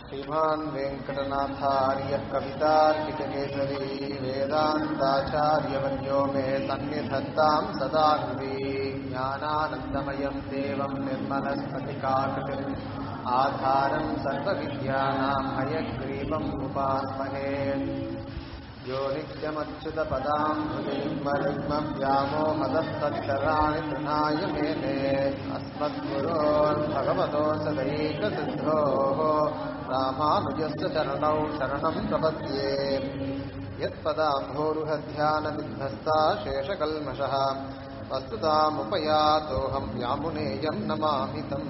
श्रीमान् वेङ्कटनाथार्यः कवितार्किककेसरी वेदान्ताचार्यवर्यो मे सन्निधत्ताम् सदा कृति ज्ञानानन्दमयम् देवम् निर्मलस्फटिकाकृतिम् आधारम् सर्वविद्यानाम् हयग्रीवम् उपास्महे यो नित्यमच्युतपदाम् भुजयुग्मरुग्मव्यामोहदस्तक्षराणि तृणाय मेने अस्मद्गुरोर्भगवतो सदैकसिद्धोः रामानुजस्य चरणौ शरणम् प्रपद्ये यत्पदाम्भोरुहध्यानविध्वस्ता शेषकल्मषः वस्तुतामुपयातोऽहम् यामुनेयम् नमामि तम्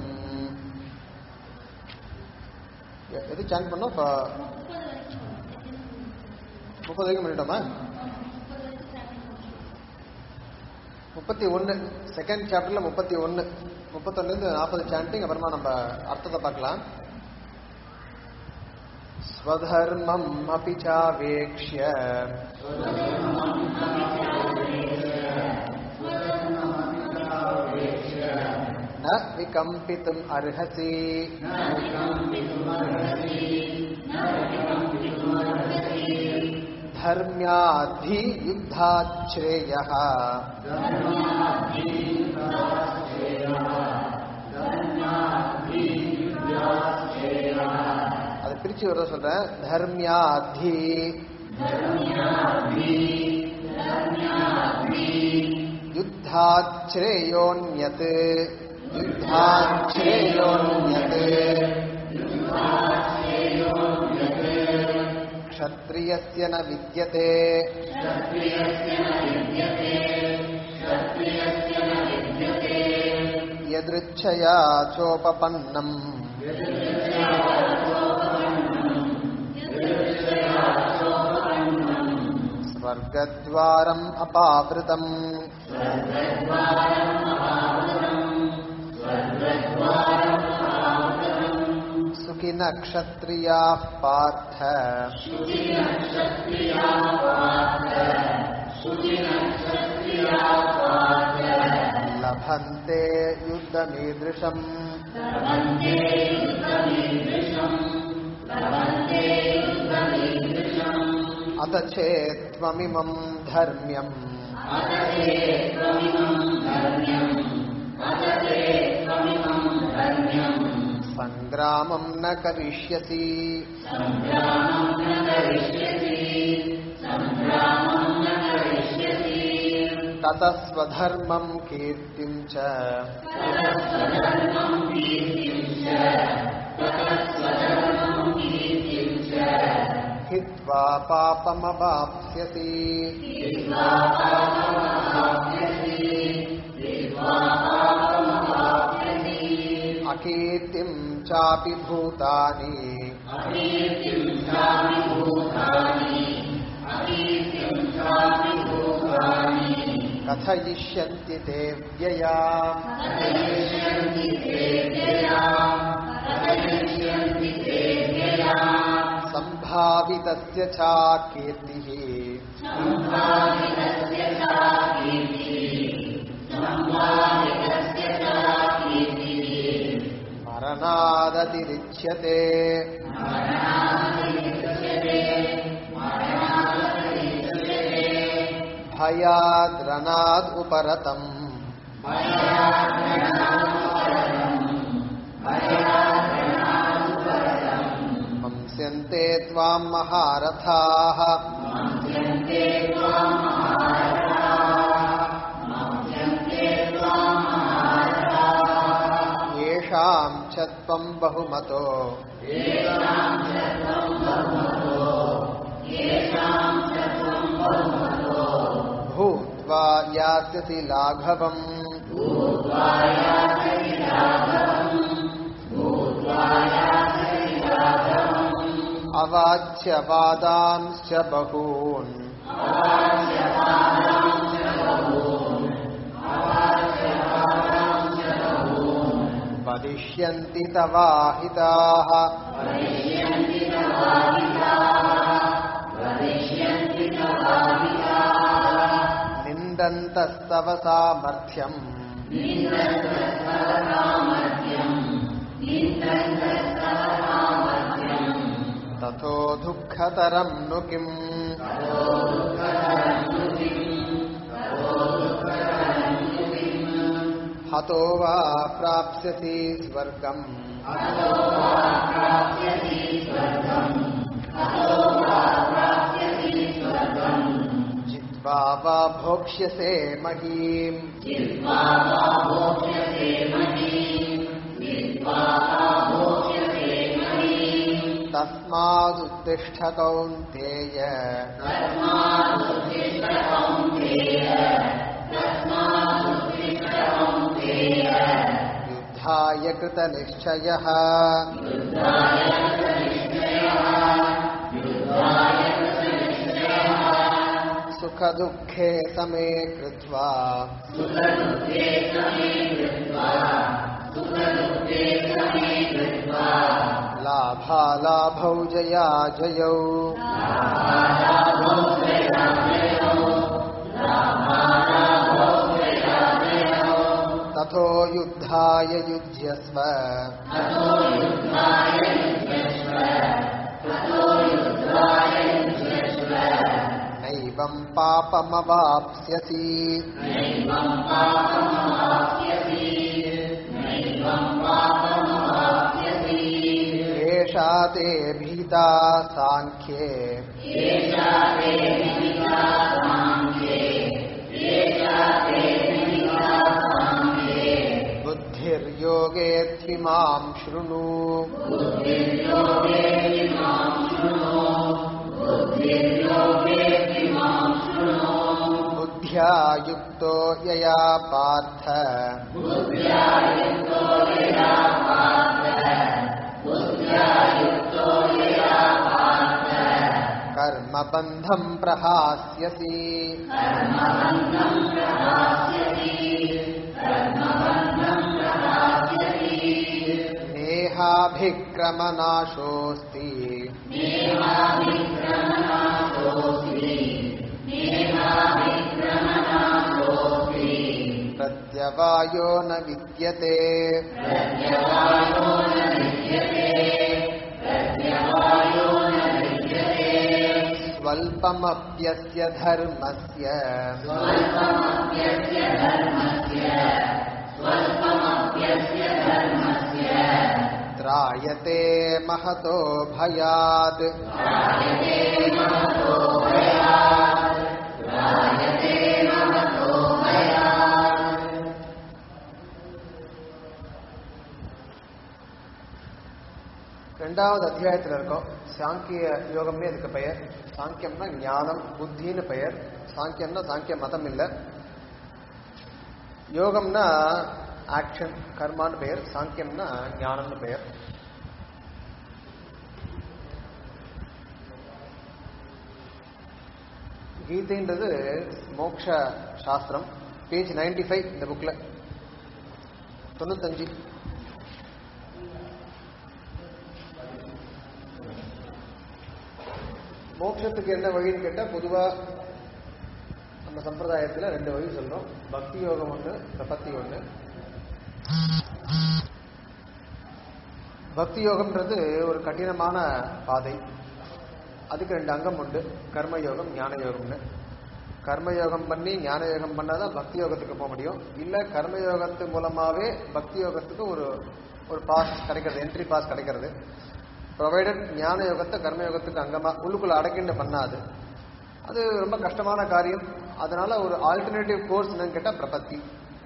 எது சான் பண்ணோம் இப்போ முப்பது வரைக்கும் பண்ணிட்டோமா முப்பத்தி ஒன்று செகண்ட் சாப்டர்ல முப்பத்தி ஒன்று முப்பத்தொன்னுலேருந்து நாற்பது சாண்டிங் அப்புறமா நம்ம அர்த்தத்தை பார்க்கலாம் ஸ்வதர்மம் அபி சாவேக்ஷ்ய न विकम्पितुम् अर्हसि धर्म्याद्धि युद्धाच्छ्रेयः அதை பிரிச்சு வர சொல்றேன் தர்மியாத்தி யுத்தாச்ரேயோன்யத் युद्धाच्छ्रेयोन्यत् क्षत्रियस्य न विद्यते यदृच्छया चोपपन्नम् स्वर्गद्वारम् अपावृतम् सुखिनः क्षत्रियाः पार्थ लभन्ते युद्धमीदृशम् अथ चेत्त्वमिमम् धर्म्यम् सङ्ग्रामम् न करिष्यसि ततः स्वधर्मम् कीर्तिम् च हित्वा पापमवाप्स्यसि अकीर्तिम् चापि भूतानि कथयिष्यन्ति ते व्यया सम्भावितस्य चा कीर्तिः मरणादतिरिच्यते भयाद्रणाद् उपरतम् मंस्यन्ते त्वाम् महारथाः येषाम् च त्वम् बहुमतो भूत्वा यास्यसि लाघवम् अवाच्यवादांश्च बहून् वदिष्यन्ति तवाहिताः निन्दन्तस्तव सामर्थ्यम् ततो दुःखतरं नु किम् हतो वा प्राप्स्यसि स्वर्गम् जित्वा वा भोक्ष्यसे महीम् तस्मादुत्तिष्ठ कौन्तेय युद्धाय कृतनिश्चयः सुखदुःखे समे कृत्वा लाभालाभौ जया जयौ तथो युद्धाय युध्यस्व नैवं पापमवाप्स्यसि एषा ते भीता साङ्ख्ये बुद्धिर्योगेऽत्विमां शृणु बुद्ध्या युक्तो यया पार्थ कर्मबन्धं प्रहास्यसि नेहाभिक्रमनाशोऽस्ति प्रत्यवायो न विद्यते स्वल्पमप्यस्य धर्मस्य त्रायते महतो भयात् ரெண்டாவது அத்தியாயத்தில் இருக்கோம் சாங்கிய யோகம்னே இதுக்கு பெயர் சாங்கியம்னா ஞானம் புத்தின்னு பெயர் சாங்கியம்னா சாங்கிய மதம் இல்லை யோகம்னா ஆக்ஷன் கர்மான்னு பெயர் சாங்கியம்னா ஞானம்னு பெயர் கீதைன்றது மோக்ஷ சாஸ்திரம் பேஜ் 95 ஃபைவ் இந்த புக்ல தொண்ணூத்தஞ்சு மோட்சத்துக்கு என்ன வழின்னு கேட்டா பொதுவா நம்ம சம்பிரதாயத்துல ரெண்டு வழி சொல்றோம் பக்தி யோகம் ஒண்ணு பிரபத்தி ஒண்ணு பக்தி யோகம்ன்றது ஒரு கடினமான பாதை அதுக்கு ரெண்டு அங்கம் உண்டு கர்ம யோகம் ஞான யோகம்னு கர்ம யோகம் பண்ணி ஞான யோகம் பண்ணாதான் பக்தி யோகத்துக்கு போக முடியும் இல்ல கர்ம யோகத்து மூலமாவே பக்தி யோகத்துக்கு ஒரு ஒரு பாஸ் கிடைக்கிறது என்ட்ரி பாஸ் கிடைக்கிறது ப்ரொவைடட் ஞான யோகத்தை கர்ம யோகத்துக்கு அங்கமா உள்ளுக்குள்ள அடக்கிண்டு பண்ணாது அது ரொம்ப கஷ்டமான காரியம் அதனால ஒரு ஆல்டர்னேட்டிவ் கோர்ஸ் என்னன்னு கேட்டா பிரபத்தி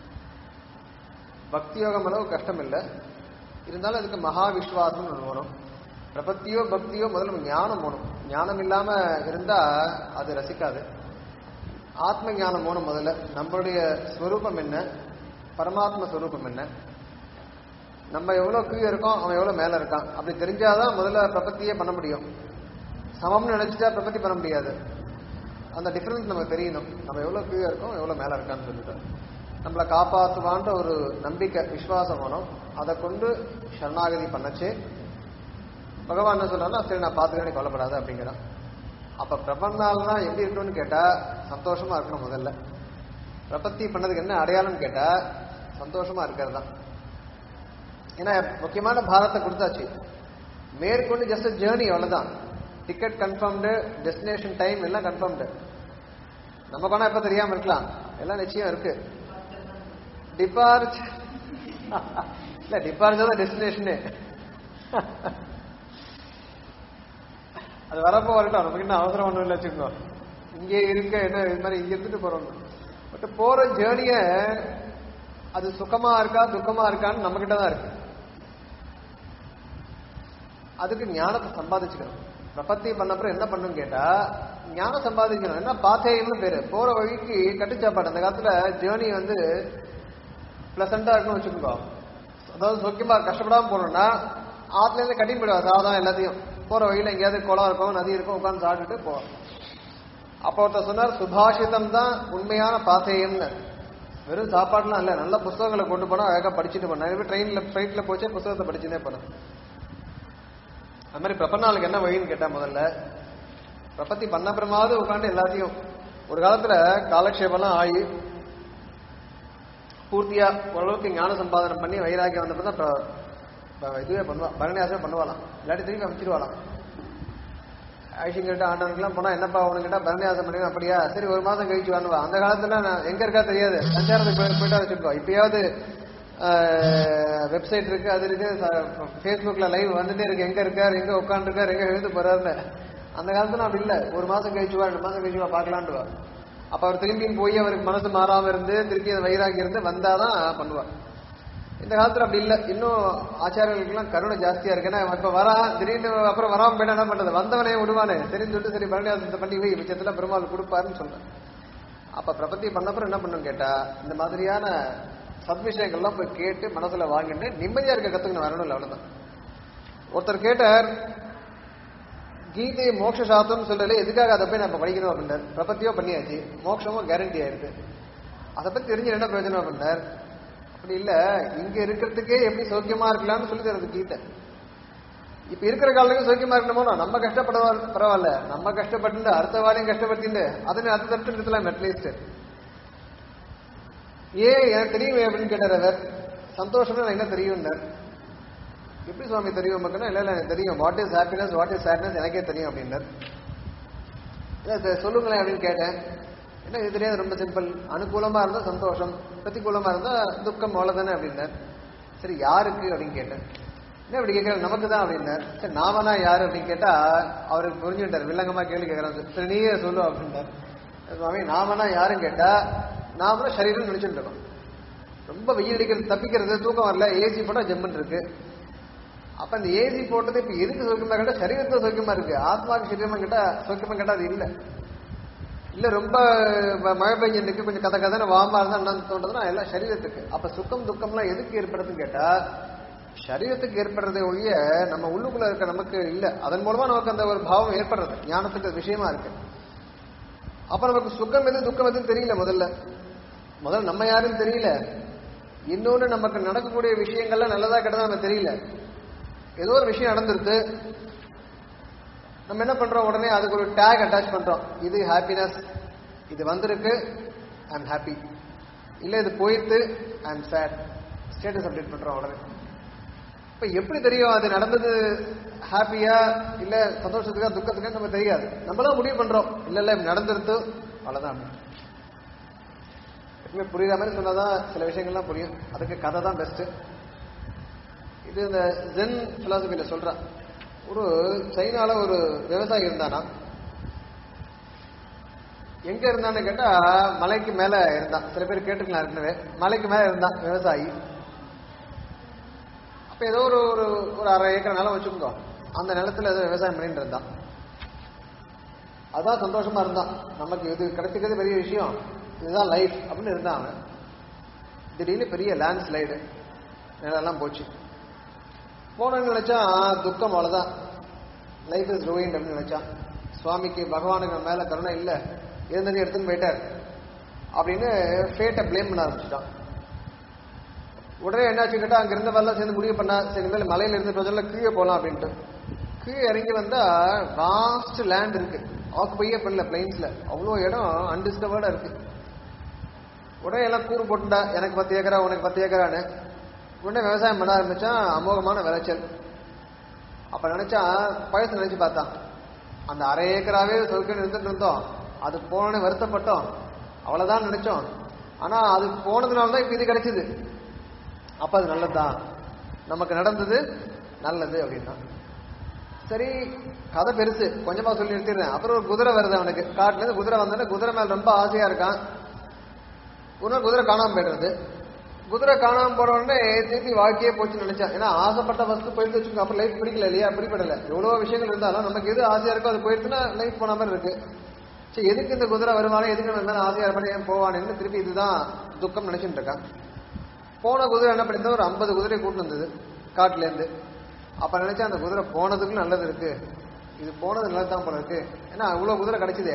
பக்தி யோகம் அளவு கஷ்டம் இல்லை இருந்தாலும் அதுக்கு மகா விஸ்வாசம் ஒன்று வரும் பிரபத்தியோ பக்தியோ முதல்ல ஞானம் வேணும் ஞானம் இல்லாம இருந்தா அது ரசிக்காது ஆத்ம ஞானம் வேணும் முதல்ல நம்மளுடைய ஸ்வரூபம் என்ன பரமாத்ம ஸ்வரூபம் என்ன நம்ம எவ்வளவு கீழே இருக்கோம் அவன் எவ்வளவு மேல இருக்கான் அப்படி தெரிஞ்சாதான் முதல்ல பிரபத்தியே பண்ண முடியும் சமம்னு நினைச்சிட்டா பிரபத்தி பண்ண முடியாது அந்த டிஃபரன்ஸ் நமக்கு தெரியணும் நம்ம எவ்வளவு கீழே இருக்கோம் எவ்வளவு மேல இருக்கான்னு சொல்லிட்டு நம்மளை காப்பாற்றுவான்ற ஒரு நம்பிக்கை விசுவாசம் வேணும் அதை கொண்டு சரணாகதி பண்ணச்சு பகவான் என்ன சொல்றாருன்னா சரி நான் பார்த்துக்கிறேன் கொல்லப்படாது அப்படிங்கிறான் அப்ப பிரபன்னால்னா எப்படி இருக்கணும்னு கேட்டா சந்தோஷமா இருக்கணும் முதல்ல பிரபத்தி பண்ணதுக்கு என்ன அடையாளம்னு கேட்டா சந்தோஷமா இருக்கிறது தான் ஏன்னா முக்கியமான பாரத்தை கொடுத்தாச்சு மேற்கொண்டு ஜஸ்ட் ஜேர்னி அவ்வளவுதான் டிக்கெட் கன்ஃபார்ம்டு டெஸ்டினேஷன் டைம் எல்லாம் கன்ஃபார்ம்டு நம்ம போனா எப்ப தெரியாம இருக்கலாம் எல்லாம் நிச்சயம் இருக்கு டிபார்ச் இல்ல டிபார்ச்சர் தான் டெஸ்டினேஷனு அது வரப்போ வரட்டும் நமக்கு என்ன அவசரம் ஒன்றும் இல்லை வச்சுக்கோ இங்கே இருக்க என்ன இது மாதிரி இங்க இருந்துட்டு போறோம் பட் போற ஜேர்னிய அது சுகமா இருக்கா துக்கமா இருக்கான்னு நம்ம கிட்ட தான் இருக்கு அதுக்கு ஞானத்தை சம்பாதிச்சுக்கணும் பிரபத்தி பண்ணப்புறம் என்ன பண்ணும் கேட்டா ஞானம் சம்பாதிக்கணும் என்ன பாத்தேயம்னு பேரு போற வழிக்கு கட்டுச்சாப்பாடு அந்த காலத்துல ஜேர்னி வந்து பிளசண்டா இருக்கணும்னு வச்சுக்கோங்க அதாவது சொக்கியமா கஷ்டப்படாம போகணும்னா ஆத்துல இருந்து கட்டி போயிடுவா சாதம் எல்லாத்தையும் போற வழியில எங்கேயாவது குளம் இருக்கும் நதி இருக்கும் உட்காந்து சாப்பிட்டுட்டு போவோம் அப்போ ஒருத்தர் சொன்னார் சுபாஷிதம் தான் உண்மையான பாத்தேயம்னு வெறும் சாப்பாடுலாம் இல்ல நல்ல புஸ்தகங்களை கொண்டு போனா அழகா படிச்சுட்டு போனேன் ட்ரெயின்ல ஃபிளைட்ல போச்சே புஸ்தகத்தை படிச்சுட்டே போனேன் அது மாதிரி பிரபன்னாளுக்கு என்ன வழின்னு கேட்டா முதல்ல பிரபத்தி பண்ண அப்புறமாவது உட்காந்து எல்லாத்தையும் ஒரு காலத்துல காலக்ஷேபம்லாம் ஆகி பூர்த்தியா ஓரளவுக்கு ஞான சம்பாதனம் பண்ணி வைராக்கியம் வந்தப்ப தான் பிர- ப- இதுவே பண்ணுவா பரணியாசம் பண்ணுவாளாம் இல்லாட்டி திரும்பி அமைச்சிருவாளாம் ஐஷிங்கிட்ட ஆண்டவனுக்குலாம் போனா என்னப்பா உனக்கு கேட்டா பரணியாசம் பண்ணி அப்படியா சரி ஒரு மாசம் கழிச்சு வானுவா அந்த காலத்துல நான் எங்க இருக்கா தெரியாது சஞ்சாரத்துக்கு போய் போயிட்டா வச்சிருக்கோம் இப்பயாவது வெப்சைட் இருக்கு அது இருக்கு ஃபேஸ்புக்ல லைவ் வந்துட்டே இருக்கு எங்க இருக்காரு எங்க உட்காந்துருக்காரு எங்க எழுந்து போறாருன்னு அந்த காலத்துல அப்படி இல்ல ஒரு மாசம் கழிச்சு வா ரெண்டு மாசம் கழிச்சு வா பார்க்கலான்ட்டு வா அப்ப அவர் திரும்பியும் போய் அவருக்கு மனசு மாறாம இருந்து திருப்பி அந்த வைராகி இருந்து வந்தாதான் பண்ணுவார் இந்த காலத்துல அப்படி இல்ல இன்னும் ஆச்சாரியர்களுக்கு எல்லாம் கருணை ஜாஸ்தியா இருக்கு ஏன்னா இப்ப வரா திடீர்னு அப்புறம் வராம போயிட்டா என்ன பண்றது வந்தவனே விடுவானே சரின்னு சொல்லிட்டு சரி பரணியாசத்தை பண்ணி வை மிச்சத்துல பெருமாள் கொடுப்பாருன்னு சொல்றேன் அப்ப பிரபத்தி பண்ணப்புறம் என்ன பண்ணும் கேட்டா இந்த மாதிரியான சத்விஷயங்கள்லாம் போய் கேட்டு மனசுல வாங்கிட்டு நிம்மதியா இருக்க கத்துக்கணும் வரணும் இல்லை அவ்வளவுதான் ஒருத்தர் கேட்டார் கீதை மோட்ச சாஸ்திரம் சொல்றதுல எதுக்காக அதை போய் நம்ம படிக்கணும் அப்படின்னார் பிரபத்தியோ பண்ணியாச்சு மோட்சமும் கேரண்டி ஆயிருக்கு அதை பத்தி தெரிஞ்சு என்ன பிரயோஜனம் அப்படின்னார் அப்படி இல்ல இங்க இருக்கிறதுக்கே எப்படி சௌக்கியமா இருக்கலாம்னு சொல்லி தருது கீதை இப்ப இருக்கிற காலத்துக்கு சௌக்கியமா இருக்கணுமோ நம்ம கஷ்டப்பட பரவாயில்ல நம்ம கஷ்டப்பட்டு அடுத்த வாரியம் கஷ்டப்பட்டு அதை அடுத்த தட்டு நிறுத்தலாம் அட்லீஸ்ட் ஏன் எனக்கு தெரியுமே அப்படின்னு கேட்டார் அவர் சந்தோஷம்னா எனக்கு என்ன தெரியும்னார் எப்படி சுவாமி தெரியும் உமக்குன்னா இல்ல இல்ல எனக்கு தெரியும் what is happiness what is sadness எனக்கே தெரியும் அப்படின்னார் இல்ல இதை சொல்லுங்களேன் அப்படின்னு கேட்டேன் என்ன இது தெரியாது ரொம்ப சிம்பிள் அனுகூலமா இருந்தா சந்தோஷம் பிரதிகூலமா இருந்தா துக்கம் அவ்வளவுதானே அப்படின்னார் சரி யாருக்கு அப்படின்னு கேட்டேன் என்ன இப்படி கேட்கற நமக்கு தான் அப்படின்னார் சரி நாமனா யாரு அப்படின்னு கேட்டா அவருக்கு புரிஞ்சுட்டார் வில்லங்கமா கேள்வி கேட்கறாரு சரி நீயே சொல்லு அப்படின்னார் சுவாமி நாமனா யாருன்னு கேட்டா நாமளும் சரீரம் நினைச்சுட்டு இருக்கோம் ரொம்ப வெயில் அடிக்கிறது தப்பிக்கிறது தூக்கம் வரல ஏசி போட்டா ஜம்முன்னு இருக்கு அப்ப இந்த ஏசி போட்டது இப்ப எதுக்கு சௌக்கியமா கேட்டா சரீரத்துல சௌக்கியமா இருக்கு ஆத்மாவுக்கு சரீரமா கேட்டா சௌக்கியமா கேட்டா அது இல்ல இல்ல ரொம்ப ம- மழை பெஞ்சிருக்கு கொஞ்சம் கதை கதை வாமா இருந்தா என்ன தோன்றதுன்னா எல்லாம் சரீரத்துக்கு அப்ப சுக்கம் துக்கம்லாம் எதுக்கு ஏற்படுதுன்னு கேட்டா சரீரத்துக்கு ஏற்படுறதே ஒழிய நம்ம உள்ளுக்குள்ள இருக்க நமக்கு இல்ல அதன் மூலமா நமக்கு அந்த ஒரு பாவம் ஏற்படுறது ஞானத்துக்கு அது விஷயமா இருக்கு அப்ப நமக்கு சுகம் எது துக்கம் எதுன்னு தெரியல முதல்ல முதல்ல நம்ம யாருன்னு தெரியல இன்னொன்னு நமக்கு நடக்கக்கூடிய விஷயங்கள்லாம் நல்லதா கெட்டதா நமக்கு தெரியல ஏதோ ஒரு விஷயம் நடந்துருது நம்ம என்ன பண்றோம் உடனே அதுக்கு ஒரு டேக் அட்டாச் பண்றோம் இது ஹாப்பினஸ் இது வந்திருக்கு ஐ அம் ஹாப்பி இல்ல இது போயிட்டு I am sad status update பண்றோம் உடனே இப்ப எப்படி தெரியும் அது நடந்தது ஹாப்பியா இல்ல சந்தோஷத்துக்கா துக்கத்துக்கா நம்ம தெரியாது நம்மளாம் முடிவு பண்றோம் இல்ல இல்ல இப்படி நடந்துருது அவ்வளவுதான் அப்படின்னு. எப்பவுமே புரியுற மாதிரி சொன்னாதான் சில விஷயங்கள்லாம் புரியும் அதுக்கு கதை தான் பெஸ்ட் இது இந்த ஜென் பிலாசபியில சொல்றா ஒரு சைனால ஒரு விவசாயி இருந்தானா எங்க இருந்தான்னு கேட்டா மலைக்கு மேல இருந்தான் சில பேர் கேட்டுக்கலாம் ஏற்கனவே மலைக்கு மேல இருந்தான் விவசாயி அப்ப ஏதோ ஒரு ஒரு ஒரு அரை ஏக்கர் நிலம் வச்சுக்கோ அந்த நிலத்துல ஏதோ விவசாயம் பண்ணிட்டு இருந்தான் அதான் சந்தோஷமா இருந்தான் நமக்கு இது கிடைச்சிக்கிறது பெரிய விஷயம் இதுதான் லைஃப் அப்படின்னு இருந்தான் அவன் திடீர்னு பெரிய லேண்ட் ஸ்லைடு நிலம்லாம் போச்சு போனேன்னு நினைச்சா துக்கம் அவ்வளவுதான் லைஃப் இஸ் ரூயின்ட் அப்படின்னு நினைச்சான் சுவாமிக்கு பகவானுக்கு நம்ம மேல கருணை இல்ல இருந்தது எடுத்துன்னு போயிட்டார் அப்படின்னு ஃபேட்டை ப்ளேம் பண்ண ஆரம்பிச்சிட்டான் உடனே என்னாச்சு கேட்டா அங்க இருந்தவெல்லாம் சேர்ந்து முடிவு பண்ணா சரி இனிமேல் மலையில இருந்து பிரஜல்ல கீழே போலாம் அப்படின்ட்டு கீழே இறங்கி வந்தா வாஸ்ட் லேண்ட் இருக்கு ஆக்குபையே பண்ணல பிளைன்ஸ்ல அவ்வளோ இடம் அன்டிஸ்டர்பர்டா இருக்கு உடனே எல்லாம் கூறு போட்டுண்டா எனக்கு பத்து ஏக்கரா உனக்கு பத்து ஏக்கரான்னு உடனே விவசாயம் பண்ண ஆரம்பிச்சா அமோகமான விளைச்சல் அப்ப நினைச்சா பழசு நினைச்சு பார்த்தான் அந்த அரை ஏக்கராவே சொர்க்கம் இருந்துட்டு இருந்தோம் அது போனோடனே வருத்தப்பட்டோம் அவ்வளவுதான் நினைச்சோம் ஆனா அது போனதுனால தான் இப்ப இது கிடைச்சது அப்ப அது நல்லதுதான் நமக்கு நடந்தது நல்லது அப்படின்னா சரி கதை பெருசு கொஞ்சமா சொல்லி நிறுத்திடுறேன் அப்புறம் ஒரு குதிரை வருது அவனுக்கு காட்டுல இருந்து குதிரை வந்தோடனே குதிரை மேல ரொம்ப ஆசையா இருக்கான் ஒரு நாள் குதிரை காணாம போயிடுறது குதிரை காணாம போன உடனே திருப்பி வாழ்க்கையே போச்சுன்னு நினைச்சேன் ஏன்னா ஆசைப்பட்ட ஃபர்ஸ்ட் போயிட்டு வச்சுக்கோங்க அப்புறம் லைஃப் பிடிக்கல இல்லையா பிடிப்படல எவ்வளவு விஷயங்கள் இருந்தாலும் நமக்கு எது ஆசையா இருக்கோ அது போயிடுச்சுன்னா லைஃப் போன மாதிரி இருக்கு சரி எதுக்கு இந்த குதிரை வருவானே எதுக்கு நம்ம மேல ஆசையா இருப்பானே ஏன் போவானேன்னு திருப்பி இதுதான் துக்கம் நினைச்சுட்டு இருக்கான் போன குதிரை என்ன பண்ணிருந்தா ஒரு ஐம்பது குதிரை கூட்டு வந்தது காட்டுல இருந்து அப்ப நினைச்சா அந்த குதிரை போனதுக்கு நல்லது இருக்கு இது போனது நல்லதுதான் போல இருக்கு ஏன்னா இவ்வளவு குதிரை கிடைச்சதே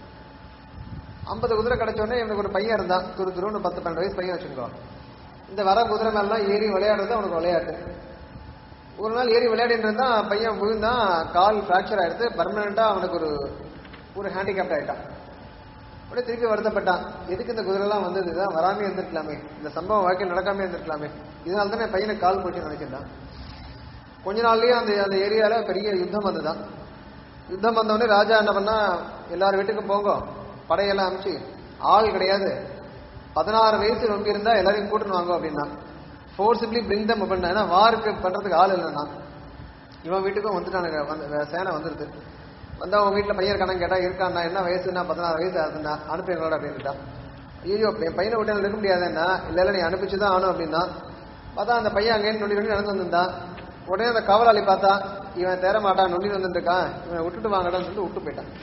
ஐம்பது குதிரை கிடைச்ச உடனே இவனுக்கு ஒரு பையன் இருந்தான் துரு துருன்னு பத்து பன்னெண்டு வயசு பையன் வச்சுக்கோ இந்த வர குதிரை மேலாம் ஏறி விளையாடுறது அவனுக்கு விளையாட்டு ஒரு நாள் ஏறி விளையாடிட்டு இருந்தான் பையன் விழுந்தான் கால் ஃப்ராக்சர் ஆயிடுது பர்மனண்டா அவனுக்கு ஒரு ஒரு ஹேண்டிகேப்ட் ஆயிட்டான் உடனே திருப்பி வருத்தப்பட்டான் எதுக்கு இந்த குதிரை எல்லாம் வந்தது தான் வராமே இருந்திருக்கலாமே இந்த சம்பவம் வாழ்க்கையில் நடக்காம இருந்திருக்கலாமே இதனால தானே பையனுக்கு கால் போச்சு நினைச்சிருந்தான் கொஞ்ச நாள்லயே அந்த அந்த ஏரியால பெரிய யுத்தம் வந்துதான் யுத்தம் வந்தவொடனே ராஜா என்ன பண்ணா எல்லார் வீட்டுக்கும் போங்க படையெல்லாம் அனுப்பிச்சு ஆள் கிடையாது பதினாறு வயசு ரொம்ப இருந்தா எல்லாரையும் கூட்டின்னு வாங்க அப்படின்னா ஃபோர்ஸிப்லி பிரிங் தம் பண்ண ஏன்னா வாருக்கு பண்றதுக்கு ஆள் இல்லைன்னா இவன் வீட்டுக்கும் வந்துட்டானுங்க வந்து சேனை வந்துருது வந்து அவன் வீட்டுல பையன் இருக்கானு கேட்டா இருக்கான்னா என்ன வயசுனா பதினாறு வயசு ஆகுதுன்னா அனுப்பிங்களா அப்படின்னுட்டான் ஐயோ என் பையனை விட்டு இருக்க முடியாதுன்னா இல்ல இல்ல நீ அனுப்பிச்சுதான் ஆனும் அப்படின்னா பார்த்தா அந்த பையன் அங்கேன்னு நொண்டி நொண்டி நடந்து வந்திருந்தான் உடனே அந்த காவலாளி பார்த்தா இவன் தேர மாட்டான் நொண்டி வந்துட்டு இருக்கான் இவனை விட்டுட்டு வாங்கடான்னு சொல்லிட்டு விட்டு போயிட்டான்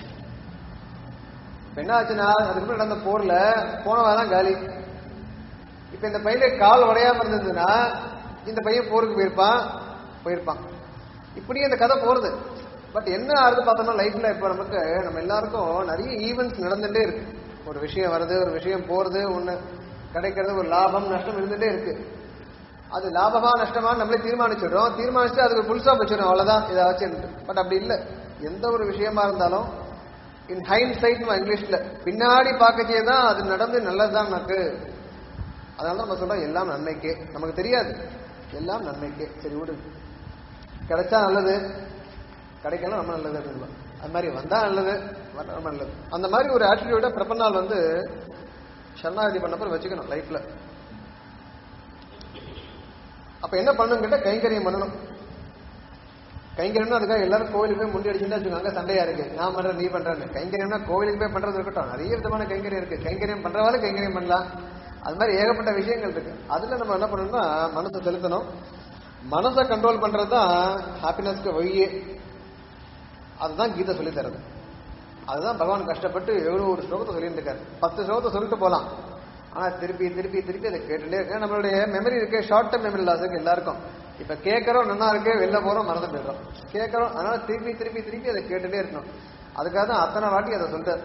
இப்ப என்ன ஆச்சுன்னா அதுக்கு முன்னாடி நடந்த போர்ல போனவன் தான் காலி இப்ப இந்த பையனுக்கு கால் உடையாம இருந்ததுன்னா இந்த பையன் போருக்கு போயிருப்பான் போயிருப்பான் இப்படி இந்த கதை போறது பட் என்ன ஆகுது பார்த்தோம்னா லைஃப்ல இப்ப நமக்கு நம்ம எல்லாருக்கும் நிறைய ஈவெண்ட்ஸ் நடந்துட்டே இருக்கு ஒரு விஷயம் வருது ஒரு விஷயம் போறது ஒண்ணு கிடைக்கிறது ஒரு லாபம் நஷ்டம் இருந்துட்டே இருக்கு அது லாபமா நஷ்டமா நம்மளே தீர்மானிச்சிடுறோம் தீர்மானிச்சுட்டு அதுக்கு புதுசா வச்சிடும் அவ்வளவுதான் இதாச்சும் பட் அப்படி இல்லை எந்த ஒரு விஷயமா இருந்தாலும் இன் ஹைண்ட் சைட் இங்கிலீஷ்ல பின்னாடி பார்க்கச்சே தான் அது நடந்து நல்லதுதான் நமக்கு அதனால நம்ம சொல்றோம் எல்லாம் நன்மைக்கே நமக்கு தெரியாது எல்லாம் நன்மைக்கே சரி விடு கிடைச்சா நல்லது கிடைக்கலாம் ரொம்ப நல்லது அப்படின்னு அது மாதிரி வந்தா நல்லது வந்தா ரொம்ப நல்லது அந்த மாதிரி ஒரு ஆட்டிடியூட பிரபன்னால் வந்து சரணாகதி பண்ணப்ப வச்சுக்கணும் லைஃப்ல அப்ப என்ன பண்ணணும் கேட்டா கைங்கரியம் பண்ணணும் கைங்கரியம்னா அதுக்காக எல்லாரும் கோவிலுக்கு போய் முண்டி அடிச்சுட்டு வச்சுக்கோங்க சண்டையா இருக்கு நான் பண்றேன் நீ பண்றேன்னு கைங்கரியம்னா கோவிலுக்கு போய் பண்றது இருக்கட்டும் நிறைய விதமான கைங்கரியம் இருக்கு கைங்கரியம் பண்றவாலும் கைங்கரியம் பண்ணலாம் அது மாதிரி ஏகப்பட்ட விஷயங்கள் இருக்கு அதுல நம்ம என்ன பண்ணணும்னா மனசை செலுத்தணும் மனசை கண்ட்ரோல் பண்றது தான் ஹாப்பினஸ்க்கு வழியே அதுதான் கீதை சொல்லி தருது அதுதான் பகவான் கஷ்டப்பட்டு எவ்வளவு ஒரு ஸ்லோகத்தை சொல்லிட்டு இருக்காரு பத்து ஸ்லோகத்தை சொல்லிட்டு போலாம் ஆனா திருப்பி திருப்பி திருப்பி அதை கேட்டுட்டே இருக்கு நம்மளுடைய மெமரி இருக்கு ஷார்ட் டர்ம் மெமரி லாஸ் இருக்கு எல்லாருக்கும் இப்ப கேட்கறோம் நல்லா இருக்கு வெளில போறோம் மறந்து போயிடுறோம் கேட்கறோம் அதனால திருப்பி திருப்பி திருப்பி அதை கேட்டுட்டே இருக்கணும் அதுக்காக தான் அத்தனை வாட்டி அதை சொல்றார்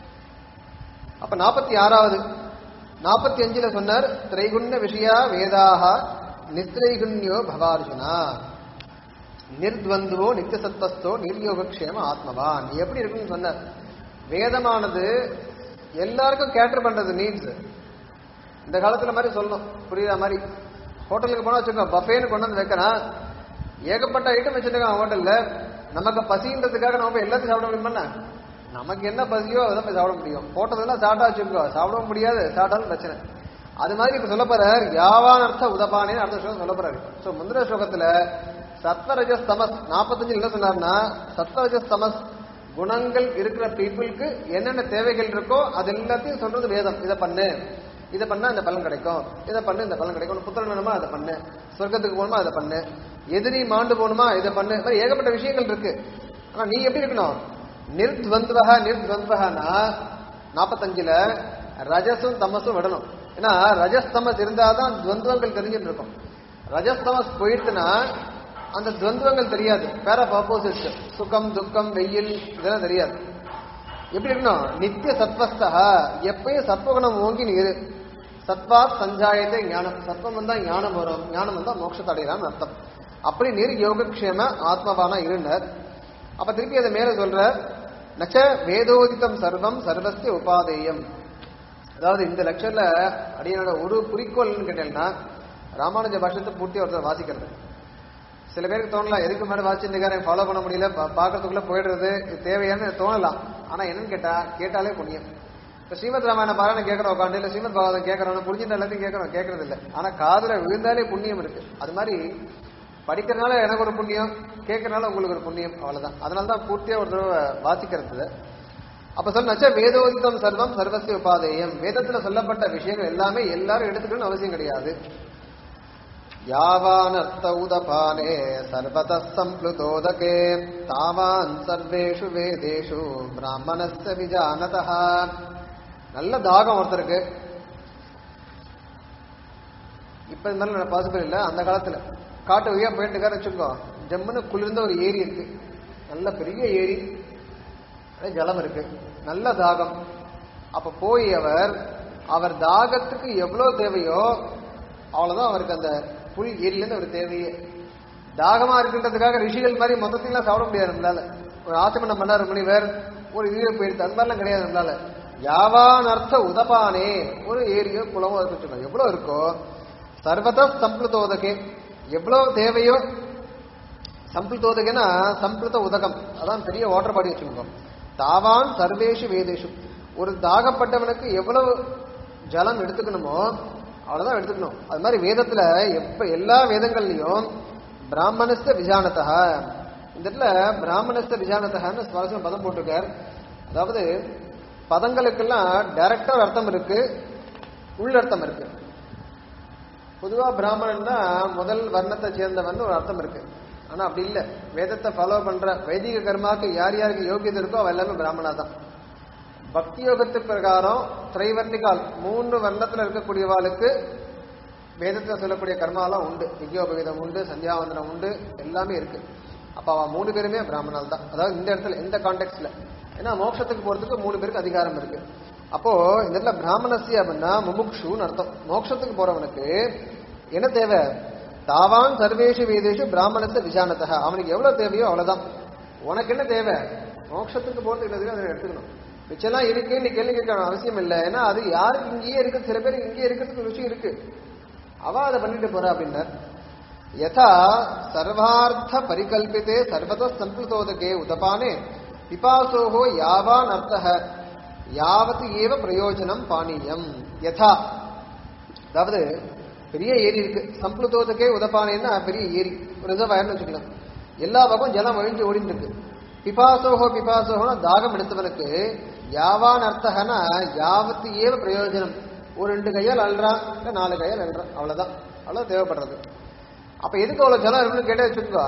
அப்ப நாற்பத்தி ஆறாவது நாற்பத்தி அஞ்சுல சொன்னார் திரைகுண்ய விஷயா வேதாக நிஸ்திரைகுண்யோ பவார்ஜுனா நிர்த்வந்துவோ நித்தியசத்வஸ்தோ நிர்யோகக்ஷேம ஆத்மவான் நீ எப்படி இருக்குன்னு சொன்னார் வேதமானது எல்லாருக்கும் கேட்டர் பண்றது நீட்ஸ் இந்த காலத்துல மாதிரி சொல்லணும் புரியுற மாதிரி ஹோட்டலுக்கு போனா வச்சுக்கோ பஃபேன்னு கொண்டு வந்து வைக்கிறான் ஏகப்பட்ட ஐட்டம் வச்சிருக்கான் ஹோட்டல்ல நமக்கு பசின்றதுக்காக நம்ம போய் எல்லாத்தையும் சாப்பிட முடியுமா நமக்கு என்ன பசியோ அதான் போய் சாப்பிட முடியும் போட்டதெல்லாம் சாப்பிட்டா வச்சுக்கோ சாப்பிடவும் முடியாது சாப்பிட்டாலும் பிரச்சனை அது மாதிரி இப்ப சொல்ல போறார் யாவான் அர்த்த உதபானே அடுத்த ஸ்லோகம் சொல்ல போறாரு சோ முந்திர ஸ்லோகத்துல சத்வரஜஸ் தமஸ் நாற்பத்தஞ்சு என்ன சொன்னார்னா சத்வரஜஸ் தமஸ் குணங்கள் இருக்கிற பீப்புளுக்கு என்னென்ன தேவைகள் இருக்கோ அது எல்லாத்தையும் சொல்றது வேதம் இதை பண்ணு இதை பண்ணா இந்த பலன் கிடைக்கும் இதை பண்ணு இந்த பலன் கிடைக்கும் புத்திரன் வேணுமா அதை பண்ணு சொர்க்கத்துக்கு போகணுமா அதை பண்ணு எதிரி மாண்டு போகணுமா இதை பண்ணு இந்த மாதிரி ஏகப்பட்ட விஷயங்கள் இருக்கு ஆனா நீ எப்படி இருக்கணும் நிர்த்வந்துவக நிர்த்வந்துவகனா நாற்பத்தஞ்சுல ரஜஸும் தமசும் விடணும் ஏன்னா ரஜஸ் தமஸ் இருந்தாதான் துவந்துவங்கள் தெரிஞ்சுட்டு இருக்கும் ரஜஸ் தமஸ் போயிடுச்சுன்னா அந்த துவந்துவங்கள் தெரியாது பேர ஆப்போசிட் சுகம் துக்கம் வெயில் இதெல்லாம் தெரியாது எப்படி இருக்கணும் நித்திய சத்வஸ்தா எப்பயும் சத்வகுணம் ஓங்கி நீ இரு சத்வாத் சஞ்சாயத்தை ஞானம் சத்வம் வந்தா ஞானம் வரும் ஞானம் வந்தா மோட்சத்தை அடையலாம்னு அர்த்தம் அப்படி நீர் யோகக்ஷேம ஆத்மவானா இருந்தர் அப்ப திருப்பி அதை மேல சொல்ற நச்ச வேதோதிதம் சர்வம் சர்வஸ்ய உபாதேயம் அதாவது இந்த லட்சர்ல அடியனோட ஒரு குறிக்கோள்னு கேட்டீங்கன்னா ராமானுஜ பாஷத்தை பூர்த்தி ஒருத்தர் வாசிக்கிறது சில பேருக்கு தோணலாம் எதுக்கு மேல வாட்சிருக்காரன் ஃபாலோ பண்ண முடியல பா- பார்க்கறதுக்குள்ள போயிடுறது இது தேவையான்னு தோணலாம் ஆனா என்னன்னு கேட்டா கேட்டாலே புண்ணியம் இப்ப ஸ்ரீமத் ராமாயண பாராயணம் கேட்கறோம் உட்காந்து இல்ல ஸ்ரீமத் பாகவதம் கேட்கறோம் புரிஞ்சுட்டு எல்லாத்தையும் கேட்கறோம் கேட்கறது இல்ல ஆனா காதுல விழுந்தாலே புண்ணியம் இருக்கு அது மாதிரி படிக்கிறதுனால எனக்கு ஒரு புண்ணியம் கேட்கறதுனால உங்களுக்கு ஒரு புண்ணியம் அவ்வளவுதான் அதனால தான் பூர்த்தியா ஒரு தடவை வாசிக்கிறது அப்ப சொன்னாச்சா வேதோதிதம் சர்வம் சர்வசிய உபாதேயம் வேதத்துல சொல்லப்பட்ட விஷயங்கள் எல்லாமே எல்லாரும் எடுத்துக்கணும்னு அவசியம் கிடையாது யாவானர்த்த உதபானே சர்வத சம்ப்ளுதோதகே தாவான் சர்வேஷு வேதேஷு பிராமணஸ்த விஜானதः நல்ல தாகம் ஒருத்தருக்கு இப்ப இந்த மாதிரி பாசிபிள் இல்ல அந்த காலத்துல காட்டு வழியா போயிட்டு இருக்காரு வச்சுக்கோ ஜம்முன்னு குளிர்ந்த ஒரு ஏரி இருக்கு நல்ல பெரிய ஏரி அது ஜலம் இருக்கு நல்ல தாகம் அப்ப போய் அவர் அவர் தாகத்துக்கு எவ்வளவு தேவையோ அவ்வளவுதான் அவருக்கு அந்த புல் ஏரியிலேருந்து ஒரு தேவையே தாகமா இருக்குன்றதுக்காக ரிஷிகள் மாதிரி மொத்தத்தையும் சாப்பிட முடியாது நம்மளால ஒரு ஆச்சமணம் பண்ணாரு முனிவர் ஒரு ஈர போயிடுது அந்த மாதிரிலாம் கிடையாது நம்மளால யாவான் அர்த்த உதபானே ஒரு ஏரியோ குளமோ இருக்கு வச்சுக்கோ எவ்வளவு இருக்கோ சர்வத சம்பிளுதோதகே எவ்வளவு தேவையோ சம்பிளுதோதகனா சம்பிளுத உதகம் அதான் பெரிய வாட்டர் பாடி வச்சுக்கோங்க தாவான் சர்வேஷு வேதேஷு ஒரு தாகப்பட்டவனுக்கு எவ்வளவு ஜலம் எடுத்துக்கணுமோ அவ்வளவுதான் எடுத்துக்கணும் அது மாதிரி வேதத்துல எப்ப எல்லா வேதங்கள்லயும் பிராமணஸ்த விஜானதா இந்த இடத்துல பிராமணஸ்த விஜானதகான்னு சுவாரஸ்யம் பதம் போட்டிருக்கார் அதாவது பதங்களுக்கெல்லாம் டைரக்டா ஒரு அர்த்தம் இருக்கு உள்ளர்த்தம் இருக்கு பொதுவா பிராமணன்னா முதல் வர்ணத்தை சேர்ந்தவன் ஒரு அர்த்தம் இருக்கு ஆனா அப்படி இல்ல வேதத்தை ஃபாலோ பண்ற வைதிக கர்மாக்கு யார் யாருக்கு யோகியதை இருக்கோ அவ எல்லாமே பிராமணா தான் பக்தி யோகத்து பிரகாரம் திரைவர்ணிகால் மூன்று வர்ணத்துல இருக்கக்கூடியவாளுக்கு வேதத்துல சொல்லக்கூடிய கர்மாலாம் உண்டு யஜ்யோபவீதம் உண்டு சந்தியாவந்தனம் உண்டு எல்லாமே இருக்கு அப்ப அவ மூணு பேருமே பிராமணால் தான் அதாவது இந்த இடத்துல இந்த கான்டெக்ட்ல ஏன்னா மோட்சத்துக்கு போறதுக்கு மூணு பேருக்கு அதிகாரம் இருக்கு அப்போ இந்த இடத்துல பிராமணசி அப்படின்னா முமுக்ஷுன்னு அர்த்தம் மோட்சத்துக்கு போறவனுக்கு என்ன தேவை தாவான் சர்வேஷு வேதேஷு பிராமணத்தை விஜானத்தக அவனுக்கு எவ்வளவு தேவையோ அவ்வளவுதான் உனக்கு என்ன தேவை மோட்சத்துக்கு போறதுக்கு எதுக்கு அதை எடுத்துக்கணும் மிச்சம்லாம் இருக்கு நீ கேள்வி கேட்க அவசியம் இல்லை ஏன்னா அது யாருக்கு இங்கேயே இருக்கு சில பேருக்கு இங்கேயே இருக்கிறதுக்கு ருச்சி இருக்கு அவ அதை பண்ணிட்டு போறா அப்படின்னார் யதா சர்வார்த்த பரிகல்பித்தே சர்வத சம்பிருதோதகே உதபானே பிபாசோஹோ யாவான் அர்த்தः யாவத் ஏவ பிரயோஜனம் பானீயம் யதா அதாவது பெரிய ஏரி இருக்கு சம்பிருதோதகே உதப்பானேன்னா பெரிய ஏரி ஒரு ரிசர்வாயர்னு வச்சுக்கலாம் எல்லா பக்கம் ஜலம் ஒழிஞ்சு ஓடிட்டு இருக்கு பிபாசோஹோ பிபாசோஹோனா தாகம் எடுத்தவனுக்கு யாவான் அர்த்தகனா யாவத்து ஏவ பிரயோஜனம் ஒரு ரெண்டு கையால் அல்றான் இல்ல நாலு கையால் அல்றான் அவ்வளவுதான் அவ்வளவு தேவைப்படுறது அப்ப எதுக்கு அவ்வளவு ஜலம் இருக்குன்னு கேட்டே வச்சுக்கோ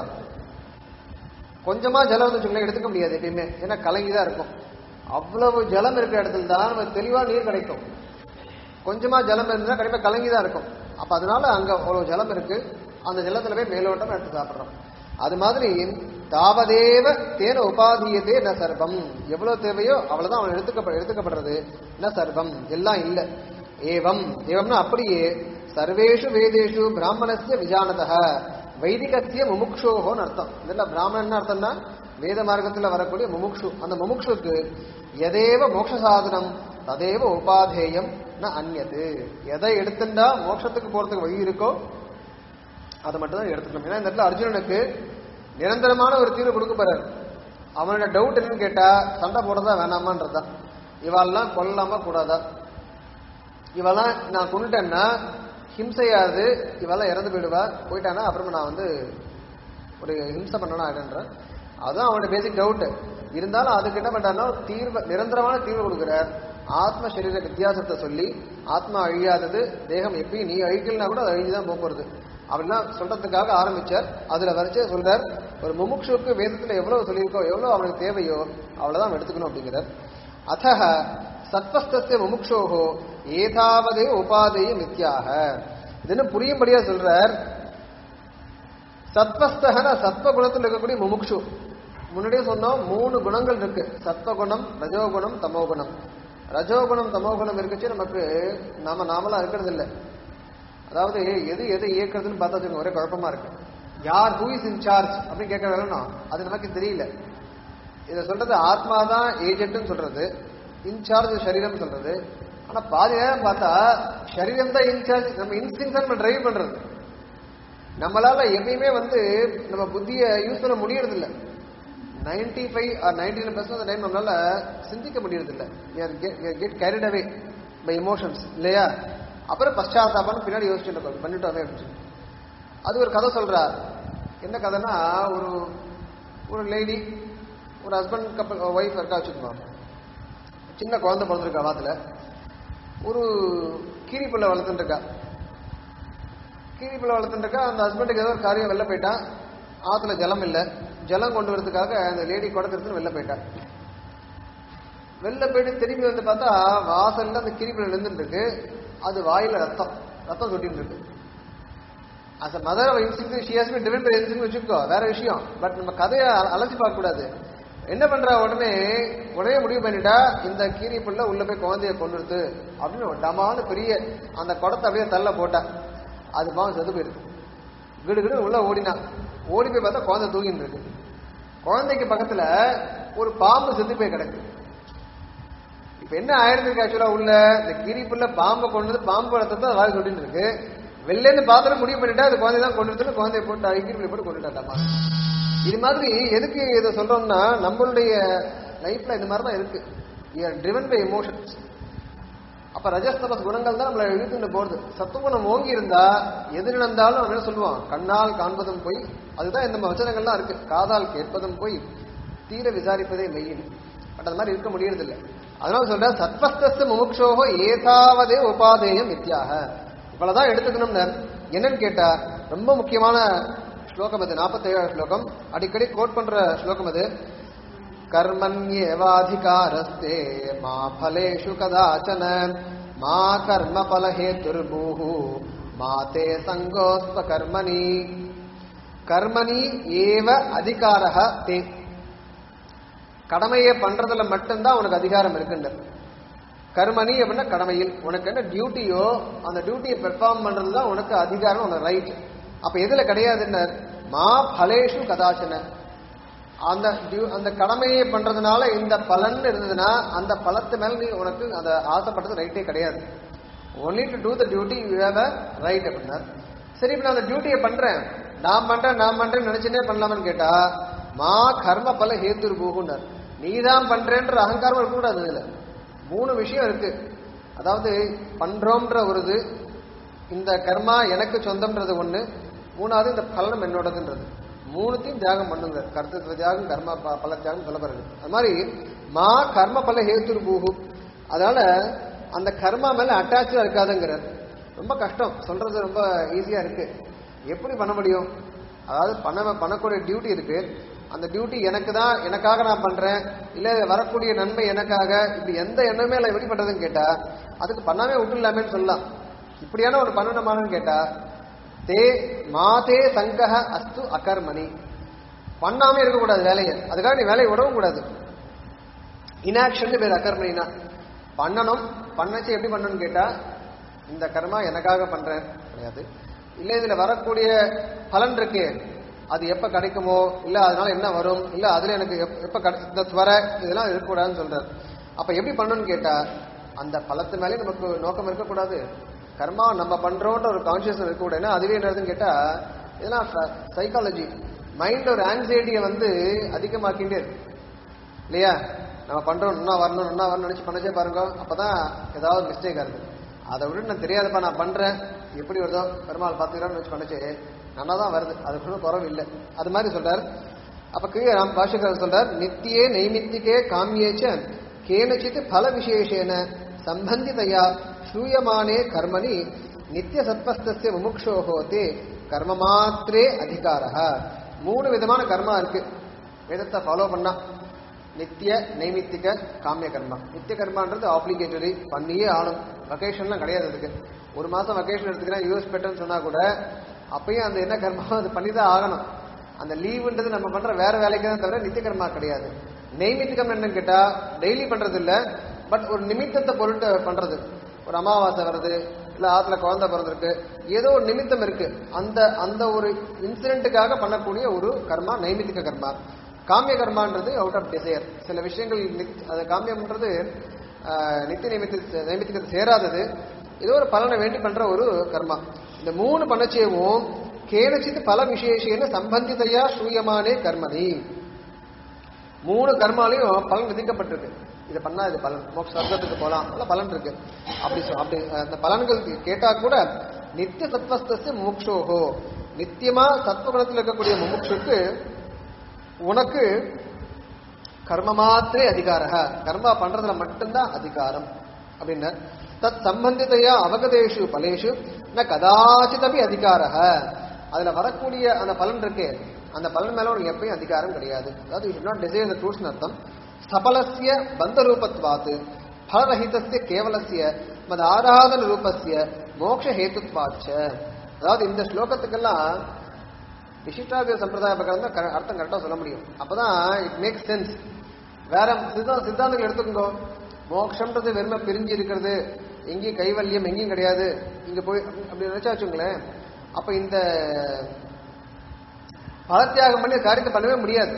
கொஞ்சமா ஜலம் வந்து வச்சுக்கலாம் எடுத்துக்க முடியாது எப்பயுமே ஏன்னா கலங்கிதான் இருக்கும் அவ்வளவு ஜலம் இருக்கிற இடத்துல தான் நமக்கு தெளிவா நீர் கிடைக்கும் கொஞ்சமா ஜலம் இருந்தா கண்டிப்பா கலங்கி தான் இருக்கும் அப்ப அதனால அங்க அவ்வளவு ஜலம் இருக்கு அந்த ஜலத்துல போய் மேலோட்டம் எடுத்து சாப்பிடுறோம் அது மாதிரி தாவதேவ தேன உபாதியதே ந சர்வம் எவ்வளவு தேவையோ அவ்வளவுதான் அவன் எடுத்துக்க எடுத்துக்கப்படுறது ந சர்வம் எல்லாம் இல்ல ஏவம் ஏவம்னா அப்படியே சர்வேஷு வேதேஷு பிராமணஸ்ய விஜானதः வைதிகத்திய முமுக்ஷோகோன்னு அர்த்தம் இதெல்லாம் பிராமணன் அர்த்தம்னா வேத மார்க்கத்துல வரக்கூடிய முமுக்ஷு அந்த முமுக்ஷுக்கு எதேவ மோட்ச சாதனம் ததேவ உபாதேயம் ந அந்நது எதை எடுத்துட்டா மோட்சத்துக்கு போறதுக்கு வழி இருக்கோ அதை மட்டும் தான் எடுத்துக்கணும் ஏன்னா இந்த இடத்துல அர்ஜுனனுக்கு நிரந்தரமான ஒரு தீர்வு கொடுக்க போறாரு அவனோட டவுட் என்னன்னு கேட்டா சண்டை போடுறதா வேணாமான்றதா இவாளெல்லாம் கொல்லலாமா கூடாதா இவெல்லாம் நான் கொண்டுட்டேன்னா ஹிம்சையாது இவெல்லாம் இறந்து போயிடுவா போயிட்டானா அப்புறமா நான் வந்து ஒரு ஹிம்சை பண்ணணும் ஆகிடுன்றேன் அதுதான் அவனோட பேசிக் டவுட் இருந்தாலும் அதுக்கு என்ன பண்றாருன்னா ஒரு தீர்வு நிரந்தரமான தீர்வு கொடுக்குறார் ஆத்ம சரீர வித்தியாசத்தை சொல்லி ஆத்மா அழியாதது தேகம் எப்பயும் நீ அழிக்கலனா கூட அது அழிஞ்சுதான் போக போறது அப்படிலாம் சொல்றதுக்காக ஆரம்பிச்சார் அதுல வரைச்சே சொல்றார் ஒரு முமுட்சுக்கு வேதத்துல எவ்வளவு சொல்லியிருக்கோ எவ்வளவு அவனுக்கு தேவையோ அவ்வளவுதான் அவன் எடுத்துக்கணும் அப்படிங்கிறார் அத்தக சத்வஸ்தஸ்ய முமுட்சோகோ ஏதாவதே உபாதைய மித்யாக இதுன்னு புரியும்படியா சொல்றார் சத்வஸ்தகன சத்வ குணத்தில் இருக்கக்கூடிய முமுக்ஷு முன்னாடியே சொன்னோம் மூணு குணங்கள் இருக்கு சத்வகுணம் ரஜோகுணம் தமோகுணம் ரஜோகுணம் தமோகுணம் இருக்குச்சு நமக்கு நாம நாமலாம் இருக்கிறது இல்லை அதாவது எது எது இயக்குறதுன்னு பார்த்தா வச்சுக்கோங்க, ஒரே குழப்பமா இருக்கு யார் ஹூ இஸ் இன்சார்ஜ் அப்படின்னு கேட்க வேணும் அது நமக்கு தெரியல இதை சொல்றது ஆத்மா தான் ஏஜென்ட்னு சொல்றது இன்சார்ஜ் சரீரம் சொல்றது ஆனா பாதி நேரம் பார்த்தா சரீரம் தான் இன்சார்ஜ் நம்ம இன்ஸ்டிங் நம்ம டிரைவ் பண்றது நம்மளால எப்பயுமே வந்து நம்ம புத்தியை யூஸ் பண்ண முடியறதில்ல ninety five or ninety nine percent time நம்மளால சிந்திக்க முடியறதில்ல get carried away by emotions இல்லையா அப்புறம் பశ్చాத்தாபம் பின்னாடி யோசிச்சுட்டு இருக்கோம் பண்ணிட்டோமே அப்படின்னு சொல்லி. அது ஒரு கதை சொல்றா என்ன கதைன்னா ஒரு ஒரு லேடி ஒரு ஹஸ்பண்ட் கப்பல் ஒய்ஃப் இருக்கா வச்சுக்கோங்க சின்ன குழந்தை பிறந்திருக்கா வாத்துல ஒரு கீரி பிள்ளை வளர்த்துட்டு இருக்கா கீரி பிள்ளை வளர்த்துட்டு இருக்கா அந்த ஹஸ்பண்டுக்கு ஏதோ ஒரு காரியம் வெளில போயிட்டா ஆத்துல ஜலம் இல்லை ஜலம் கொண்டு வரதுக்காக அந்த லேடி குடத்திற்கு வெளில போயிட்டா வெளில போயிட்டு திரும்பி வந்து பார்த்தா வாசல்ல அந்த கீரி பிள்ளை நின்றுட்டு இருக்கு அது வாயில ரத்தம் ரத்தம் சொட்டின்னு இருக்கு as a mother of instinct she has been driven by instinct வச்சுக்கோ வேற விஷயம் பட் நம்ம கதையை அ- அலசி பார்க்க கூடாது என்ன பண்றா உடனே உடனே முடிவு பண்ணிட்டா இந்த கீரி புள்ள உள்ள போய் குழந்தைய கொண்டுருது அப்படின்னு ஒரு டமான பெரிய அந்த குடத்தை அப்படியே தள்ள போட்டா அது பாவம் செத்து போயிருக்கு கிடு கிடு உள்ள ஓடினா ஓடி போய் பார்த்தா குழந்தை தூங்கிட்டு இருக்கு குழந்தைக்கு பக்கத்துல ஒரு பாம்பு செத்து போய் கிடக்கு இப்ப என்ன ஆயிருக்கு ஆக்சுவலா உள்ள இந்த கிரி புள்ள பாம்பை கொண்டு வந்து பாம்பு ரத்தத்தை வாய் சொல்லிட்டு இருக்கு வெளில இருந்து பாத்திரம் முடிவு பண்ணிட்டா அது குழந்தை தான் கொண்டு வந்து குழந்தைய போட்டு கிரி புள்ள போட்டு கொண்டுட்டாமா இது மாதிரி எதுக்கு இதை சொல்றோம்னா நம்மளுடைய லைஃப்ல இந்த மாதிரி தான் இருக்கு ட்ரிவன் பை எமோஷன்ஸ் அப்ப ரஜஸ்தமஸ் குணங்கள் தான் நம்மளை இழுத்துட்டு போறது சத்துவகுணம் ஓங்கி இருந்தா எது நடந்தாலும் நம்ம என்ன சொல்லுவோம் கண்ணால் காண்பதும் போய் அதுதான் இந்த வச்சனங்கள்லாம் இருக்கு காதால் கேட்பதும் போய் தீர விசாரிப்பதே மெய்யின் பட் அது மாதிரி இருக்க முடியறதில்லை அதனால சொல்ற சத்வஸ்தஸ்து முமுக்ஷோகோ ஏதாவதே உபாதேயம் வித்யாக இவ்வளவுதான் எடுத்துக்கணும்னு என்னன்னு கேட்டா ரொம்ப முக்கியமான ஸ்லோகம் அது நாற்பத்தேழாவது ஸ்லோகம் அடிக்கடி கோட் பண்ற ஸ்லோகம் அது कर्मण्येवाधिकारस्ते मा फलेषु कदाचन मा कर्मफलहेतुर्भूः मा ते सङ्गोऽस्त्वकर्मणि கர்மணி ஏவ அதிகாரக தே கடமையை பண்றதுல மட்டும்தான் உனக்கு அதிகாரம் இருக்குன்ற கர்மணி அப்படின்னா கடமையில் உனக்கு என்ன டியூட்டியோ அந்த டியூட்டியை பெர்ஃபார்ம் பண்றது தான் உனக்கு அதிகாரம் உனக்கு ரைட் அப்ப எதுல கிடையாதுன்னு மா பலேஷு கதாச்சன அந்த டியூ- அந்த கடமையை பண்றதுனால இந்த பலன் இருந்ததுன்னா அந்த பலத்து மேல நீ உனக்கு அந்த ஆசைப்பட்டது ரைட்டே கிடையாது only to do the duty you have a right அப்படின்னார் சரி இப்ப நான் அந்த டியூட்டியை பண்றேன் நான் பண்றேன் நான் பண்றேன்னு நினைச்சுனே பண்ணலாம்னு கேட்டா மா கர்ம பல ஹேத்துர் பூகுன்னார் நீ தான் பண்றேன்ற அகங்காரம் இருக்கக்கூடாது இதுல மூணு விஷயம் இருக்கு அதாவது பண்றோம்ன்ற ஒரு இது இந்த கர்மா எனக்கு சொந்தம்ன்றது ஒண்ணு மூணாவது இந்த பலனம் என்னோடதுன்றது மூணுத்தையும் தியாகம் பண்ணுங்க கர்த்தத்துவ தியாகம் கர்ம ப- பல தியாகம் சொல்லப்படுறது அது மாதிரி மா கர்ம பல ஹேத்துர் பூகு அதனால அந்த கர்மா மேல அட்டாச்சா இருக்காதுங்கிறார் ரொம்ப கஷ்டம் சொல்றது ரொம்ப ஈஸியா இருக்கு எப்படி பண்ண முடியும் அதாவது பண்ண பண்ணக்கூடிய டியூட்டி இருக்கு அந்த டியூட்டி எனக்கு தான் எனக்காக நான் பண்றேன் இல்ல வரக்கூடிய நன்மை எனக்காக இப்படி எந்த எண்ணமே இல்லை எப்படி பண்றதுன்னு கேட்டா அதுக்கு பண்ணாமே விட்டுலாமேன்னு சொல்லலாம் இப்படியான ஒரு பண்ணணுமான்னு கேட்டா தே மாதே சங்கஹ அஸ்து அகர்மணி பண்ணாம இருக்கக்கூடாது வேலையை அதுக்காக நீ வேலையை விடவும் கூடாது இனாக்ஷன் பேர் அகர்மணினா பண்ணணும் பண்ணச்சு எப்படி பண்ணணும்னு கேட்டா இந்த கர்மா எனக்காக பண்றேன் கிடையாது இல்ல இதுல வரக்கூடிய பலன் இருக்கு அது எப்ப கிடைக்குமோ இல்ல அதனால என்ன வரும் இல்ல அதுல எனக்கு எப்ப- எப்ப கிடை- இந்த துவர இதெல்லாம் இருக்கக்கூடாதுன்னு சொல்றாரு அப்ப எப்படி பண்ணணும்னு கேட்டா அந்த பலத்து மேலே நமக்கு நோக்கம் இருக்கக்கூடாது கர்மா நம்ம பண்றோன்ற ஒரு கான்சியஸ் இருக்கக்கூடாது ஏன்னா அதுவே என்னதுன்னு கேட்டா இதெல்லாம் சைக்காலஜி மைண்ட் ஒரு ஆங்ஸைட்டியை வந்து அதிகமாக்கிட்டே இருக்கு இல்லையா நம்ம பண்றோம் இன்னும் வரணும் இன்னும் வரணும் நினைச்சு பண்ணச்சே பாருங்க அப்பதான் ஏதாவது மிஸ்டேக் ஆகுது அதை விட நான் தெரியாதப்பா நான் பண்றேன் எப்படி வருதோ பெருமாள் பாத்துக்கிறான்னு வச்சு பண்ணச்சே நல்லா தான் வருது அதுக்கு ஒன்றும் குறவு இல்லை அது மாதிரி சொல்றாரு அப்ப கீழே ராம் பாஷகர் சொல்றார் நித்தியே நைமித்திகே காமியேச்ச கேனச்சித் பல விசேஷேன சம்பந்திதையா சூயமானே கர்மணி நித்திய சத்வஸ்தஸ்ய முமுக்ஷோகோ தே கர்ம மாத்திரே அதிகாரः மூணு விதமான கர்மா இருக்கு வேதத்தை ஃபாலோ பண்ணா நித்திய நைமித்திக காமிய கர்மா நித்திய கர்மான்றது ஆப்ளிகேட்டரி பண்ணியே ஆகணும் வகேஷன்லாம் கிடையாது அதுக்கு ஒரு மாசம் வகேஷன் எடுத்துக்கிறேன் யூஎஸ் பெட்டர்னு சொன்னா கூட அப்பயும் அந்த என்ன கர்மா அது பண்ணி தான் ஆகணும் அந்த லீவுன்றது நம்ம பண்ற வேற வேலைக்கு தான் தவிர நித்திய கர்மா கிடையாது நெய்மித்திகம் என்னன்னு கேட்டா டெய்லி பண்றது இல்ல பட் ஒரு நிமித்தத்தை பொருட்டு பண்றது ஒரு அமாவாசை வருது இல்ல ஆத்துல குழந்தை பிறந்திருக்கு ஏதோ ஒரு நிமித்தம் இருக்கு அந்த அந்த ஒரு இன்சிடென்ட்டுக்காக பண்ணக்கூடிய ஒரு கர்மா நைமித்திக கர்மா காமிய கர்மான்றது அவுட் ஆஃப் டிசையர் சில விஷயங்கள் நித்- அது காமியம்ன்றது ஆஹ், நித்திய நைமித்த நைமித்திகத்தை சேராதது ஏதோ ஒரு பலனை வேண்டி பண்ற ஒரு கர்மா இந்த மூணு பண்ணச்சேவும் கேனச்சித் பல விசேஷேன சம்பந்திதையா சூயமானே கர்மணி மூணு கர்மாலையும் பலன் விதிக்கப்பட்டிருக்கு இதை பண்ணா இது பலன் மோட்ச சொர்க்கத்துக்கு போலாம் நல்ல பலன் இருக்கு அப்படி சொ- அப்படி அந்த பலன்கள் கேட்டா கூட நித்திய சத்வஸ்தஸ்ய முமுக்ஷோகோ நித்தியமா சத்வகுணத்தில் இருக்கக்கூடிய முமுட்சுக்கு உனக்கு கர்ம மாத்திரே அதிகார கர்மா பண்றதுல மட்டும்தான் அதிகாரம் அப்படின்னு தத் சம்பந்திதையா அவகதேஷு பலேஷு ந கதாச்சிதபி அதிகார அதுல வரக்கூடிய அந்த பலன் இருக்கு அந்த பலன் மேல உனக்கு எப்பயும் அதிகாரம் கிடையாது அதாவது you not desire the fruits அர்த்தம் சபலசிய பந்த ரூபத்வாத் பலரஹிதஸ்ய கேவலசிய மத ஆராதன ரூபஸ்ய மோக்ஷ ஹேத்துத்வாச்ச அதாவது இந்த ஸ்லோகத்துக்கெல்லாம் விசிஷ்டாதிய சம்பிரதாய பிரகாரம் தான் கர- அர்த்தம் கரெக்டாக சொல்ல முடியும் அப்பதான் இட் மேக் சென்ஸ் வேற சித்தா சித்தாந்தங்கள் எடுத்துக்கோ மோட்சம்ன்றது வெறுமை பிரிஞ்சு இருக்கிறது எங்கேயும் கைவல்யம் எங்கேயும் கிடையாது இங்க போய் அப்படி- அப்படி நினைச்சா வச்சுங்களேன் அப்ப இந்த பலத்தியாகம் பண்ணி காரியத்தை பண்ணவே முடியாது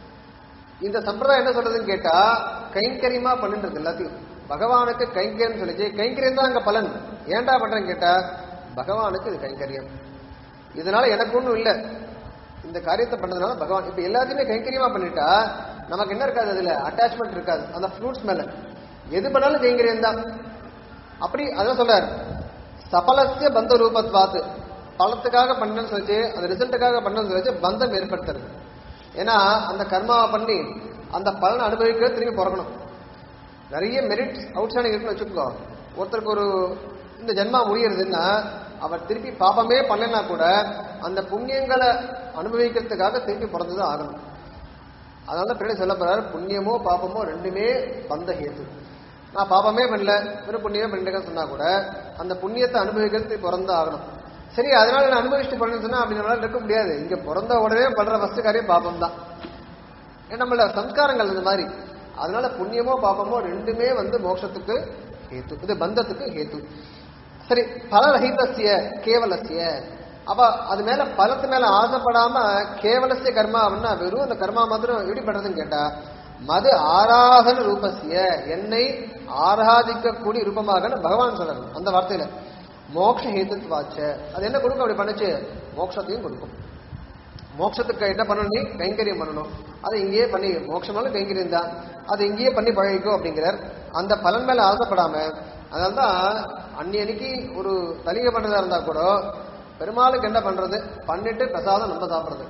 இந்த சம்பிரதாயம் என்ன சொல்றதுன்னு கேட்டா கைங்கரியமா பண்ணுன்றது எல்லாத்தையும் பகவானுக்கு கைங்கரியம் சொல்லிச்சு கைங்கரியம் தான் அங்க பலன் ஏன்டா பண்றேன்னு கேட்டா பகவானுக்கு இது கைங்கரியம் இதனால எனக்கு ஒண்ணும் இல்ல இந்த காரியத்தை பண்ணதுனால பகவான் இப்ப எல்லாத்தையுமே கைங்கரியமா பண்ணிட்டா நமக்கு என்ன இருக்காது அதுல அட்டாச்மெண்ட் இருக்காது அந்த ஃப்ரூட்ஸ் மேல எது பண்ணாலும் கைங்கரியம் தான் அப்படி அதான் சொல்றாரு சபலசிய பந்த ரூபத்வாத்து பலத்துக்காக பண்ணன்னு சொல்லிச்சு அந்த ரிசல்ட்டுக்காக பண்ணன்னு சொல்லிச்சு பந்தம் ஏற்படுத்துறது ஏன்னா அந்த கர்மாவை பண்ணி அந்த பலனை அனுபவிக்கிறது திரும்பி பிறக்கணும் நிறைய மெரிட்ஸ் அவுட்ஸ்டாண்டிங் இருக்குன்னு வச்சுக்கோ ஒருத்தருக்கு ஒரு இந்த ஜென்மா முடியறதுன்னா அவர் திருப்பி பாபமே பண்ணலைன்னா கூட அந்த புண்ணியங்களை அனுபவிக்கிறதுக்காக திருப்பி பிறந்துதான் ஆகணும் அதனால தான் பின்னாடி சொல்ல போறாரு புண்ணியமோ பாபமோ ரெண்டுமே பந்த ஹேத்து நான் பாபமே பண்ணல வெறும் புண்ணியமே பண்ணிட்டேன்னு சொன்னா கூட அந்த புண்ணியத்தை அனுபவிக்கிறதுக்கு பிறந்தா ஆகணும் சரி அதனால நான் அனுபவிச்சுட்டு பண்ணேன்னு சொன்னா அப்படி நம்மளால இருக்க முடியாது இங்க பிறந்த உடனே பண்ற ஃபர்ஸ்ட் காரியம் பாபம் தான் ஏன்னா நம்மள சம்ஸ்காரங்கள் இந்த மாதிரி அதனால புண்ணியமோ பாபமோ ரெண்டுமே வந்து மோட்சத்துக்கு ஹேத்து இது பந்தத்துக்கு ஹேத்து சரி பலரஹிதசிய கேவலசிய அப்ப அது மேல பலத்து மேல ஆசைப்படாம கேவலசிய கர்மா அப்படின்னா வெறும் அந்த கர்மா மாத்திரம் எப்படி பண்றதுன்னு கேட்டா மது ஆராதன ரூபசிய என்னை ஆராதிக்கக்கூடிய ரூபமாக பகவான் சொல்லணும் அந்த வார்த்தையில மோக்ஷ ஹேத்துவாச்ச அது என்ன கொடுக்கும் அப்படி பண்ணுச்சு மோட்சத்தையும் கொடுக்கும் மோட்சத்துக்கு என்ன பண்ணணும் நீ கைங்கரியம் பண்ணணும் அதை இங்கேயே பண்ணி மோட்சமாலும் கைங்கரியம் தான் அதை இங்கேயே பண்ணி பழகிக்கோ அப்படிங்கிறார் அந்த பலன் மேல ஆசைப்படாம அதனால தான் அன்னைக்கு ஒரு தலிகை பண்ணதா இருந்தா கூட பெருமாளுக்கு என்ன பண்றது பண்ணிட்டு பிரசாதம் நம்ம சாப்பிடுறது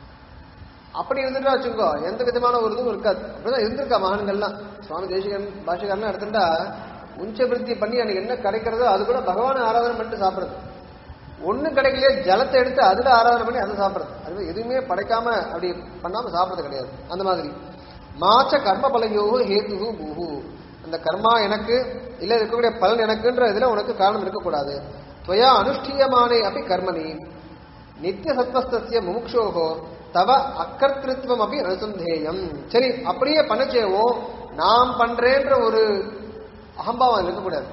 அப்படி இருந்துட்டா வச்சுக்கோ எந்த விதமான ஒரு இதுவும் இருக்காது அப்படிதான் இருந்திருக்கா மகான்கள்லாம் சுவாமி தேசிகன் பாஷகாரன் எடுத்துட்டா உஞ்ச விருத்தி பண்ணி எனக்கு என்ன கிடைக்கிறதோ அது கூட பகவானை ஆராதனை பண்ணிட்டு சாப்பிடுறது ஒண்ணும் கிடைக்கலையே ஜலத்தை எடுத்து அதுல ஆராதனை பண்ணி அதை சாப்பிடுறது அது எதுவுமே படைக்காம அப்படி பண்ணாம சாப்பிடுறது கிடையாது அந்த மாதிரி மாச்ச கர்ம பலயோகோ ஹேத்து பூஹு அந்த கர்மா எனக்கு இல்ல இருக்கக்கூடிய பலன் எனக்குன்ற இதுல உனக்கு காரணம் இருக்கக்கூடாது துவயா அனுஷ்டீயமானே அப்படி கர்மணி நித்திய சத்வஸ்திய முமுக்ஷோகோ தவ அக்கர்த்திருவம் அப்படி அனுசந்தேயம் சரி அப்படியே பண்ணச்சேவோ நாம் பண்றேன்ற ஒரு அகம்பாவம் அதுல இருக்கக்கூடாது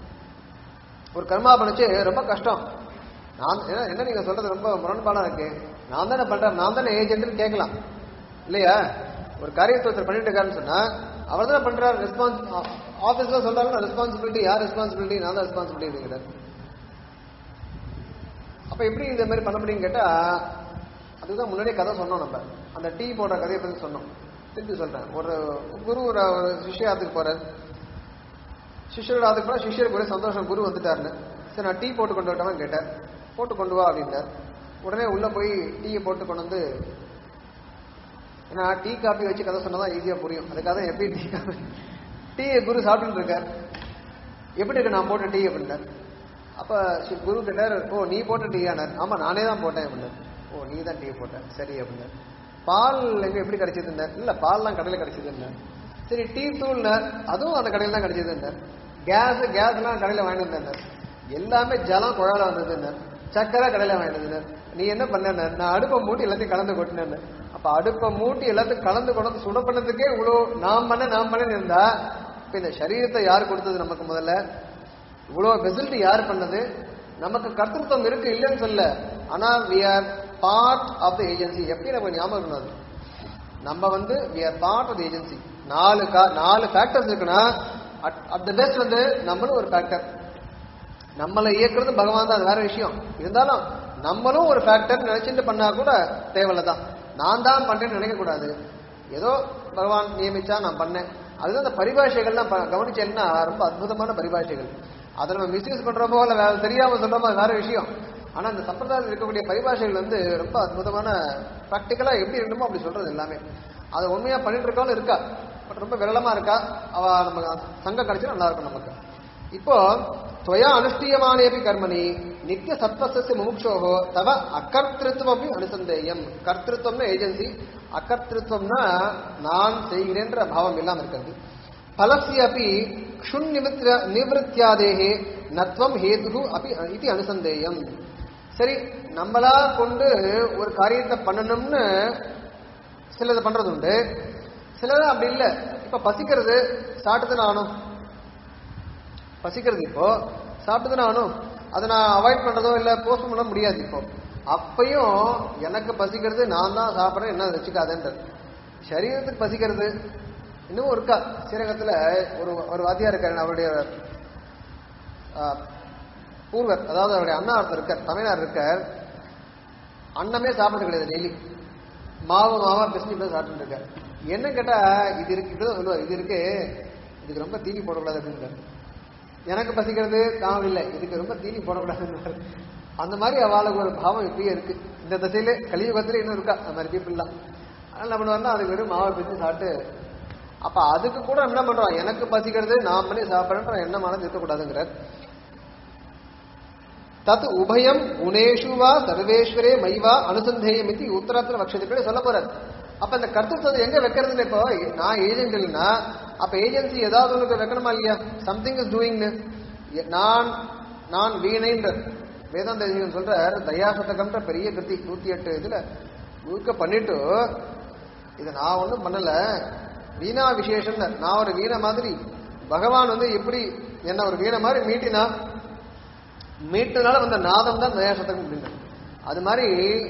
ஒரு கர்மா பண்ணுச்சு ரொம்ப கஷ்டம் நான் என்ன- என்ன நீங்க சொல்றது ரொம்ப முரண்பாடா இருக்கு நான் தானே பண்றேன் நான் தானே ஏஜென்ட்னு கேட்கலாம் இல்லையா ஒரு காரியத்தை ஒருத்தர் பண்ணிட்டு இருக்காருன்னு சொன்னா அவர் தானே பண்றாரு ரெஸ்பான்ஸ் ஆபீஸ்ல சொல்றாரு ரெஸ்பான்சிபிலிட்டி யார் ரெஸ்பான்சிபிலிட்டி நான் தான் ரெஸ்பான்சிபிலிட்டி அப்படிங்கிறார் அப்ப எப்படி இந்த மாதிரி பண்ண முடியும்னு கேட்டா அதுதான் முன்னாடியே கதை சொன்னோம் நம்ம அந்த டீ போடுற கதையை பத்தி சொன்னோம் திருப்பி சொல்றேன் ஒரு குரு ஒரு ஒரு சிஷ்யாத்துக்கு போறாரு சிஷ்யரோட அதுக்கு போனா சிஷ்யருக்கு ஒரே சந்தோஷம் குரு வந்துட்டாருன்னு சரி நான் டீ போட்டு கொண்டு வரட்டான்னு கேட்டேன் போட்டு கொண்டு வா அப்படின்னார் உடனே உள்ள போய் டீயை போட்டு கொண்டு வந்து ஏன்னா டீ காபி வச்சு கதை சொன்னதான் ஈஸியா புரியும் அதுக்காக தான் எப்படி டீ காபி டீ குரு சாப்பிட்டுட்டு இருக்கார் எப்படி இருக்கு நான் போட்ட டீ அப்படின்னார் அப்ப சி- குரு கேட்டார் ஓ நீ போட்ட டீயானார் ஆமா நானே தான் போட்டேன் அப்படின்னார் ஓ நீ தான் டீ போட்ட சரி அப்படின்னார் பால் எங்க எப்படி கிடைச்சதுன்னார் இல்ல பால்லாம் கடையில கிடைச்சதுன்னார் சரி டீ தூள்னார் அதுவும் அந்த கடையில தான் கிடைச்சதுன்னார் கேஸ் கேஸ்லாம் கடையில வாங்கிட்டு வந்தார் எல்லாமே ஜலம் குழால வந்ததுன்னார் சக்கரை கடையில வாங்கிட்டு வந்தார் நீ என்ன பண்ண நான் அடுப்பை மூட்டி எல்லாத்தையும் கலந்து கொட்டினேன் அப்ப அடுப்பை மூட்டி எல்லாத்தையும் கலந்து கொண்டு சுட பண்ணதுக்கே இவ்வளோ நாம் பண்ண நாம் பண்ண இருந்தா இப்ப இந்த சரீரத்தை யார் கொடுத்தது நமக்கு முதல்ல இவ்வளவு ஃபெசிலிட்டி யார் பண்ணது நமக்கு கர்த்தத்துவம் இருக்கு இல்லைன்னு சொல்ல ஆனா we are part of the agency எப்படி நம்ம ஞாபகம் இருக்கணும் அது நம்ம வந்து we are part of the agency நாலு கா நாலு ஃபேக்டர்ஸ் இருக்குன்னா அட் த பெஸ்ட் வந்து நம்மளும் ஒரு ஃபேக்டர் நம்மளை இயக்குறது பகவான் தான் அது வேற விஷயம் இருந்தாலும் நம்மளும் ஒரு ஃபேக்டர் நினைச்சிட்டு பண்ணா கூட தேவையில்ல தான் நான் தான் பண்றேன்னு நினைக்க கூடாது ஏதோ பகவான் நியமிச்சா நான் பண்ணேன் அதுதான் அந்த பரிபாஷைகள்லாம் ப- கவனிச்சேன்னா ரொம்ப அற்புதமான பரிபாஷைகள் அதை நம்ம மிஸ்யூஸ் பண்றோமோ இல்ல வேற தெரியாம சொல்றோமோ அது வேற விஷயம் ஆனா இந்த சம்பிரதாயத்தில் இருக்கக்கூடிய பரிபாஷைகள் வந்து ரொம்ப அற்புதமான ப்ராக்டிக்கலா எப்படி இருந்தமோ அப்படி சொல்றது எல்லாமே அது உண்மையா பண்ணிட்டு இருக்கவங்களும் இருக்கா பட் ரொம்ப விரளமா இருக்கா அவ நம்ம சங்கம் கிடைச்சா நல்லா இருக்கும் நமக்கு இப்போ துவயா அனுஷ்டீயமானேபி கர்மணி நித்திய சத்வசஸ்ய முமுட்சோகோ தவ அகர்த்திருவம் அனுசந்தேயம் கர்த்திருவம்னா ஏஜென்சி அகர்த்திருவம்னா நான் செய்கிறேன்ற பாவம் இல்லாம இருக்கிறது பலசிய அப்படி க்ஷுன் நிமித்ர நிவத்தியாதேகே நத்வம் ஹேது அப்படி இது அனுசந்தேயம் சரி நம்மளா கொண்டு ஒரு காரியத்தை பண்ணணும்னு சிலது பண்றது உண்டு சிலது அப்படி இல்லை இப்ப பசிக்கிறது சாப்பிட்டு ஆனும் பசிக்கிறது இப்போ சாப்பிட்டு ஆனும் அதை நான் அவாய்ட் பண்றதோ இல்ல போஸ்ட் பண்ண முடியாது இப்போ அப்பையும் எனக்கு பசிக்கிறது நான் தான் சாப்பிட்றேன் என்ன வச்சுக்காதேன்றது சரீரத்துக்கு பசிக்கிறது இன்னும் இருக்கா ஸ்ரீரங்கத்துல ஒரு ஒரு வாத்தியார் இருக்காரு அவருடைய ஆஹ், பூர்வர் அதாவது அவருடைய அண்ணா ஒருத்தர் இருக்கார் தமிழ்நாடு இருக்கார் அன்னமே சாப்பிடுறது கிடையாது டெய்லி மாவு மாவா பிஸ்னி தான் சாப்பிட்டு இருக்கார் என்ன கேட்டா இது இருக்கு இப்படிதான் சொல்லுவார் இது இருக்கு இதுக்கு ரொம்ப தீனி போடக்கூடாது அப்படின்னு எனக்கு பசிக்கிறது காவல் இல்லை இதுக்கு ரொம்ப தீனி போடக்கூடாதுன்னு அந்த மாதிரி அவளுக்கு ஒரு பாவம் இப்பயே இருக்கு இந்த திசையில கலியுகத்துல இன்னும் இருக்கா அந்த மாதிரி பீப்புள்லாம் அதனால என்ன பண்ணுவாருன்னா அதுக்கு வெறும் மாவை பிச்சு சாப்பிட்டு அப்ப அதுக்கு கூட என்ன பண்றோம் எனக்கு பசிக்கிறது நான் பண்ணி சாப்பிட்றேன்ற எண்ணமானது இருக்கக்கூடாதுங்கிறார் தத் உபயம் குணேஷு வா சர்வேஸ்வரே மைவா அனுசந்தேயம் இது உத்தராத்திர வக்ஷத்துக்கு சொல்ல போறார் அப்ப இந்த கர்த்தத்துவத்தை எங்க வைக்கிறதுன்னு இப்போ நான் ஏஜென்ட் இல்லைன்னா அப்ப ஏஜென்சி ஏதாவது உனக்கு வைக்கணுமா இல்லையா சம்திங் இஸ் டூயிங்னு நான் நான் வீணைன்ற வேதாந்த தேசிகன் சொல்ற தயாசதகம்ன்ற பெரிய கிருதி நூத்தி எட்டு இதுல முழுக்க பண்ணிட்டு இதை நான் ஒண்ணும் பண்ணல வீணா விசேஷம் நான் ஒரு வீணை மாதிரி பகவான் வந்து எப்படி என்ன ஒரு வீணை மாதிரி மீட்டினா மீட்டனால வந்த நாதம் தான் தயாசதகம் அப்படின்னு அது மாதிரி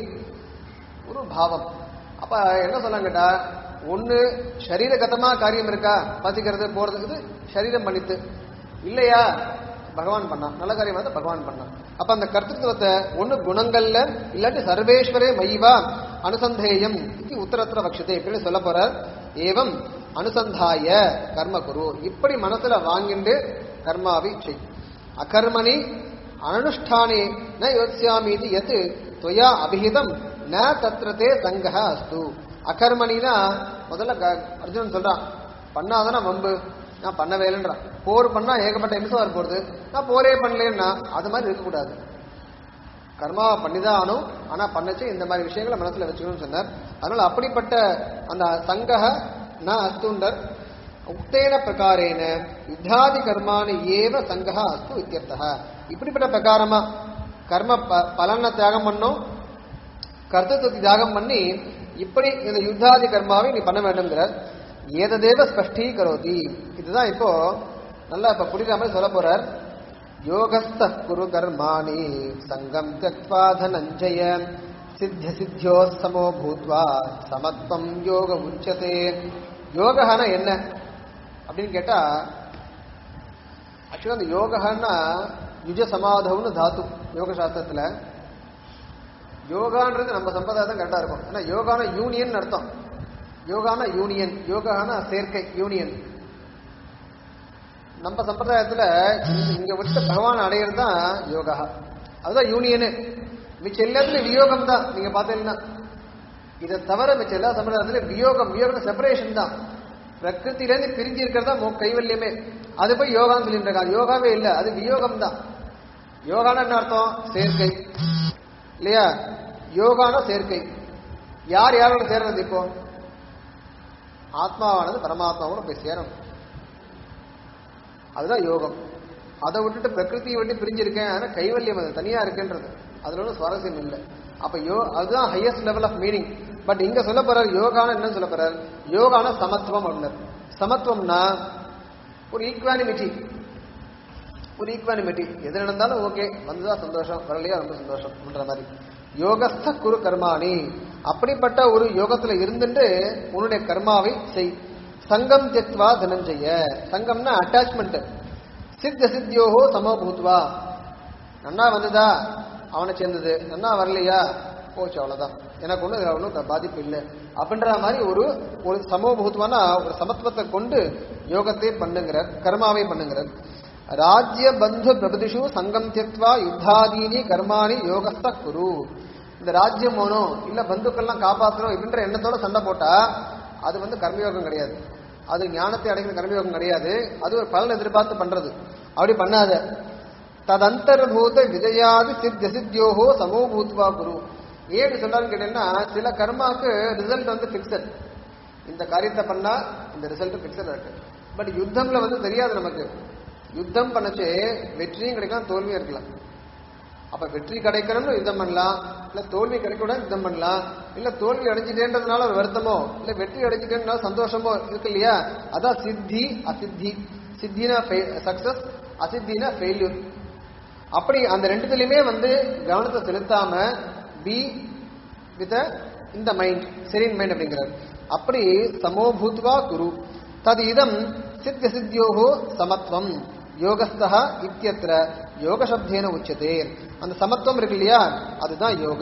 ஒரு பாவம் அப்ப என்ன சொல்லாங்க கேட்டா ஒண்ணு சரீரகதமா காரியம் இருக்கா பசிக்கிறது போறது இது சரீரம் பண்ணித்து இல்லையா பகவான் பண்ணான் நல்ல காரியம் வந்து பகவான் பண்ணான் அப்ப அந்த கர்த்தத்துவத்தை ஒண்ணு குணங்கள்ல இல்லாட்டி சர்வேஸ்வரே மைவா அனுசந்தேயம் இது உத்தரத்திர பட்சத்தை இப்படின்னு சொல்ல போறார் ஏவம் அனுசந்தாய கர்ம குரு இப்படி மனசுல வாங்கிண்டு கர்மாவை செய் அகர்மணி அனுஷ்டானே ந யோசியாமி இது எது துவயா அபிஹிதம் ந தத்ரதே சங்கஹ அஸ்து அகர்மணினா முதல்ல க- அர்ஜுனன் சொல்றான் பண்ணாதானே வம்பு நான் பண்ணவே இல்லைன்றான் போர் பண்ணா ஏகப்பட்ட நிமிஷம் வர போறது நான் போரே பண்ணலேன்னா அது மாதிரி இருக்கக்கூடாது கர்மாவை பண்ணிதான் ஆனும் ஆனா பண்ணச்சு இந்த மாதிரி விஷயங்களை மனசுல வச்சுக்கணும்னு சொன்னார் அதனால அப்படிப்பட்ட அந்த சங்கஹ ந அஸ்துண்டர் உக்தேன பிரகாரேன யுத்தாதி கர்மானி ஏவ சங்கஹ அஸ்து இத்தியர்த்தः இப்படிப்பட்ட பிரகாரமா கர்ம ப- பலனை தியாகம் பண்ணும் கர்த்தத்துவத்தை தியாகம் பண்ணி இப்படி இந்த யுத்தாதி கர்மாவை நீ பண்ண வேண்டும்ங்கிறார் ஏததேவ ஸ்பஷ்டீகரோதி இதுதான் இப்போ நல்லா இப்ப புரியுற மாதிரி சொல்ல போறார் யோகஸ்த குரு கர்மாணி சங்கம் தத்வா தனஞ்சய சித்திய சித்தியோ சமோ பூத்வா சமத்வம் யோக உச்சதே யோகனா என்ன அப்படின்னு கேட்டா ஆக்சுவலா அந்த யோகன்னா யுஜ சமாதவம்னு தாத்து யோக சாஸ்திரத்துல யோகான்றது நம்ம சம்பிரதாயம் கரெக்டா இருக்கும் ஆனா யோகான யூனியன் அர்த்தம் யோகான யூனியன் யோகான சேர்க்கை யூனியன் நம்ம சம்பிரதாயத்துல இங்க விட்டு பகவான் அடையிறது தான் யோகா அதுதான் யூனியனு மிச்ச எல்லாத்துலயும் வியோகம் தான் நீங்க பார்த்தீங்கன்னா இதை தவிர மிச்ச எல்லா சம்பிரதாயத்திலும் வியோகம் வியோகம் செப்பரேஷன் தான் பிரகிருத்திலேருந்து பிரிஞ்சு இருக்கிறதா மோ கைவல்யமே அது போய் யோகான்னு சொல்லிட்டு இருக்காங்க யோகாவே இல்லை அது வியோகம் தான் யோகான என்ன அர்த்தம் சேர்க்கை இல்லையா யோகான சேர்க்கை யார் யாரோட சேர்றது இப்போ ஆத்மாவானது பரமாத்மாவோட போய் சேரணும் அதுதான் யோகம் அதை விட்டுட்டு பிரகிருதியை விட்டு பிரிஞ்சிருக்கேன் ஆனா கைவல்யம் அது தனியா இருக்குன்றது அதுல ஒன்றும் சுவாரஸ்யம் இல்லை அப்ப யோ அதுதான் highest level of meaning but இங்க சொல்ல போறார் யோகான என்ன சொல்ல போறார் யோகான சமத்துவம் அப்படின்னார் சமத்துவம்னா ஒரு ஈக்வானிமிட்டி ஒரு ஈக்வானிமிட்டி எது நடந்தாலும் ஓகே வந்ததா சந்தோஷம் வரலையா ரொம்ப சந்தோஷம்ன்ற மாதிரி யோகஸ்த குரு கர்மாணி அப்படிப்பட்ட ஒரு யோகத்துல இருந்துட்டு உன்னுடைய கர்மாவை செய் சங்கம் தெத்வா தனஞ்செய்ய சங்கம்னா அட்டாச்மெண்ட் சித்த சித்தியோகோ சமபூத்வா நன்னா வந்ததா அவனை சேர்ந்தது என்ன வரலையா போச்சு அவ்வளவுதான் எனக்கு ஒன்றும் இதுல ஒன்றும் பாதிப்பு இல்லை அப்படின்ற மாதிரி ஒரு ஒரு சமூகபூத்தமான ஒரு சமத்துவத்தை கொண்டு யோகத்தை பண்ணுங்கிறார் கர்மாவை பண்ணுங்கிறார் ராஜ்ய பந்து பிரபதிஷு சங்கம் தியக்வா யுத்தாதீனி கர்மாணி யோகஸ்த குரு இந்த ராஜ்யம் வேணும் இல்ல பந்துக்கள்லாம் காப்பாற்றணும் இப்படின்ற எண்ணத்தோட சண்டை போட்டா அது வந்து கர்மயோகம் கிடையாது அது ஞானத்தை அடைக்கிற கர்மயோகம் கிடையாது அது ஒரு பலன் எதிர்பார்த்து பண்றது அப்படி பண்ணாத ததந்தர்பூத விஜயாது சித்த சித்தியோகோ சமோ பூத்வா குரு ஏன் சொல்றாருன்னு கேட்டீங்கன்னா சில கர்மாக்கு ரிசல்ட் வந்து பிக்சட் இந்த காரியத்தை பண்ணா இந்த ரிசல்ட் பிக்சட் இருக்கு பட் யுத்தம்ல வந்து தெரியாது நமக்கு யுத்தம் பண்ணச்சு வெற்றியும் கிடைக்கலாம் தோல்வியும் இருக்கலாம் அப்ப வெற்றி கிடைக்கணும்னு யுத்தம் பண்ணலாம் இல்ல தோல்வி கிடைக்கூட யுத்தம் பண்ணலாம் இல்ல தோல்வி அடைஞ்சிட்டேன்றதுனால ஒரு வருத்தமோ இல்ல வெற்றி அடைஞ்சிட்டேன்றதுனால சந்தோஷமோ இருக்கு இல்லையா அதான் சித்தி அசித்தி சித்தினா சக்சஸ் அசித்தினா ஃபெயில்யூர் அப்படி அந்த ரெண்டுத்துலயுமே வந்து கவனத்தை செலுத்தாம பி வித் இந்த மைண்ட் செரின் மைண்ட் அப்படிங்கிறார் அப்படி சமோபூத்வா குரு தது இதம் சித்திய சித்தியோகோ சமத்துவம் யோகஸ்தா இத்தியத்திர யோக சப்தேன உச்சதே அந்த சமத்துவம் இருக்கு இல்லையா அதுதான் யோக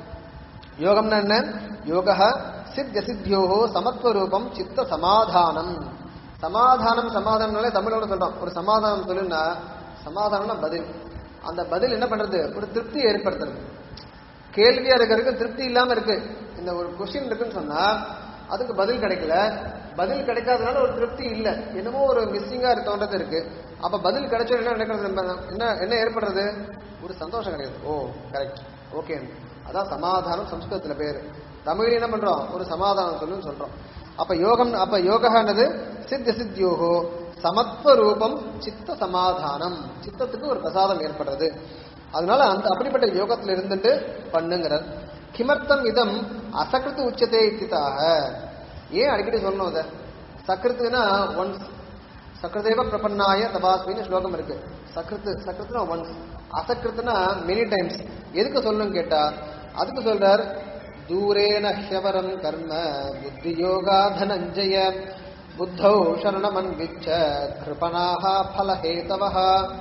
யோகம்னா என்ன யோக சித்திய சித்தியோகோ சமத்துவ ரூபம் சித்த சமாதானம் சமாதானம் சமாதானம்னாலே தமிழோட சொல்றோம் ஒரு சமாதானம் சொல்லுன்னா சமாதானம்னா பதில் அந்த பதில் என்ன பண்றது ஒரு திருப்தி ஏற்படுத்துறது கேள்வியா இருக்கிறதுக்கு திருப்தி இல்லாம இருக்கு இந்த ஒரு கொஸ்டின் இருக்குன்னு சொன்னா அதுக்கு பதில் கிடைக்கல பதில் கிடைக்காதனால ஒரு திருப்தி இல்ல என்னமோ ஒரு மிஸ்ஸிங்கா தோன்றது இருக்கு அப்ப பதில் கிடைச்ச என்ன நடக்கிறது நம்ம- என்ன என்ன ஏற்படுறது ஒரு சந்தோஷம் கிடையாது ஓ கரெக்ட் ஓகே அதான் சமாதானம் சம்ஸ்கிருதத்துல பேரு தமிழ்ல என்ன பண்றோம் ஒரு சமாதானம் சொல்லுன்னு சொல்றோம் அப்ப யோகம் அப்ப யோகானது சித்த சித்தியோகோ சமத்துவ ரூபம் சித்த சமாதானம் சித்தத்துக்கு ஒரு பிரசாதம் ஏற்படுறது அதனால அந்த அப்படிப்பட்ட யோகத்துல இருந்துட்டு பண்ணுங்கிறார் கிமர்த்தம் இதம் அசகிருத்து உச்சத்தை இத்திதாக ஏன் அடிக்கடி சொல்லணும் அதை சக்கிருத்துனா ஒன்ஸ் சக்கிருதேவ பிரபன்னாய தபாஸ்மின்னு ஸ்லோகம் இருக்கு சக்கிருத்து சக்கிருத்துனா ஒன்ஸ் அசக்கிருத்துனா மெனி டைம்ஸ் எதுக்கு சொல்லணும் கேட்டா அதுக்கு சொல்றார் தூரேன ஹ்யவரம் கர்ம புத்தி யோகா தனஞ்சய புத்தௌ சரணமன்விச்ச கிருபணாக பலஹேதவः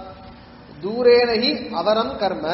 தூரேன ஹி அவரம் கர்ம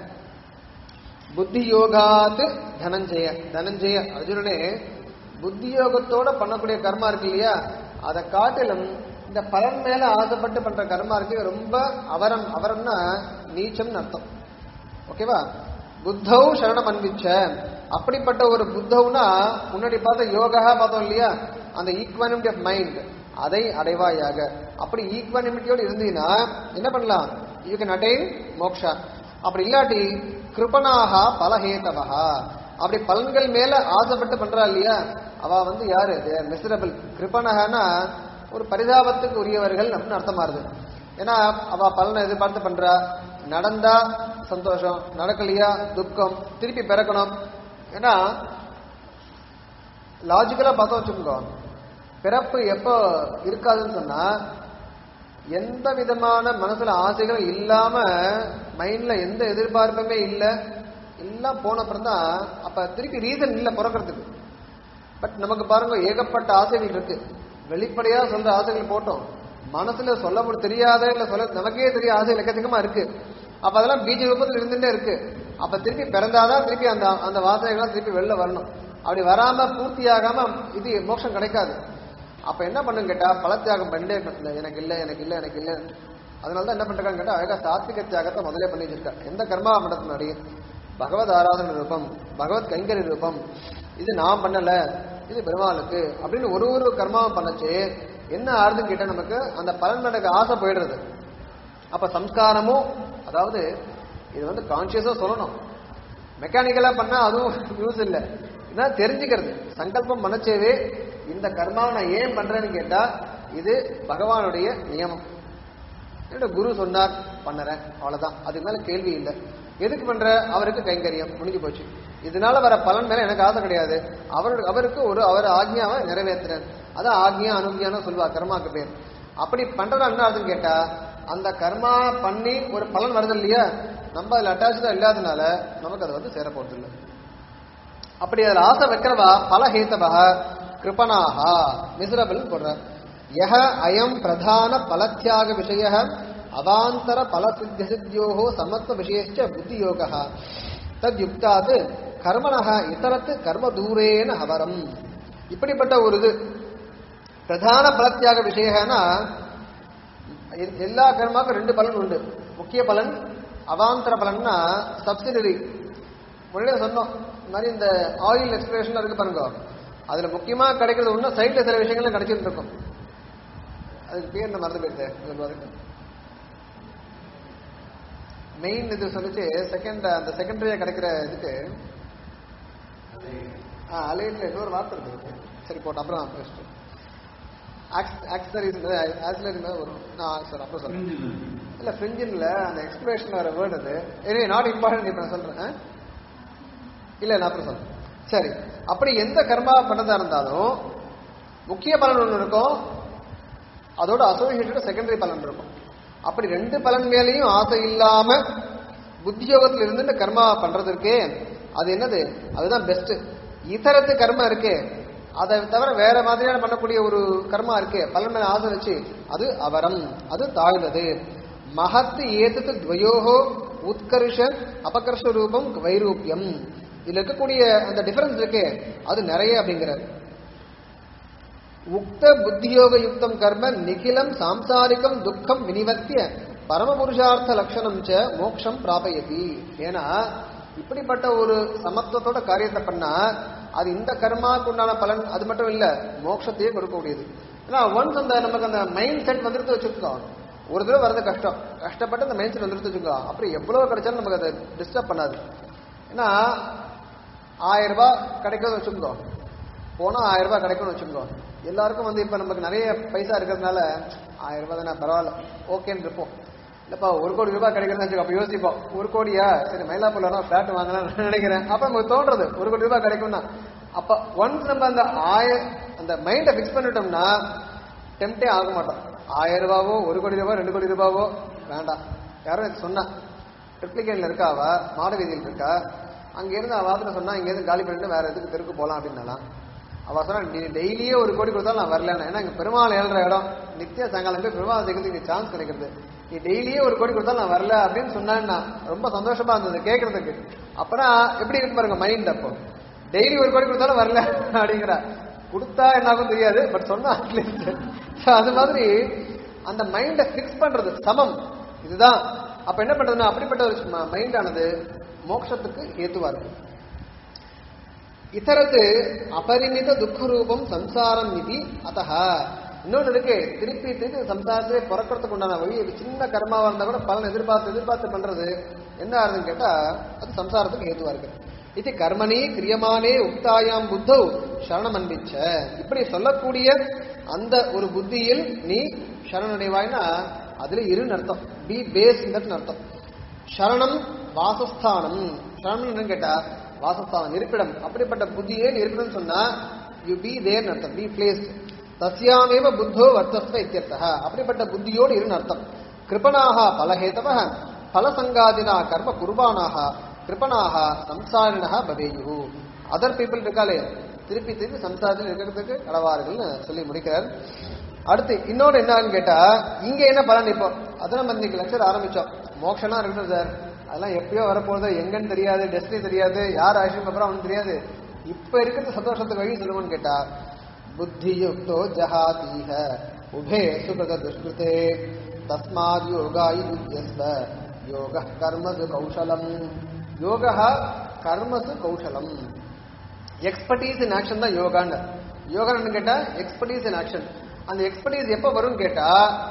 புத்தி யோகாத் தனஞ்சய தனஞ்சய அர்ஜுனனே புத்தி யோகத்தோட பண்ணக்கூடிய கர்மா இருக்கு இல்லையா அதை காட்டிலும் இந்த பலன் மேல ஆசைப்பட்டு பண்ற கர்மா இருக்கு ரொம்ப அவரம் அவரம்னா நீச்சம்னு அர்த்தம் ஓகேவா புத்தௌ சரணம் அன்பிச்ச அப்படிப்பட்ட ஒரு புத்தௌனா முன்னாடி பார்த்த யோகா பார்த்தோம் இல்லையா அந்த ஈக்வானிமிட்டி ஆஃப் மைண்ட் அதை அடைவாயாக அப்படி ஈக்வானிமிட்டியோடு இருந்தீங்கன்னா என்ன பண்ணலாம் யூ கேன் அட்டைன் மோக்ஷா அப்படி இல்லாட்டி கிருபனாக பலஹேதவா அப்படி பலன்கள் மேல ஆசைப்பட்டு பண்றா இல்லையா அவ வந்து யாரு மிசரபிள் கிருபனகனா ஒரு பரிதாபத்துக்கு உரியவர்கள் அப்படின்னு அர்த்தமா இருது ஏன்னா அவ பலனை எதிர்பார்த்து பண்றா நடந்தா சந்தோஷம் நடக்கலையா துக்கம் திருப்பி பிறக்கணும் ஏன்னா லாஜிக்கலா பார்த்தோம் வச்சுக்கோங்க பிறப்பு எப்போ இருக்காதுன்னு சொன்னா எந்த விதமான மனசுல ஆசைகளும் இல்லாம மைண்ட்ல எந்த எதிர்பார்ப்புமே இல்ல எல்லாம் போன அப்புறம் தான் அப்ப திருப்பி ரீசன் இல்ல பிறக்கிறதுக்கு பட் நமக்கு பாருங்க ஏகப்பட்ட ஆசைகள் இருக்கு வெளிப்படையா சொல்ற ஆசைகள் போட்டோம் மனசுல சொல்ல முடி தெரியாத இல்ல சொல்ல நமக்கே தெரிய ஆசை எக்கச்சக்கமா இருக்கு அப்ப அதெல்லாம் பீஜ ரூபத்தில் இருந்துட்டே இருக்கு அப்ப திருப்பி பிறந்தாதான் திருப்பி அந்த அந்த வாசனைகள்லாம் திருப்பி வெளில வரணும் அப்படி வராம பூர்த்தி ஆகாம இது மோட்சம் கிடைக்காது அப்ப என்ன பண்ணுங்க கேட்டா பல தியாகம் பண்ணிட்டே இருக்கணும். இல்ல, எனக்கு இல்ல எனக்கு இல்ல எனக்கு இல்ல அதனால தான் என்ன பண்றாங்க கேட்டா அழகா சாத்விக தியாகத்தை முதலே பண்ணி வச்சிருக்கா எந்த கர்மா மண்டத்து முன்னாடி பகவத் ஆராதன ரூபம் பகவத் கைங்கரி ரூபம் இது நான் பண்ணல இது பெருமாளுக்கு அப்படின்னு ஒரு ஒரு கர்மாவும் பண்ணச்சு என்ன ஆறுதுன்னு கேட்டா நமக்கு அந்த பலன் நடக்க ஆசை போயிடுறது அப்ப சம்ஸ்காரமும் அதாவது இது வந்து கான்சியஸா சொல்லணும் மெக்கானிக்கலா பண்ணா அதுவும் யூஸ் இல்லை இதான் தெரிஞ்சுக்கிறது சங்கல்பம் மனச்சேவே இந்த கர்மாவை நான் ஏன் பண்றேன்னு கேட்டா இது பகவானுடைய நியமம் என்னோட குரு சொன்னார் பண்ணறேன் அவ்வளவுதான் அதுக்கு மேல கேள்வி இல்லை எதுக்கு பண்ற அவருக்கு கைங்கரியம் முடிஞ்சு போச்சு இதனால வர பலன் மேல எனக்கு ஆசை கிடையாது அவரு அவருக்கு ஒரு அவர் ஆக்ஞாவை நிறைவேற்றுறேன் அதான் ஆக்ஞா அனுக்ஞான்னு சொல்லுவா கர்மாக்கு பேர் அப்படி பண்றதா என்ன ஆகுதுன்னு கேட்டா அந்த கர்மா பண்ணி ஒரு பலன் வருது இல்லையா நம்ம அதுல அட்டாச்சா இல்லாதனால நமக்கு அது வந்து சேர போறது இல்லை அப்படி அதில் ஆசை வைக்கிறவா பல ஹேத்தவா கிருபனாகா மிசரபிள் போடுற யஹ அயம் பிரதான பலத்தியாக விஷய அவாந்தர பல சித்திய சித்தியோகோ சமத்துவ விஷயச்ச புத்தி யோகா தத் யுக்தாத் கர்மணः இதரத்து கர்ம தூரேன அவரம் இப்படிப்பட்ட ஒரு இது பிரதான பலத்தியாக விஷயம்னா எ- எல்லா கர்மாவுக்கும் ரெண்டு பலன் உண்டு முக்கிய பலன் அவாந்தர பலன்னா சப்சிடரி முன்னாடியே சொன்னோம் இந்த மாதிரி இந்த ஆயில் எக்ஸ்பிரேஷன் இருக்கு பாருங்க அதுல முக்கியமா கிடைக்கிறது ஒண்ணு சைட்ல சில விஷயங்கள்லாம் கிடைச்சிட்டு இருக்கும் அதுக்கு பேர் என்ன மறந்து போயிடுது சொல்லுவாரு மெயின் இது சொல்லிச்சு செகண்ட் அந்த செகண்டரியா கிடைக்கிற இதுக்கு ஆ அலைட்ல இன்னொரு வார்த்தை இருக்கு சரி போட்டு அப்புறம் பேசிட்டு ஆக்சரிஸ் ஆக்சலரி வரும் நான் சார் அப்புறம் சொல்றேன் இல்ல ஃப்ரிஞ்சின்ல அந்த எக்ஸ்பிரேஷன் வர வேர்டு அது எனவே நாட் இம்பார்ட்டன்ட் இப்ப நான் சொல்றேன் ஆ? இல்ல நான் அப்புறம் சொல்றேன் சரி அப்படி எந்த கர்மா பண்ணதா இருந்தாலும் முக்கிய பலன் ஒன்று இருக்கும் அதோட அசோசியேட்டட் செகண்டரி பலன் இருக்கும் அப்படி ரெண்டு பலன் மேலேயும் ஆசை இல்லாம புத்தியோகத்தில் இருந்து கர்மா பண்றதுக்கே அது என்னது அதுதான் பெஸ்ட் இதரத்து கர்மா இருக்கே அதை தவிர வேற மாதிரியான பண்ணக்கூடிய ஒரு கர்மா இருக்கே பலன் மேல ஆசை வச்சு அது அவரம் அது தாழ்ந்தது மகத்து ஏதத்து துவயோகோ உத்கர்ஷ அபகர்ஷ ரூபம் வைரூபியம் இதுல இருக்கக்கூடிய அந்த டிஃபரன்ஸ் இருக்கே அது நிறைய அப்படிங்கிறார் உக்த புத்தியோக யுக்தம் கர்ம நிகிலம் சாம்சாரிகம் துக்கம் வினிவர்த்திய பரமபுருஷார்த்த லட்சணம் ச மோக்ஷம் பிராபயதி ஏன்னா இப்படிப்பட்ட ஒரு சமத்துவத்தோட காரியத்தை பண்ணா அது இந்த கர்மாவுக்கு உண்டான பலன் அது மட்டும் இல்ல மோட்சத்தையே கொடுக்கக்கூடியது ஏன்னா ஒன்ஸ் அந்த நமக்கு அந்த மைண்ட் செட் வந்துட்டு வச்சுக்கோ ஒரு தடவை வரது கஷ்டம் கஷ்டப்பட்டு அந்த மைண்ட் செட் வந்துட்டு வச்சுக்கோ அப்புறம் எவ்வளவு கிடைச்சாலும் நமக்கு அதை டிஸ்டர்ப் பண்ணாது ஏன்னா ஆயிரம் ரூபாய் கிடைக்கிறத வச்சுக்கோ போனா ஆயிரம் ரூபாய் கிடைக்கும்னு வச்சுக்கோ எல்லாருக்கும் வந்து இப்ப நமக்கு நிறைய பைசா இருக்கிறதுனால ஆயிரம் ரூபாய் தானே பரவாயில்ல ஓகேன்னு இருப்போம் இல்லப்பா ஒரு கோடி ரூபாய் கிடைக்கிறதுன்னு வச்சுக்கோ அப்ப யோசிப்போம் ஒரு கோடியா சரி மயிலாப்பூர்ல வேணா பிளாட் வாங்கலாம்னு நினைக்கிறேன் அப்ப நமக்கு தோன்றது ஒரு கோடி ரூபாய் கிடைக்கும்னா அப்ப ஒன்ஸ் நம்ம அந்த ஆய அந்த மைண்டை ஃபிக்ஸ் பண்ணிட்டோம்னா டெம்டே ஆக மாட்டோம் ஆயிரம் ரூபாவோ ஒரு கோடி ரூபாய் ரெண்டு கோடி ரூபாவோ வேண்டாம் யாரும் இது சொன்னா ட்ரிப்ளிகேன்ல இருக்கா அவ மாட வீதியில் இருக்கா அங்க இருந்து அவ வாசல சொன்னா இங்க இருந்து காலி பண்ணிட்டு வேற எதுக்கு தெருக்கு போலாம் அப்படின்னாலாம் அவ சொன்னா நீ டெய்லியே ஒரு கோடி கொடுத்தாலும் நான் வரலன்னு ஏன்னா இங்க பெருமாள் ஏழ்ற இடம் நித்திய சாயங்காலம் போய் பெருமாள் சேர்க்கறதுக்கு இங்க சான்ஸ் கிடைக்கிறது நீ டெய்லியே ஒரு கோடி கொடுத்தாலும் நான் வரல அப்படின்னு சொன்னான்னா ரொம்ப சந்தோஷமா இருந்தது கேட்கறதுக்கு அப்பனா எப்படி இருக்கு பாருங்க மைண்ட் அப்போ டெய்லி ஒரு கோடி கொடுத்தாலும் வரல அப்படிங்கிற கொடுத்தா என்ன ஆகும் தெரியாது பட் சொன்னா அட்லீஸ்ட் அது மாதிரி அந்த மைண்டை ஃபிக்ஸ் பண்றது சமம் இதுதான் அப்ப என்ன பண்றதுன்னா அப்படிப்பட்ட ஒரு மைண்ட் ஆனது மோட்சத்துக்கு ஏத்துவா இருக்கு இதரத்து அபரிமித துக்க ரூபம் சம்சாரம் இது அத்தஹ இன்னொன்று இருக்கு திருப்பி திருப்பி சம்சாரத்திலே பிறக்கிறதுக்கு உண்டான வழி ஒரு சின்ன கர்மாவா இருந்தா கூட பலன் எதிர்பார்த்து எதிர்பார்த்து பண்றது என்ன ஆகுதுன்னு கேட்டா அது சம்சாரத்துக்கு ஏதுவா இருக்கு இது கர்மணி கிரியமானே உக்தாயாம் புத்தௌ சரணம் அன்பிச்ச இப்படி சொல்லக்கூடிய அந்த ஒரு புத்தியில் நீ சரணடைவாய்னா அதுல இருன்னு அர்த்தம் பி பேஸ் அர்த்தம் சரணம் வாசஸ்தானம் சரணம் என்னன்னு கேட்டா வாசஸ்தானம் இருப்பிடம் அப்படிப்பட்ட புத்தியே நீ இருப்பிடம் சொன்னா யூ பி தேர் அர்த்தம் பி பிளேஸ்ட் தஸ்யாமேவ புத்தோ வர்த்தஸ்வ இத்தியர்த்தः அப்படிப்பட்ட புத்தியோடு இருன்னு அர்த்தம் கிருபணாக பலஹேதவ பலசங்காதினா கர்ம குர்பானாக கிருபணாக சம்சாரிணா பவேயு அதர் பீப்புள் இருக்காளே திருப்பி திருப்பி சம்சாரத்தில் இருக்கிறதுக்கு கடவார்கள்னு சொல்லி முடிக்கிறார் அடுத்து இன்னொன்று என்னன்னு கேட்டா இங்க என்ன பலன் இப்போ அதை நம்ம இன்னைக்கு லெக்சர் ஆரம்பிச்சோம் மோட்சம்லாம் இருக்கட்டும் சார் அதெல்லாம் எப்பயோ வரப்போகுது எங்கன்னு தெரியாது டெஸ்டினி தெரியாது யார் ஆயுஷம் அப்புறம் அவனுக்கு தெரியாது இப்ப இருக்கிற சந்தோஷத்துக்கு வழி சொல்லுவோம்னு கேட்டா புத்தியுக்தோ ஜஹாதீஹ உபே சுகிருத துஷ்கிருதே தஸ்மாத் யோகாயி யுத்தியஸ்வ யோக கர்மசு கௌஷலம் யோக கர்மசு கௌஷலம் எக்ஸ்பர்டீஸ் இன் ஆக்ஷன் தான் யோகான்னு யோகான்னு கேட்டா எக்ஸ்பர்டீஸ் இன் ஆக்ஷன் அந்த எக்ஸ்பர்டீஸ் எப்ப வரும் கேட்டா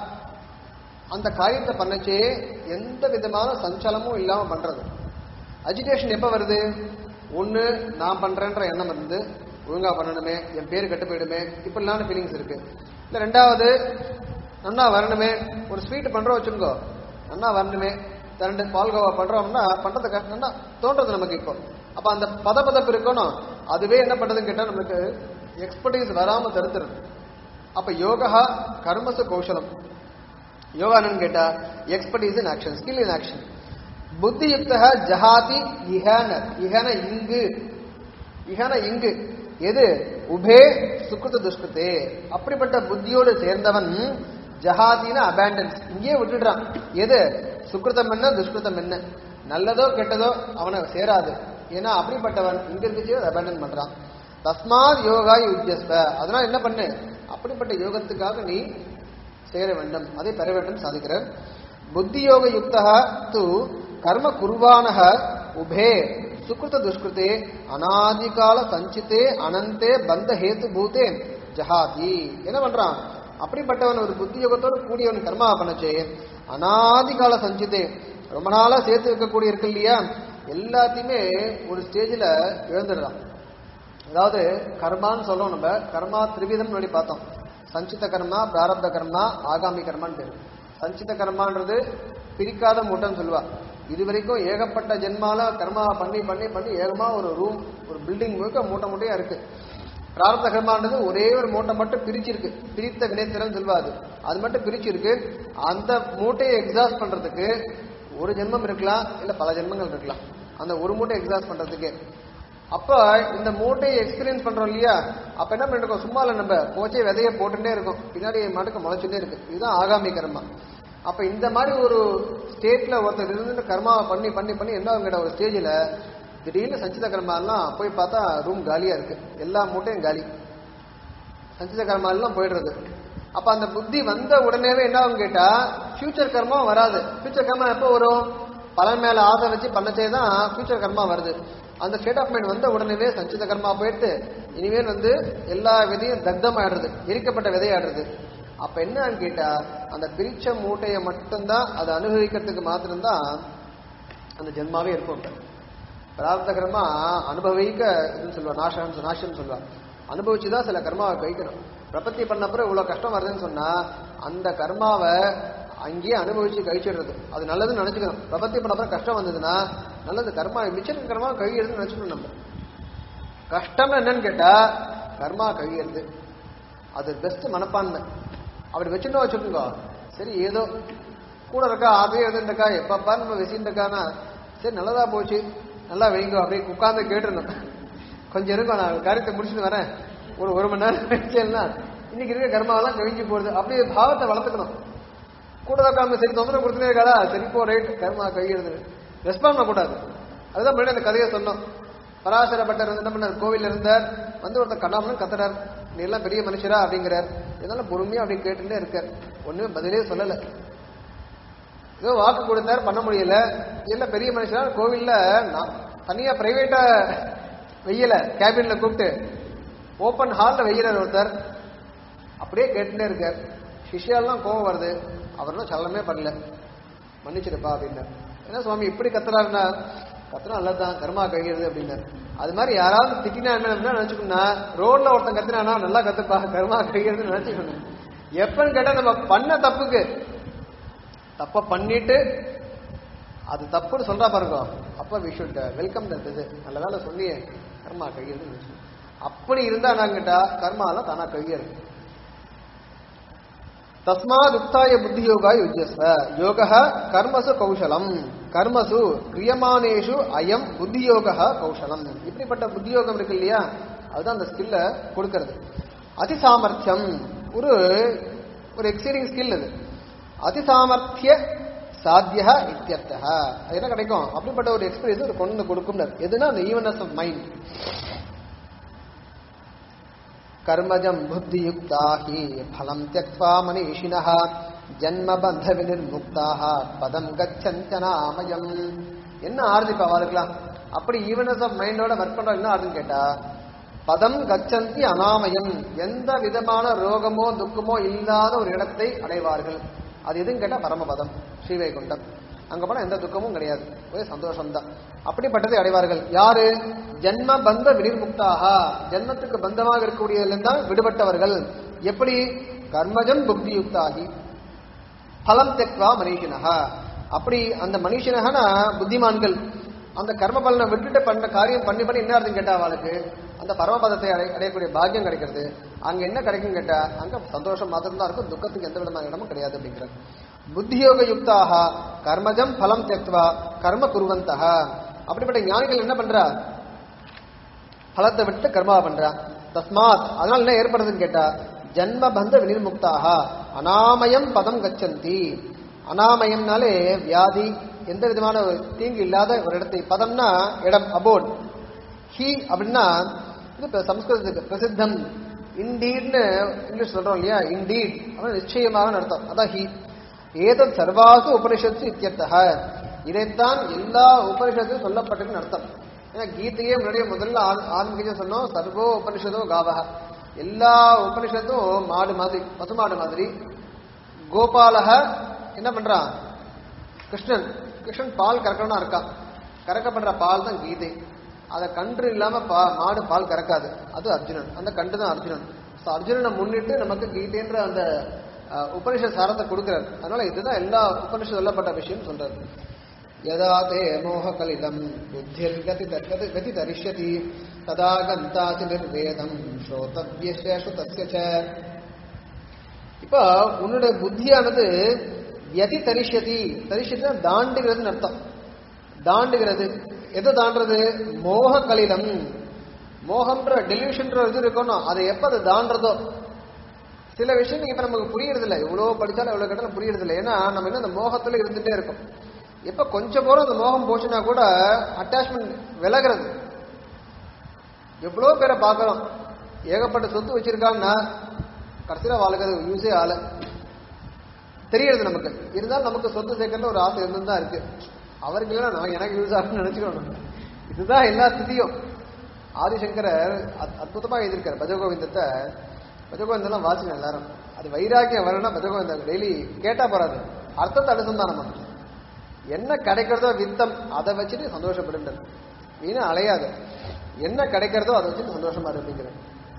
அந்த காரியத்தை பண்ணச்சே எந்த விதமான சஞ்சலமும் இல்லாம பண்றது அஜிடேஷன் எப்ப வருது ஒண்ணு நான் பண்றேன்ற எண்ணம் இருந்து ஒழுங்கா பண்ணணுமே என் பேர் கெட்டு போயிடுமே இப்படிலான ஃபீலிங்ஸ் இருக்கு இல்ல ரெண்டாவது நன்னா வரணுமே ஒரு ஸ்வீட் பண்றோம் வச்சுக்கோ நன்னா வரணுமே ரெண்டு பால்கோவா பண்றோம்னா பண்றதுக்கு நன்னா தோன்றது நமக்கு இப்போ அப்ப அந்த பதபதப்பு இருக்கணும் அதுவே என்ன பண்றதுன்னு கேட்டா நமக்கு எக்ஸ்பர்டீஸ் வராம தடுத்துருது அப்ப யோகா கர்மசு கௌசலம் யோகா என்னன்னு கேட்டா expertise in action skill in action புத்தி யுக்த ஜஹாதி இஹன இஹன இங்கு இஹன இங்கு எது உபே சுக்கிருத துஷ்கிருத்தே அப்படிப்பட்ட புத்தியோடு சேர்ந்தவன் ஜஹாதின அபேண்டன்ஸ் இங்கேயே விட்டுடுறான் எது சுக்கிருதம் என்ன துஷ்கிருதம் என்ன நல்லதோ கெட்டதோ அவனை சேராது ஏன்னா அப்படிப்பட்டவன் இங்க இருந்துச்சு அபேண்டன் பண்றான் தஸ்மாத் யோகா யுஜஸ்வ அதனால என்ன பண்ணு அப்படிப்பட்ட யோகத்துக்காக நீ சேர வேண்டும் அதை பெற வேண்டும் சாதிக்கிறார் புத்தி யோக யுக்தா து கர்ம குருவானக உபே சுக்ருத துஷ்கிருதே அனாதிகால சஞ்சித்தே அனந்தே பந்த ஹேத்து பூதே ஜஹாதி என்ன பண்றான் அப்படிப்பட்டவன் ஒரு புத்தி யோகத்தோடு கூடியவன் கர்மா பண்ணச்சே அனாதிகால சஞ்சித்தே ரொம்ப நாளா சேர்த்து வைக்கக்கூடிய இருக்கு இல்லையா எல்லாத்தையுமே ஒரு ஸ்டேஜில் இழந்துடுறான் அதாவது கர்மான்னு சொல்லுவோம் நம்ம கர்மா திரிவிதம் முன்னாடி பார்த்தோம் சஞ்சித கர்மா பிராரப்த கர்மா ஆகாமி கர்மான்னு பேரு சஞ்சித கர்மான்றது பிரிக்காத மூட்டைன்னு சொல்லுவா இது வரைக்கும் ஏகப்பட்ட ஜென்மால கர்மா பண்ணி பண்ணி பண்ணி ஏகமா ஒரு ரூம் ஒரு பில்டிங் முழுக்க மூட்டை மூட்டையா இருக்கு பிராரப்த கர்மான்றது ஒரே ஒரு மூட்டை மட்டும் பிரிச்சிருக்கு பிரித்த வினைத்திறன் சொல்வா அது அது மட்டும் பிரிச்சிருக்கு அந்த மூட்டையை எக்ஸாஸ்ட் பண்றதுக்கு ஒரு ஜென்மம் இருக்கலாம் இல்ல பல ஜென்மங்கள் இருக்கலாம் அந்த ஒரு மூட்டை எக்ஸாஸ்ட் பண்றதுக்கு அப்ப இந்த மூட்டையை எக்ஸ்பீரியன்ஸ் பண்றோம் இல்லையா அப்ப என்ன பண்ணிருக்கோம் சும்மா இல்ல நம்ம போச்சே விதைய போட்டுட்டே இருக்கும் பின்னாடி மாட்டுக்கு முளைச்சுட்டே இருக்கு இதுதான் ஆகாமி கர்மா அப்ப இந்த மாதிரி ஒரு ஸ்டேட்ல ஒருத்தர் இருந்து கர்மாவை பண்ணி பண்ணி பண்ணி என்ன ஆகுங்கிற ஒரு ஸ்டேஜ்ல திடீர்னு சஞ்சித கர்மா எல்லாம் போய் பார்த்தா ரூம் காலியா இருக்கு எல்லா மூட்டையும் காலி சஞ்சித கர்மா எல்லாம் போயிடுறது அப்ப அந்த புத்தி வந்த உடனேவே என்ன ஆகும் கேட்டா ஃபியூச்சர் கர்மா வராது ஃபியூச்சர் கர்மா எப்போ வரும் பலன் மேல ஆசை வச்சு பண்ணச்சே தான் ஃபியூச்சர் கர்மா வருது அந்த ஸ்டேட் ஆஃப் மைண்ட் வந்த உடனேவே சஞ்சித கர்மா போயிட்டு இனிமேல் வந்து எல்லா விதையும் தக்தம் ஆயிடுறது எரிக்கப்பட்ட விதையாடுறது அப்ப என்னன்னு கேட்டா அந்த பிரிச்ச மூட்டையை மட்டும்தான் அதை அனுபவிக்கிறதுக்கு மாத்திரம்தான் அந்த ஜென்மாவே இருக்கும் பிரார்த்த கர்மா அனுபவிக்க இதுன்னு சொல்லுவா நாசம் நாசம் சொல்லுவா அனுபவிச்சுதான் சில கர்மாவை கழிக்கணும் பிரபத்தி பண்ண அப்புறம் இவ்வளவு கஷ்டம் வருதுன்னு சொன்னா அந்த கர்மாவை அங்கேயே அனுபவிச்சு கழிச்சிடுறது அது நல்லதுன்னு நினைச்சுக்கணும் பிரபத்தி பண்ண அப்புறம் கஷ்டம் வந்ததுன்னா நல்லது கர்மா மிச்சம் கர்மா கழிகிறதுன்னு நினைச்சுக்கணும் நம்ம கஷ்டம் என்னன்னு கேட்டா கர்மா கழிகிறது அது பெஸ்ட் மனப்பான்மை அப்படி வச்சுட்டோம் வச்சுக்கோங்க சரி ஏதோ கூட இருக்கா அதே இருந்துருக்கா எப்பப்பா நம்ம விசிந்துருக்கானா சரி நல்லதா போச்சு நல்லா வைங்க அப்படியே உட்கார்ந்து கேட்டுருந்தோம் கொஞ்சம் இருக்கும் நான் காரியத்தை முடிச்சுட்டு வரேன் ஒரு ஒரு மணி நேரம் வச்சேன்னா இன்னைக்கு இருக்க கர்மாவெல்லாம் கழிஞ்சு போடுது அப்படியே பாவத்தை வளர்த்துக்கணும் கூட உட்காந்து சரி தொந்தரவு கொடுத்துனே இருக்காடா சரி போ ரைட் கர்மா கழிகிறது ரெஸ்பாண்ட் பண்ணக்கூடாது அதுதான் முன்னாடி அந்த கதையை சொன்னோம் பராசர பட்டர் வந்து என்ன பண்ணார் கோவில் இருந்தார் வந்து ஒருத்தர் கண்ணாமலும் கத்துறார் நீ எல்லாம் பெரிய மனுஷரா அப்படிங்கிறார் இதெல்லாம் பொறுமையா அப்படி கேட்டுட்டே இருக்கார் ஒண்ணுமே பதிலே சொல்லல ஏதோ வாக்கு கொடுத்தார் பண்ண முடியல இல்ல பெரிய மனுஷனா கோவில்ல நான் தனியா பிரைவேட்டா வெய்யல கேபின்ல கூப்பிட்டு ஓப்பன் ஹால்ல வெய்யறார் ஒருத்தர் அப்படியே கேட்டுட்டே இருக்கார் சிஷ்யாலாம் கோவம் வருது அவர்லாம் சலனமே பண்ணல மன்னிச்சிருப்பா அப்படின்னார் என்ன சுவாமி இப்படி கத்துறாருன்னா கத்துனா நல்லதுதான் கர்மா கழிகிறது அப்படின்னாரு அது மாதிரி யாராவது திட்டினா என்ன அப்படின்னா நினைச்சுக்கணும்னா ரோட்ல ஒருத்தன் கத்துனானா நல்லா கத்துப்பா கர்மா கழிகிறதுன்னு நினைச்சுக்கணும் எப்பன்னு கேட்டா நம்ம பண்ண தப்புக்கு தப்ப பண்ணிட்டு அது தப்புன்னு சொல்றா பாருங்க அப்ப வி ஷுட் வெல்கம் தட் இது நல்ல வேலை சொன்னியே கர்மா கழிகிறது அப்படி இருந்தா நான் கேட்டா கர்மாலாம் தானா கழியறது தஸ்மாத் உக்தாய புத்தி யோகா யுஜஸ்வ யோக கர்மசு கௌசலம் கர்மசு கிரியமானேஷு அயம் புத்தி யோக கௌசலம் இப்படிப்பட்ட புத்தி யோகம் இருக்கு இல்லையா அதுதான் அந்த ஸ்கில்ல கொடுக்கிறது அதி சாமர்த்தியம் ஒரு ஒரு எக்ஸீடிங் ஸ்கில் அது அதி சாமர்த்திய சாத்திய இத்தியர்த்தக அது என்ன கிடைக்கும் அப்படிப்பட்ட ஒரு எக்ஸ்பீரியன்ஸ் அது கொண்டு வந்து கொடுக்கும் எதுனா அந்த ஈவனஸ் ஆஃப் மைண்ட் கர்மஜம் புத்தியுக்தா ஹி பலம் தியக்வா மனிஷினः ஜன்மபந்த வினிர்முக்தாக பதம் கச்சந்தனாமயம் என்ன ஆறுது இப்ப அவருக்கலாம் அப்படி ஈவனஸ் ஆஃப் மைண்டோட ஒர்க் பண்ற என்ன ஆறுதுன்னு கேட்டா பதம் கச்சந்தி அனாமயம் எந்த விதமான ரோகமோ துக்கமோ இல்லாத ஒரு இடத்தை அடைவார்கள் அது எதுன்னு கேட்டா பரமபதம் ஸ்ரீவைகுண்டம் அங்க போனா எந்த துக்கமும் கிடையாது ஒரே சந்தோஷம்தான் அப்படிப்பட்டதை அடைவார்கள் யாரு ஜென்ம பந்த வினிர்முக்தாக ஜென்மத்துக்கு பந்தமாக இருக்கக்கூடியதிலிருந்து தான் விடுபட்டவர்கள் எப்படி கர்மஜம் புக்தி யுக்தாகி பலம் தெக்வா மனிஷினஹா அப்படி அந்த மனுஷனகனா புத்திமான்கள் அந்த கர்ம பலனை விட்டுட்டு பண்ண காரியம் பண்ணி பண்ணி என்ன அர்த்தம் கேட்டா அவளுக்கு அந்த பரமபதத்தை அடை அடையக்கூடிய பாக்கியம் கிடைக்கிறது அங்க என்ன கிடைக்கும் கேட்டா அங்க சந்தோஷம் மாத்திரம் தான் இருக்கும் துக்கத்துக்கு எந்த விதமான இடமும் கிடையாது அப்படிங்கிறது புத்தியோக யுக்தாக கர்மஜம் பலம் தெக்வா கர்ம குருவந்தக அப்படிப்பட்ட ஞானிகள் என்ன பண்றா பலத்தை விட்டு கர்மா பண்றா தஸ்மாத் அதனால என்ன ஏற்படுதுன்னு கேட்டா ஜன்மபந்த வினிர்முக்தாக அனாமயம் பதம் கச்சந்தி அனாமயம்னாலே வியாதி எந்த விதமான ஒரு தீங்கு இல்லாத ஒரு இடத்தை பதம்னா இடம் அபோட் ஹி அப்படின்னா இது இப்ப சம்ஸ்கிருதத்துக்கு பிரசித்தம் இண்டீட்னு இங்கிலீஷ் சொல்றோம் இல்லையா இண்டீட் அப்படின்னு நிச்சயமாக அர்த்தம் அதான் ஹி ஏதத் சர்வாசு உபனிஷத்து இத்தியர்த்தக இதைத்தான் எல்லா உபனிஷத்தும் சொல்லப்பட்டிருக்குன்னு அர்த்தம் ஏன்னா கீதையே முன்னாடியே முதல்ல ஆர- ஆரம்பிக்க சொன்னோம் சர்வோ உபனிஷதோ காவக எல்லா உபனிஷத்தும் மாடு மாதிரி பசுமாடு மாதிரி கோபாலக என்ன பண்றான் கிருஷ்ணன் கிருஷ்ணன் பால் கறக்கணும்னா இருக்கான் கறக்கப்படுற பால் தான் கீதை அதை கன்று இல்லாம பா மாடு பால் கறக்காது அது அர்ஜுனன் அந்த கன்று தான் அர்ஜுனன் So, அர்ஜுனனை முன்னிட்டு நமக்கு கீதைன்ற அந்த அஹ், உபனிஷத் சாரத்தை கொடுக்கிறார் அதனால இதுதான் எல்லா உபனிஷத் சொல்லப்பட்ட விஷயம் சொல்றாரு யதா தே மோககலிதம் புத்திர் கதி கதி கதி தரிஷ்யதி ததா கந்தாசி நிர்வேதம் ஸ்ரோதவ்யஸ்ய ஸ்ருதஸ்ய ச இப்ப உன்னுடைய புத்தியானது எதி தரிஷ்யதி தரிஷ்யத்தினா தாண்டுகிறதுன்னு அர்த்தம் தாண்டுகிறது எதை தாண்டுறது மோக கலிலம் மோகம்ன்ற டெலிவிஷன்ற இது இருக்கணும் அதை எப்ப அது தாண்டதோ சில விஷயம் இப்ப நமக்கு புரியறது இல்லை எவ்வளவு படிச்சாலும் எவ்வளவு கேட்டாலும் புரியறது இல்லை ஏன்னா நம்ம இன்னும் அந்த மோகத்துல இருந்துட்டே இருக்கோம் எப்ப கொஞ்சம் போல அந்த மோகம் போச்சுன்னா கூட அட்டாச்மெண்ட் விலகிறது எவ்வளவு பேரை பார்க்கறோம் ஏகப்பட்ட சொத்து வச்சிருக்காங்கன்னா கடைசியில வாழ்க்கிறது யூஸே ஆள தெரியறது நமக்கு இருந்தாலும் நமக்கு சொத்து சேர்க்கறது ஒரு ஆசை இருந்து தான் இருக்கு அவருக்கு இல்லைன்னா நான் எனக்கு யூஸ் ஆகும்னு நினைச்சுக்கணும் இதுதான் எல்லா ஸ்திதியும் ஆதிசங்கரர் அத்- அற்புதமா எழுதியிருக்காரு பஜகோவிந்தத்தை பஜகோவிந்தெல்லாம் வாசிக்கணும் எல்லாரும் அது வைராக்கியம் வரணும்னா பஜகோவிந்தம் டெய்லி கேட்டா போறாது அர்த்தத்தை அனுசந்தானம் பண்ணணும் என்ன கிடைக்கிறதோ வித்தம் அதை வச்சுட்டு சந்தோஷப்படுங்கள் வீணா அலையாது என்ன கிடைக்கிறதோ அதை வச்சுட்டு சந்தோஷமா இருப்பீங்கிறேன்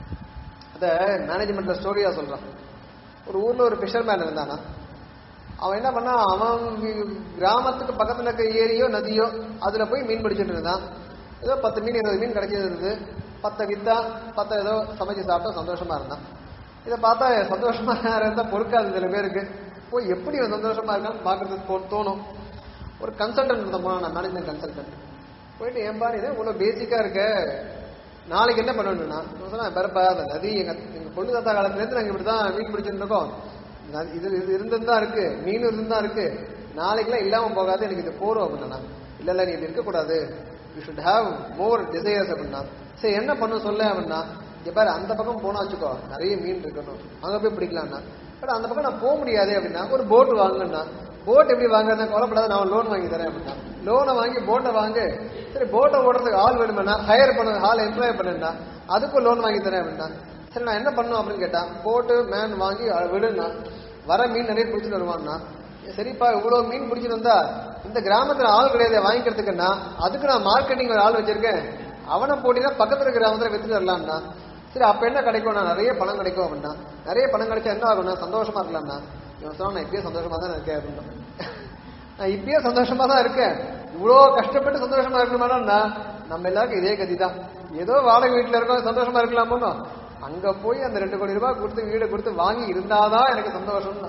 அத மேனேஜ்மெண்ட்ல ஸ்டோரியா சொல்றான் ஒரு ஊர்ல ஒரு ஃபிஷர்மேன் இருந்தானா அவன் என்ன பண்ணா அவன் வி- கிராமத்துக்கு பக்கத்துல இருக்க ஏரியோ நதியோ அதுல போய் மீன் பிடிச்சிட்டு இருந்தான் ஏதோ பத்து மீன் இருபது மீன் கிடைச்சது இருந்தது பத்தை வித்தா பத்தை ஏதோ சமைச்சு சாப்பிட்டா சந்தோஷமா இருந்தான் இதை பார்த்தா சந்தோஷமா இருந்தா பொறுக்காது சில பேருக்கு போய் எப்படி இவன் சந்தோஷமா இருக்கான்னு பாக்குறதுக்கு போ- தோணும் ஒரு கன்சல்டன்ட் இருந்த போனா மேனேஜ்மெண்ட் கன்சல்டன்ட் போயிட்டு ஏன்பா இது இவ்வளவு பேசிக்கா இருக்க நாளைக்கு என்ன பண்ணணும்னா நான் சொன்னேன் பாருப்பா அந்த நதி எங்க எங்க கொள்ளு தாத்தா காலத்துல இருந்து நாங்க இப்படிதான் மீன் பிடிச்சிட்டு இருக்கோம் நதி- இது இது இருந்துதான் இருக்கு மீன் இருந்துதான் இருக்கு நாளைக்கெல்லாம் இல்லாம போகாது எனக்கு இது போறோம் அப்படின்னா இல்ல இல்ல நீ இது இருக்கக்கூடாது you should have more desires அப்படின்னா சரி என்ன பண்ணும் சொல்ல அப்படின்னா இங்க பாரு அந்த பக்கம் போனா வச்சுக்கோ நிறைய மீன் இருக்கணும் அங்க போய் பிடிக்கலாம்னா பட் அந்த பக்கம் நான் போக முடியாது அப்படின்னா ஒரு போட் வாங்குன்னா போட் எப்படி வாங்குறதா கவலைப்படாத நான் லோன் வாங்கி தரேன் அப்படின்னா லோனை வாங்கி போட்டை வாங்கு சரி போட்டை ஓடுறதுக்கு ஆள் வேணுமென்னா ஹையர் பண்ண ஆள் எம்ப்ளாய் பண்ணுன்னா அதுக்கும் லோன் வாங்கி தரேன் அப்படின்னா சரி நான் என்ன பண்ணும் அப்படின்னு கேட்டா போட்டு மேன் வாங்கி அ- விடுன்னா வர மீன் நிறைய பிடிச்சிட்டு வருவான்னா சரிப்பா இவ்வளவு மீன் பிடிச்சிட்டு வந்தா இந்த கிராமத்துல ஆள் கிடையாது வாங்கிக்கிறதுக்குன்னா அதுக்கு நான் மார்க்கெட்டிங் ஒரு ஆள் வச்சிருக்கேன் அவனை போட்டினா பக்கத்துல இருக்கிற கிராமத்துல வித்துட்டு வரலாம்னா சரி அப்ப என்ன கிடைக்கும் நான் நிறைய பணம் கிடைக்கும் அப்படின்னா நிறைய பணம் கிடைச்சா என்ன ஆகும்னா சந்தோஷமா இருக்கலாம்னா இவன் சொன்னா நான் இப்பயே சந்தோஷமா தான் இருக்கேன் அப்படின்னா நான் இப்பயே சந்தோஷமா தான் இருக்கேன் இவ்வளோ கஷ்டப்பட்டு சந்தோஷமா இருக்கணுமானா நம்ம எல்லாருக்கும் இதே கதி தான் ஏதோ வாடகை வீட்டுல இருக்கோம் சந்தோஷமா இருக்கலாமோ அங்க போய் அந்த ரெண்டு கோடி ரூபாய் கொடுத்து வீடு கொடுத்து வாங்கி இருந்தாதான் எனக்கு சந்தோஷம்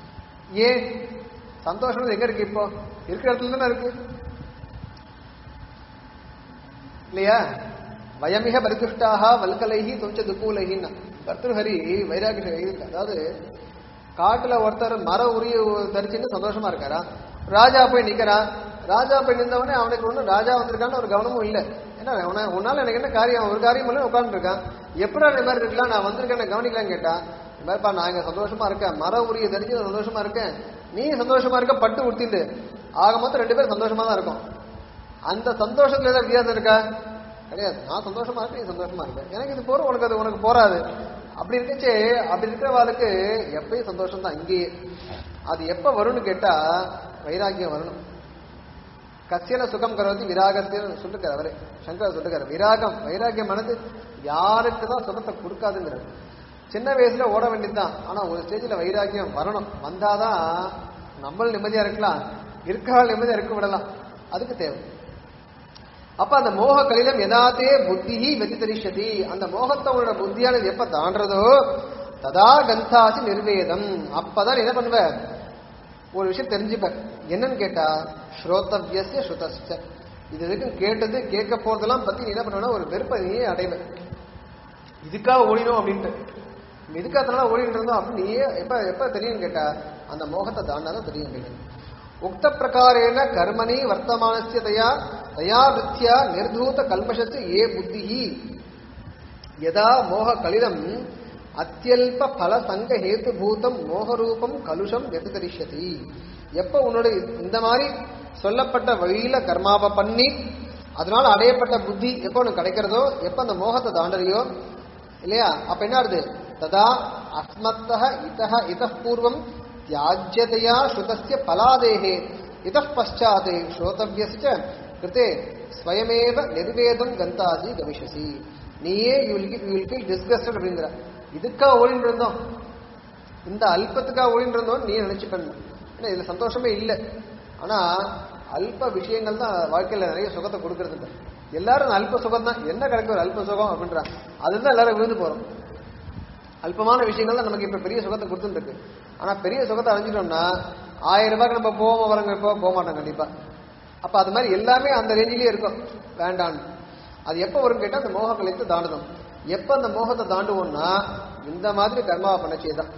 ஏன் சந்தோஷம் எங்க இருக்கு இப்போ இருக்கிற இடத்துல தானே இருக்கு இல்லையா வயமிக பரிதுஷ்டாக வல்கலைஹி துஞ்ச துக்கூலைஹின்னா கர்த்தர்ஹரி வைராகிய இருக்கு அதாவது காட்டுல ஒருத்தர் மர உரிய தரிச்சுன்னு சந்தோஷமா இருக்காரா ராஜா போய் நிக்கிறான் ராஜா போய் நின்றவனே அவனுக்கு ஒன்றும் ராஜா வந்திருக்கான்னு ஒரு கவனமும் இல்லை ஏன்னா உன- உன்னால எனக்கு என்ன காரியம் ஒரு காரியம் இல்லை உட்கார்ந்து இருக்கான் எப்படா இந்த மாதிரி இருக்கலாம் நான் வந்திருக்கேன் கவனிக்கலான்னு கேட்டா இந்த மாதிரிப்பா நான் இங்க சந்தோஷமா இருக்கேன் மர உரிய தரிச்சு நான் சந்தோஷமா இருக்கேன் நீ சந்தோஷமா இருக்க பட்டு உடுத்திட்டு ஆக மொத்தம் ரெண்டு பேரும் சந்தோஷமா தான் இருக்கும் அந்த சந்தோஷத்துல ஏதாவது வித்தியாசம் இருக்கா கிடையாது நான் சந்தோஷமா இருக்கேன் நீ சந்தோஷமா இருக்க எனக்கு இது போற உனக்கு அது உனக்கு போறாது அப்படி இருக்கச்சே அப்படி இருக்கிறவாளுக்கு எப்பயும் சந்தோஷம் தான் இங்கேயே அது எப்ப வரும்னு கேட்டா வைராக்கியம் வரணும் கசியன சுகம் கருவது விராகத்தின்னு சொல்லிருக்காரு அவரே சங்கர் சொல்லிருக்காரு விராகம் வைராக்கியம் மனது யாருக்கு தான் சுகத்தை கொடுக்காதுங்கிறாரு சின்ன வயசுல ஓட வேண்டியதுதான் ஆனா ஒரு ஸ்டேஜ்ல வைராக்கியம் வரணும் வந்தாதான் நம்மளும் நிம்மதியா இருக்கலாம் இருக்கால் நிம்மதியா இருக்க விடலாம் அதுக்கு தேவை அப்ப அந்த மோக கலிலம் எதாத்தே புத்திஹி வெதிதரிஷதி அந்த மோகத்தவனோட புத்தியானது எப்ப தாண்டதோ ததா கந்தாசி நிர்வேதம் அப்பதான் நீ என்ன பண்ணுவ ஒரு விஷயம் தெரிஞ்சுப்ப என்னன்னு கேட்டா ஸ்ரோதவியசிய ஸ்ருதஸ்ட இது வரைக்கும் கேட்டது கேட்க போறதெல்லாம் பத்தி நீ என்ன பண்ணுவேன்னா ஒரு வெறுப்பை நீயே அடைவ இதுக்காக ஓடினோம் அப்படின்ட்டு எதுக்கு அதனால ஓடிட்டு இருந்தோம் அப்படின்னு நீயே எப்ப எப்ப தெரியும் கேட்டா அந்த மோகத்தை தாண்டாதான் தெரியும் கேட்டேன் உக்த பிரகாரேன கர்மணி வர்த்தமானஸ்ய தயா தயா வித்யா நிர்தூத கல்மஷத்து ஏ புத்திஹி யதா மோக கலிதம் அத்தியல்ப பல சங்க ஹேத்து பூதம் மோகரூபம் கலுஷம் வெதரிஷதி எப்ப உன்னுடைய இந்த மாதிரி சொல்லப்பட்ட வழியில கர்மாவை பண்ணி அதனால அடையப்பட்ட புத்தி எப்ப உனக்கு கிடைக்கிறதோ எப்ப அந்த மோகத்தை தாண்டறியோ இல்லையா அப்ப என்ன ஆகுது ததா அஸ்மத்தः இத்தः இத்தः பூர்வம் தியாஜ்யதையா ஸ்ருதஸ்ய பலாதேகே இத்தः பశ్చాத் ஸ்ரோதவ்யஸ்ச கிருதே ஸ்வயமேவ நிர்வேதம் கந்தாசி கவிஷசி நீயே யூ வில் ஃபீல் டிஸ்கஸ்டட் அப்படிங்கிற இதுக்கா ஓடிட்டு இருந்தோம் இந்த அல்பத்துக்கா ஓடிட்டு இருந்தோம் நீ நினைச்சு பண்ண ஏன்னா இதுல சந்தோஷமே இல்லை ஆனா அல்ப விஷயங்கள் தான் வாழ்க்கையில நிறைய சுகத்தை கொடுக்கறது இல்லை எல்லாரும் அந்த அல்ப சுகம் தான் என்ன கிடைக்கும் ஒரு அல்ப சுகம் அப்படின்றாங்க அதுதான் எல்லாரும் விழுந்து போறோம் அல்பமான விஷயங்கள் தான் நமக்கு இப்ப பெரிய சுகத்தை கொடுத்துட்டு இருக்கு ஆனா பெரிய சுகத்தை அடைஞ்சிட்டோம்னா ஆயிரம் ரூபாய்க்கு நம்ம போவோம் வரங்க இப்போ போக மாட்டோம் கண்டிப்பா அப்ப அது மாதிரி எல்லாமே அந்த ரேஞ்சிலேயே இருக்கும் வேண்டான்னு அது எப்ப வரும் கேட்டா அந்த மோக கலைத்து தாண்டணும் எப்ப அந்த மோகத்தை தாண்டுவோம்னா இந்த மாதிரி கர்மாவை பண்ணச்சே தான்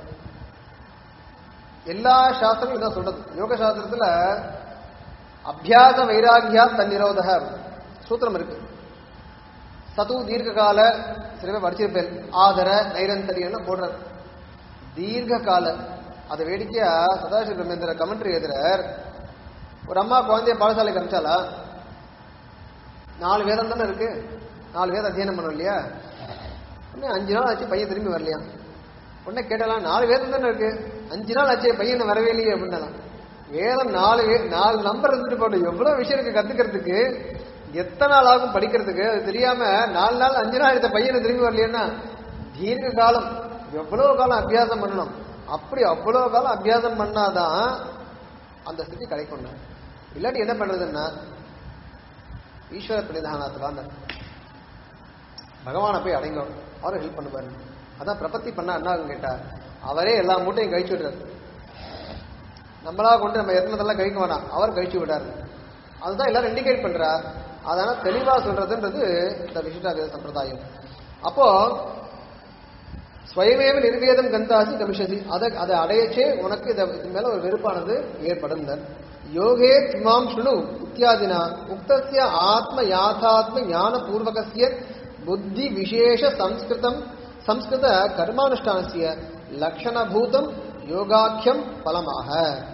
எல்லா சாஸ்திரங்களும் இதான் சொல்றது யோக சாஸ்திரத்துல அபியாச வைராகியா தன்னிரோதக சூத்திரம் இருக்கு சது தீர்க்க சில பேர் படிச்சிருப்பேன் ஆதர நைரந்தரியன்னு போடுறார் தீர்க்க கால அதை வேடிக்கையா சதாசிவ பிரம்மேந்திர கமெண்ட்ரி எழுதுறார் ஒரு அம்மா குழந்தைய பாடசாலைக்கு அனுப்பிச்சாலா நாலு வேதம் தானே இருக்கு நாலு வேதம் அத்தியனம் பண்ணணும் இல்லையா உடனே அஞ்சு நாள் ஆச்சு பையன் திரும்பி வரலையா உடனே கேட்டலாம் நாலு வேதம் தானே இருக்கு அஞ்சு நாள் ஆச்சு பையன் வரவே இல்லையே அப்படின்னாலாம் வேதம் நாலு வே- நாலு நம்பர் இருந்துட்டு போட்டோம் எவ்வளவு விஷயம் இருக்கு கத்துக்கிறதுக்கு எத்தனை நாள் ஆகும் படிக்கிறதுக்கு அது தெரியாம நாலு நாள் அஞ்சு நாள் இந்த பையனை திரும்பி வரலையேன்னா தீர்க்க காலம் எவ்வளவு காலம் அபியாசம் பண்ணணும் அப்படி அவ்வளவு காலம் அபியாசம் பண்ணாதான் அந்த ஸ்திதி கிடைக்கும் இல்லாட்டி என்ன பண்றதுன்னா ஈஸ்வர பிரணிதானத்துல அந்த பகவானை போய் அடைங்க அவரும் ஹெல்ப் பண்ணுவாரு அதான் பிரபத்தி பண்ண என்ன ஆகும் கேட்டா அவரே எல்லா மூட்டையும் கழிச்சு விடுறாரு நம்மளா கொண்டு நம்ம எத்தனதெல்லாம் கழிக்க வேணாம் அவர் கழிச்சு விடாரு அதுதான் எல்லாரும் இண்டிகேட் பண்றா அதனால தெளிவா சொல்றதுன்றது இந்த விசிஷ்டாத சம்பிரதாயம் அப்போ ஸ்வயமேவ நிர்வேதம் கந்தாசி கமிஷதி அதை அதை அடையச்சே உனக்கு இத இது மேல ஒரு வெறுப்பானது ஏற்படும் யோகே திமாம் சுணு இத்தியாதினா உக்தஸ்ய ஆத்ம யாதாத்ம ஞான பூர்வகஸ்ய புத்தி விசேஷ சம்ஸ்கிருதம் சம்ஸ்கிருத கர்மானுஷ்டானசிய லக்ஷணபூதம் யோகாக்கியம் பலமாக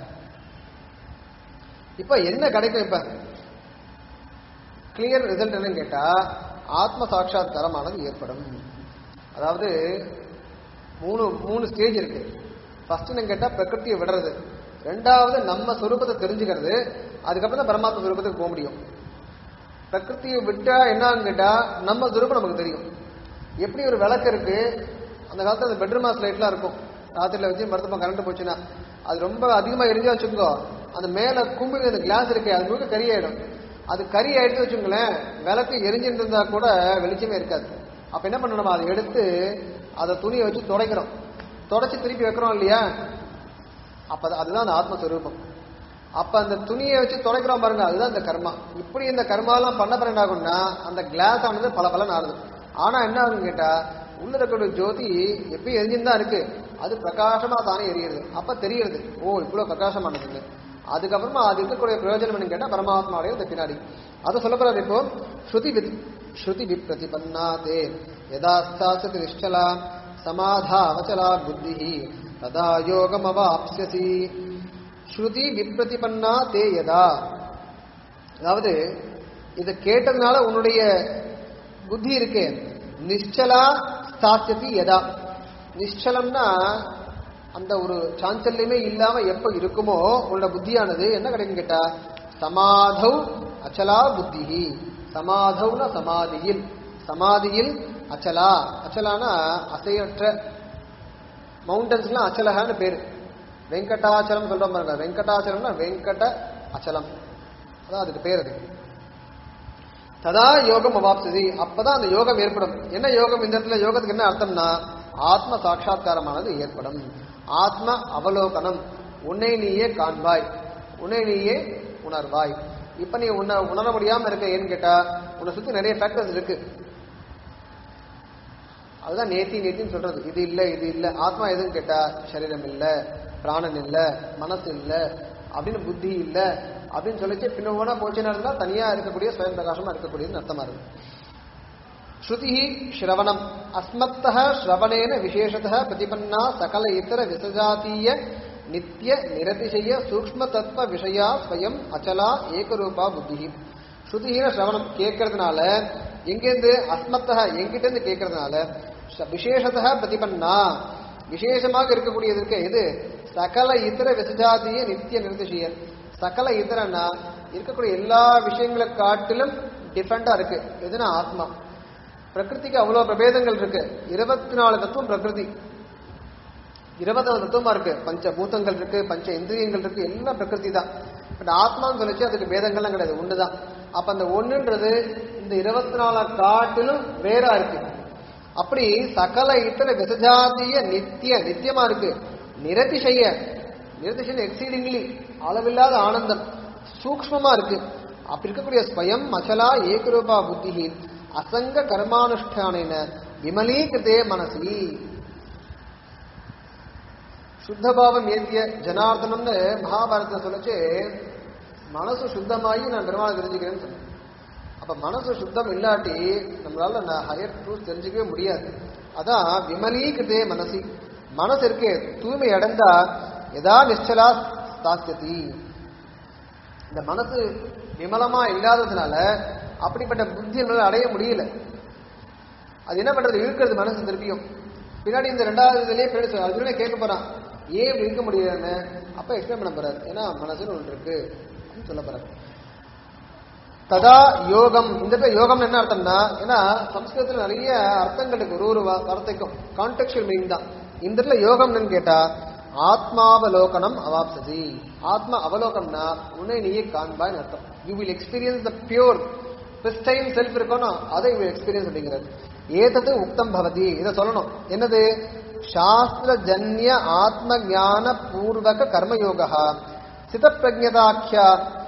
இப்ப என்ன கிடைக்கும் இப்ப கிளியர் ரிசல்ட் என்னன்னு கேட்டா ஆத்ம சாட்சாத்காரமானது ஏற்படும் அதாவது மூணு மூணு ஸ்டேஜ் இருக்கு ஃபர்ஸ்ட் என்ன கேட்டா பிரகிருத்தியை விடுறது ரெண்டாவது நம்ம சொரூபத்தை தெரிஞ்சுக்கிறது அதுக்கப்புறம் தான் பரமாத்ம சொரூபத்துக்கு போக முடியும் பிரகிருத்தியை விட்டா என்னன்னு கேட்டா நம்ம சொரூபம் நமக்கு தெரியும் எப்படி ஒரு விளக்கு இருக்கு அந்த காலத்துல அந்த பெட்ரூம் ஹாஸ் லைட்லாம் இருக்கும் ராத்திரில வச்சு மருத்துவம் கரண்ட் போச்சுன்னா அது ரொம்ப அதிகமா எரிஞ்சா வச்சுக்கோ அந்த மேல கும்பி அந்த கிளாஸ் இருக்கு அது முழுக்க கறி ஆயிடும் அது கறி ஆயிடுச்சு வச்சுங்களேன் விளக்கு எரிஞ்சுட்டு இருந்தா கூட வெளிச்சமே இருக்காது அப்ப என்ன பண்ணணும் அதை எடுத்து அதை துணியை வச்சு துடைக்கிறோம் துடைச்சு திருப்பி வைக்கிறோம் இல்லையா அப்ப அது- அதுதான் அந்த ஆத்மஸ்வரூபம் அப்ப அந்த துணியை வச்சு துடைக்கிறோம் பாருங்க அதுதான் இந்த கர்மா இப்படி இந்த கர்மாலாம் பண்ண பிறகு என்ன ஆகும்னா அந்த கிளாஸ் ஆனது பல பலன் ஆகுது ஆனா என்ன ஆகும் கேட்டா உள்ள இருக்கக்கூடிய ஜோதி எப்பயும் எரிஞ்சுன்னு தான் இருக்கு அது பிரகாசமா தானே எரியுது அப்ப தெரியுது ஓ இவ்வளவு பிரகாசமானது அதுக்கப்புறமா அது இருக்கக்கூடிய பிரயோஜனம் என்னன்னு கேட்டா பரமாத்மாவுடைய இந்த பின்னாடி அதை சொல்ல போறாரு இப்போ ஸ்ருதி வித் ஸ்ருதி விப்ரதிபன்னா தே யதாஸ்தாசதி நிஷ்டலா சமாதா அவச்சலா புத்தி ததா யோகமவாப்ஸ்யசி ஸ்ருதி விப்ரதிபன்னா தே யதா அதாவது இதை கேட்டதுனால உன்னுடைய புத்தி இருக்கே நிஷ்சலா ஸ்தாசியதி யதா நிஷ்சலம்னா அந்த ஒரு சாஞ்சல்யமே இல்லாம எப்ப இருக்குமோ உன்னோட புத்தியானது என்ன கிடைக்கும் கேட்டா சமாதௌ அச்சலா புத்திஹி சமாதௌன சமாதியில் சமாதியில் அச்சலா அச்சலானா அசையற்ற மவுண்டன்ஸ்லாம் அச்சலகான்னு பேரு வெங்கடாச்சலம் சொல்றோம் பாருங்க வெங்கடாச்சலம்னா வெங்கட அச்சலம் அதான் அதுக்கு பேர் அது ததா யோகம் அவாப்சதி அப்பதான் அந்த யோகம் ஏற்படும் என்ன யோகம் இந்த இடத்துல யோகத்துக்கு என்ன அர்த்தம்னா ஆத்ம சாட்சா்காரமானது ஏற்படும் ஆத்ம அவலோகனம் உன்னை நீயே காண்பாய் உன்னை நீயே உணர்வாய் இப்ப நீ உன்னை உணர முடியாம இருக்க ஏன்னு கேட்டா உன்னை சுத்தி நிறைய ஃபேக்டர்ஸ் இருக்கு அதுதான் நேத்தி நேத்தின்னு சொல்றது இது இல்ல இது இல்ல ஆத்மா எதுன்னு கேட்டா சரீரம் இல்ல பிராணன் இல்ல மனசு இல்ல அப்படின்னு புத்தி இல்ல அப்படின்னு சொல்லிச்சு பின்ன போனா போச்சுன்னா இருந்தா தனியா இருக்கக்கூடிய சுயம் பிரகாசமா இருக்கக்கூடியதுன்னு அர்த்தமா இருக்கு ஸ்ருதி ஸ்ரவணம் அஸ்மத்தः ஸ்ரவணேன விசேஷतः பிரதிபன்னா சகல இத்தர விசஜாதீய நித்திய நிரதிசய சூக்ஷ்ம தத்துவ விஷயா ஸ்வயம் அச்சலா ஏகரூபா புத்தி ஸ்ருதிஹீன ஸ்ரவணம் கேட்கறதுனால எங்கேருந்து அஸ்மத்தக எங்கிட்ட இருந்து கேட்கறதுனால ச- விசேஷतः பிரதிபன்னா விசேஷமாக இருக்கக்கூடியது இருக்க இது சகல இதர விசஜாதிய நித்திய நிர்திசய சகல இதரன்னா இருக்கக்கூடிய எல்லா விஷயங்களை காட்டிலும் டிஃபரெண்டா இருக்கு எதுனா ஆத்மா பிரகிருதிக்கு அவ்வளவு பிரபேதங்கள் இருக்கு இருபத்தி நாலு தத்துவம் பிரகிருதி இருபத்தி நாலு தத்துவமா இருக்கு பஞ்ச பூதங்கள் இருக்கு பஞ்ச இந்திரியங்கள் இருக்கு எல்லாம் பிரகிருதி தான் பட் ஆத்மான்னு சொல்லிச்சு அதுக்கு பேதங்கள்லாம் கிடையாது ஒண்ணுதான் அப்ப அந்த ஒண்ணுன்றது இந்த இருபத்தி நாலு காட்டிலும் வேறா இருக்கு அப்படி சகல இத்தனை விசஜாதிய நித்திய நித்தியமா இருக்கு நிரதிசய நிரதிசய எக்ஸீடிங்லி அளவில்லாத ஆனந்தம் சூக்ஷ்மமா இருக்கு அப்படி இருக்கக்கூடிய ஸ்வயம் அச்சலா ஏகரூபா புத்தி அசங்க கர்மானுஷ்டானின விமலீகிருதே மனசி சுத்தபாவம் ஏந்திய ஜனார்தனம்னு மகாபாரதத்தை சொல்லிச்சு மனசு சுத்தமாகி நான் பெருமாளை தெரிஞ்சுக்கிறேன்னு சொன்னேன் அப்ப மனசு சுத்தம் இல்லாட்டி நம்மளால நான் ஹையர் ட்ரூத் தெரிஞ்சுக்கவே முடியாது அதான் விமலீகிருதே மனசி மனசு இருக்கே தூய்மை அடைந்தா எதா நிச்சலா ஸ்தாஸ்யதி இந்த மனசு விமலமா இல்லாததுனால அப்படிப்பட்ட புத்தி நம்மளால அடைய முடியல அது என்ன பண்றது இழுக்கிறது மனசு திருப்பியும் பின்னாடி இந்த ரெண்டாவது இதுலயே பின்னாடி சொல்ல- அர்ஜுனே கேட்க போறான் ஏன் இப்படி இருக்க முடியலன்னு அப்ப எக்ஸ்பிளைன் பண்ண போறாரு ஏன்னா மனசுன்னு ஒன்று இருக்கு அப்படின்னு சொல்ல போறாரு ததா யோகம் இந்த இடத்துல யோகம் என்ன அர்த்தம்னா ஏன்னா சம்ஸ்கிருதத்துல நிறைய அர்த்தங்கள் இருக்கு ஒரு ஒரு வா- வார்த்தைக்கும் கான்டெக்சுவல் மீனிங் தான் இந்த இடத்துல யோகம் என்னன்னு கேட்டா ஆத்மாவலோகனம் அவாப்சதி ஆத்மா அவலோகம்னா உன்னை நீயே காண்பாய்னு அர்த்தம் you will experience the pure pristine self இருக்கணும் அதை யூ எக்ஸ்பீரியன்ஸ் அப்படிங்கிறது ஏதது உக்தம் பவதி இதை சொல்லணும் என்னது சாஸ்திர ஜன்ய ஆத்ம ஞான பூர்வக கர்மயோகா சிதப்பிரஜதாக்கியா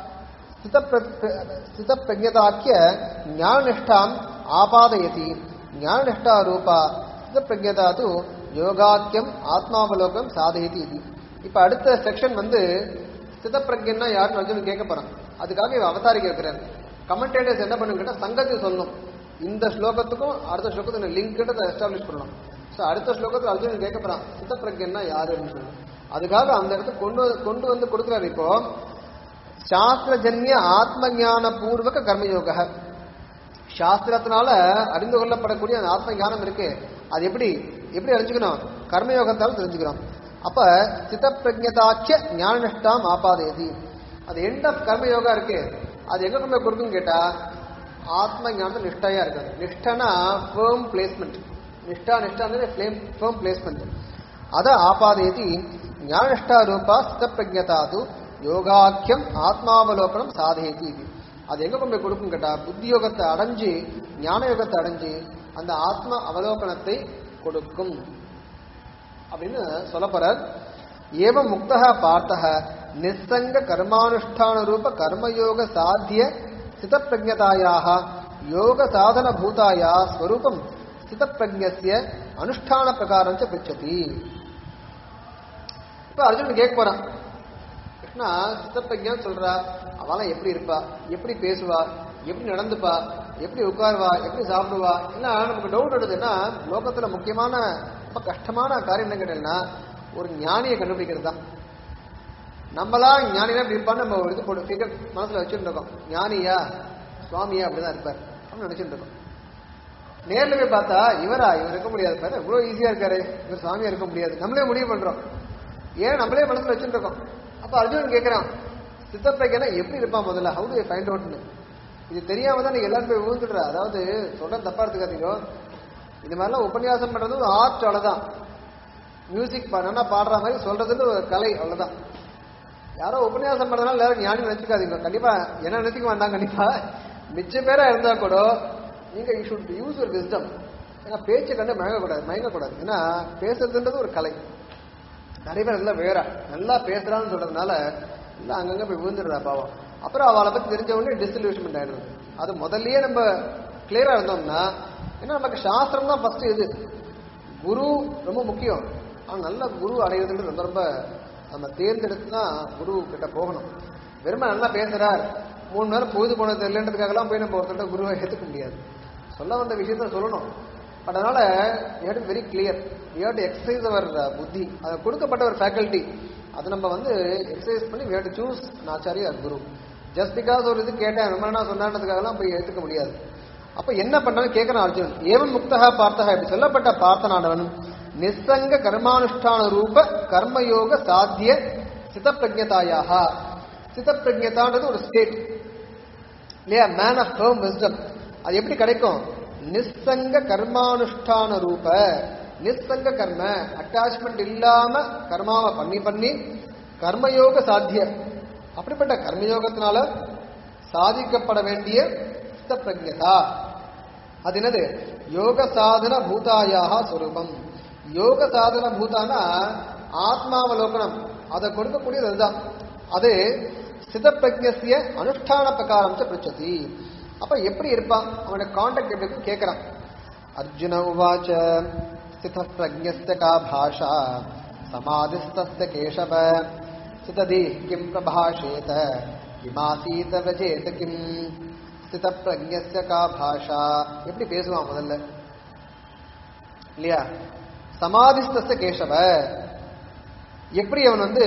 स्थितप्रज्ञताख्य ज्ञाननिष्ठाम् आपादयति ज्ञाननिष्ठा रूपा स्थितप्रज्ञता तु யோகாக்கியம் ஆத்மாவலோகம் சாதயதி இது இப்ப அடுத்த செக்ஷன் வந்து ஸ்திதப்பிரஜன்னா யாருன்னு அர்ஜுனன் கேட்க போறான் அதுக்காக இவன் அவதாரிக்க இருக்கிறார் கமெண்டேட்டர்ஸ் என்ன பண்ணுங்க கேட்டா சங்கத்தை சொல்லணும் இந்த ஸ்லோகத்துக்கும் அடுத்த ஸ்லோகத்துக்கு லிங்க் கிட்ட எஸ்டாப்ளிஷ் பண்ணணும் ஸோ அடுத்த ஸ்லோகத்தில் அர்ஜுனன் கேட்க போறான் ஸ்திதப்பிரஜன்னா யாருன்னு சொல்லி அதுக்காக அந்த இடத்துக்கு கொண்டு வந்து- கொண்டு வந்து கொடுக்குறாரு இப்போ சாஸ்திரஜன்ய ஆத்ம ஞான பூர்வக கர்மயோக சாஸ்திரத்தினால அறிந்து கொள்ளப்படக்கூடிய அந்த ஆத்ம ஞானம் இருக்கு அது எப்படி எப்படி அறிஞ்சுக்கணும் கர்மயோகத்தால் தெரிஞ்சுக்கிறோம் அப்ப சித்த பிரஜதாக்கிய ஞான நிஷ்டாம் ஆபாதயதி அது எண்ட் ஆஃப் கர்மயோகா இருக்கு அது எங்க கொண்டு போய் கொடுக்குன்னு கேட்டா ஆத்ம ஞானத்தை நிஷ்டையா இருக்காது நிஷ்டனா ஃபேம் பிளேஸ்மெண்ட் நிஷ்டா நிஷ்டான்னு ஃபேம் பிளேஸ்மெண்ட் அத ஆபாதயதி ஞானஷ்டா ரூபா ஸ்திதப்பிரஜதாது யோகாக்கியம் ஆத்மாவலோகனம் சாதயதி இது அது எங்க கொண்டு போய் கொடுக்கும் கேட்டா புத்தி யோகத்தை அடைஞ்சு ஞான யோகத்தை அடைஞ்சு அந்த ஆத்ம அவலோகனத்தை கொடுக்கும் அப்படின்னு சொல்ல போறார் ஏவ முக்தः பார்த்தः நிஸ்ஸங்க கர்மானுஷ்டான ரூப கர்மயோக சாத்திய ஸ்திதப்பிரஜதாயாக யோக சாதன பூதாயா ஸ்வரூபம் ஸ்திதப்பிரஜ்யஸ்ய அனுஷ்டான பிரகாரம் ச பிச்சதி இப்ப அர்ஜுனன் கேட்க போறான் கிருஷ்ணா சித்தப்பிரஜான்னு சொல்றா அவெல்லாம் எப்படி இருப்பா எப்படி பேசுவா எப்படி நடந்துப்பா எப்படி உட்காருவா எப்படி சாப்பிடுவா என்ன நமக்கு டவுட் வருதுன்னா லோகத்துல முக்கியமான ரொம்ப கஷ்டமான காரியம் என்ன கேட்டீங்கன்னா ஒரு ஞானியை கண்டுபிடிக்கிறது தான் நம்மளா ஞானினா இப்படி இருப்பான்னு நம்ம ஒரு இது போட்டு ஃபிகர் மனசுல வச்சுட்டு இருக்கோம் ஞானியா சுவாமியா அப்படிதான் இருப்பார் அப்படின்னு நினைச்சிட்டு இருக்கோம் நேர்ல போய் பார்த்தா இவரா இவர் இருக்க முடியாது பாரு இவ்வளவு ஈஸியா இருக்காரு இவர் சாமியா இருக்க முடியாது நம்மளே முடிவு பண்றோம் ஏன் நம்மளே மனசுல வச்சுட்டு இருக்கோம் அப்ப அர்ஜுனன் கேட்கிறான் சித்தப்பைக்கனா எப்படி இருப்பான் முதல்ல ஹவு டு ஃபைண்ட் அவுட்னு இது தெரியாம தான் நீங்க எல்லாரும் போய் விழுந்துடுற அதாவது சொல்றேன் தப்பா எடுத்துக்காதீங்க இது மாதிரிலாம் உபன்யாசம் பண்றது ஒரு ஆர்ட் அவ்வளவுதான் மியூசிக் நல்லா பாடுற மாதிரி சொல்றதுன்னு ஒரு கலை அவ்வளவுதான் யாரோ உபன்யாசம் பண்றதுனால எல்லாரும் ஞானி நினைச்சுக்காதீங்க கண்டிப்பா என்ன நினைச்சுக்க வேண்டாம் கண்டிப்பா மிச்ச பேரா இருந்தா கூட நீங்க யூ ஷுட் யூஸ் ஒரு விஸ்டம் ஏன்னா பேச்சை கண்டு மயங்கக்கூடாது மயங்கக்கூடாது ஏன்னா பேசுறதுன்றது ஒரு கலை நிறைய பேர் நல்லா வேற நல்லா பேசுறான்னு சொல்றதுனால எல்லாம் அங்கங்க போய் விழுந்துடுறா பாவம் அப்புறம் அவளை பத்தி தெரிஞ்ச உடனே டிஸ்இல்யூஷன்மெண்ட் ஆயிடுது அது முதல்லயே நம்ம கிளியரா இருந்தோம்னா ஏன்னா நமக்கு சாஸ்திரம் தான் ஃபர்ஸ்ட் இது குரு ரொம்ப முக்கியம் ஆனா நல்ல குரு அடையிறதுன்றது ரொம்ப ரொம்ப நம்ம தேர்ந்தெடுத்து தான் குரு கிட்ட போகணும் வெறும நல்லா பேசுறார் மூணு நேரம் பொழுது போனது இல்லைன்றதுக்காகலாம் போய் நம்ம ஒருத்தர்கிட்ட குருவை ஏற்றுக்க முடியாது சொல்ல வந்த விஷயத்த சொல்லணும் பட் அதனால you do very clear you do exercise அவர் புத்தி அது கொடுக்கப்பட்ட ஒரு ஃபேக்கல்ட்டி அது நம்ம வந்து எக்ஸசைஸ் பண்ணி வி டு சூஸ் ஆச்சாரிய குரு ஜஸ்ட் பிகாஸ் ஒரு இது கேட்டேன் ரொம்ப நான் சொன்னான்றதுக்காகலாம் போய் ஏற்றுக்க முடியாது அப்ப என்ன பண்றான்னு கேட்கிறான் அர்ஜுன் ஏவன் முக்தகா பார்த்தகா இப்படி சொல்லப்பட்ட பார்த்தனானவன் நிசங்க கர்மானுஷ்டான ரூப கர்மயோக சாத்திய சிதப்பிரஜதாயாக சிதப்பிரஜதான்றது ஒரு ஸ்டேட் இல்லையா மேன் ஆஃப் ஃபர்ம் விஸ்டம் அது எப்படி கிடைக்கும் நிசங்க கர்மானுஷ்டான ரூப நிசங்க கர்ம அட்டாச்மெண்ட் இல்லாம கர்மாவை பண்ணி பண்ணி கர்மயோக சாத்திய அப்படிப்பட்ட கர்மயோகத்தினால சாதிக்கப்பட வேண்டிய சித்த பிரஜதா அது என்னது யோக சாதன பூதாயாக ஸ்வரூபம் யோக சாதன பூதானா ஆத்மாவலோகனம் அதை கொடுக்கக்கூடியது அதுதான் அது சிதப்பிரஜ்ய அனுஷ்டான பிரகாரம் பிரிச்சதி அப்ப எப்படி இருப்பான் அவனோட காண்டாக்ட் எப்படி இருக்குன்னு கேட்கிறான் அர்ஜுன உவாச்ச ஸ்தித பிரஜஸ்த கா பாஷா சமாதிஸ்தஸ்ய கேசவ சிததி கிம் பிரபாஷேத விமாசீத விரஜேத கிம் ஸ்தித பிரஜஸ்ய கா பாஷா எப்படி பேசுவான் முதல்ல இல்லையா சமாதிஸ்தஸ்ய கேசவ எப்படி அவன் வந்து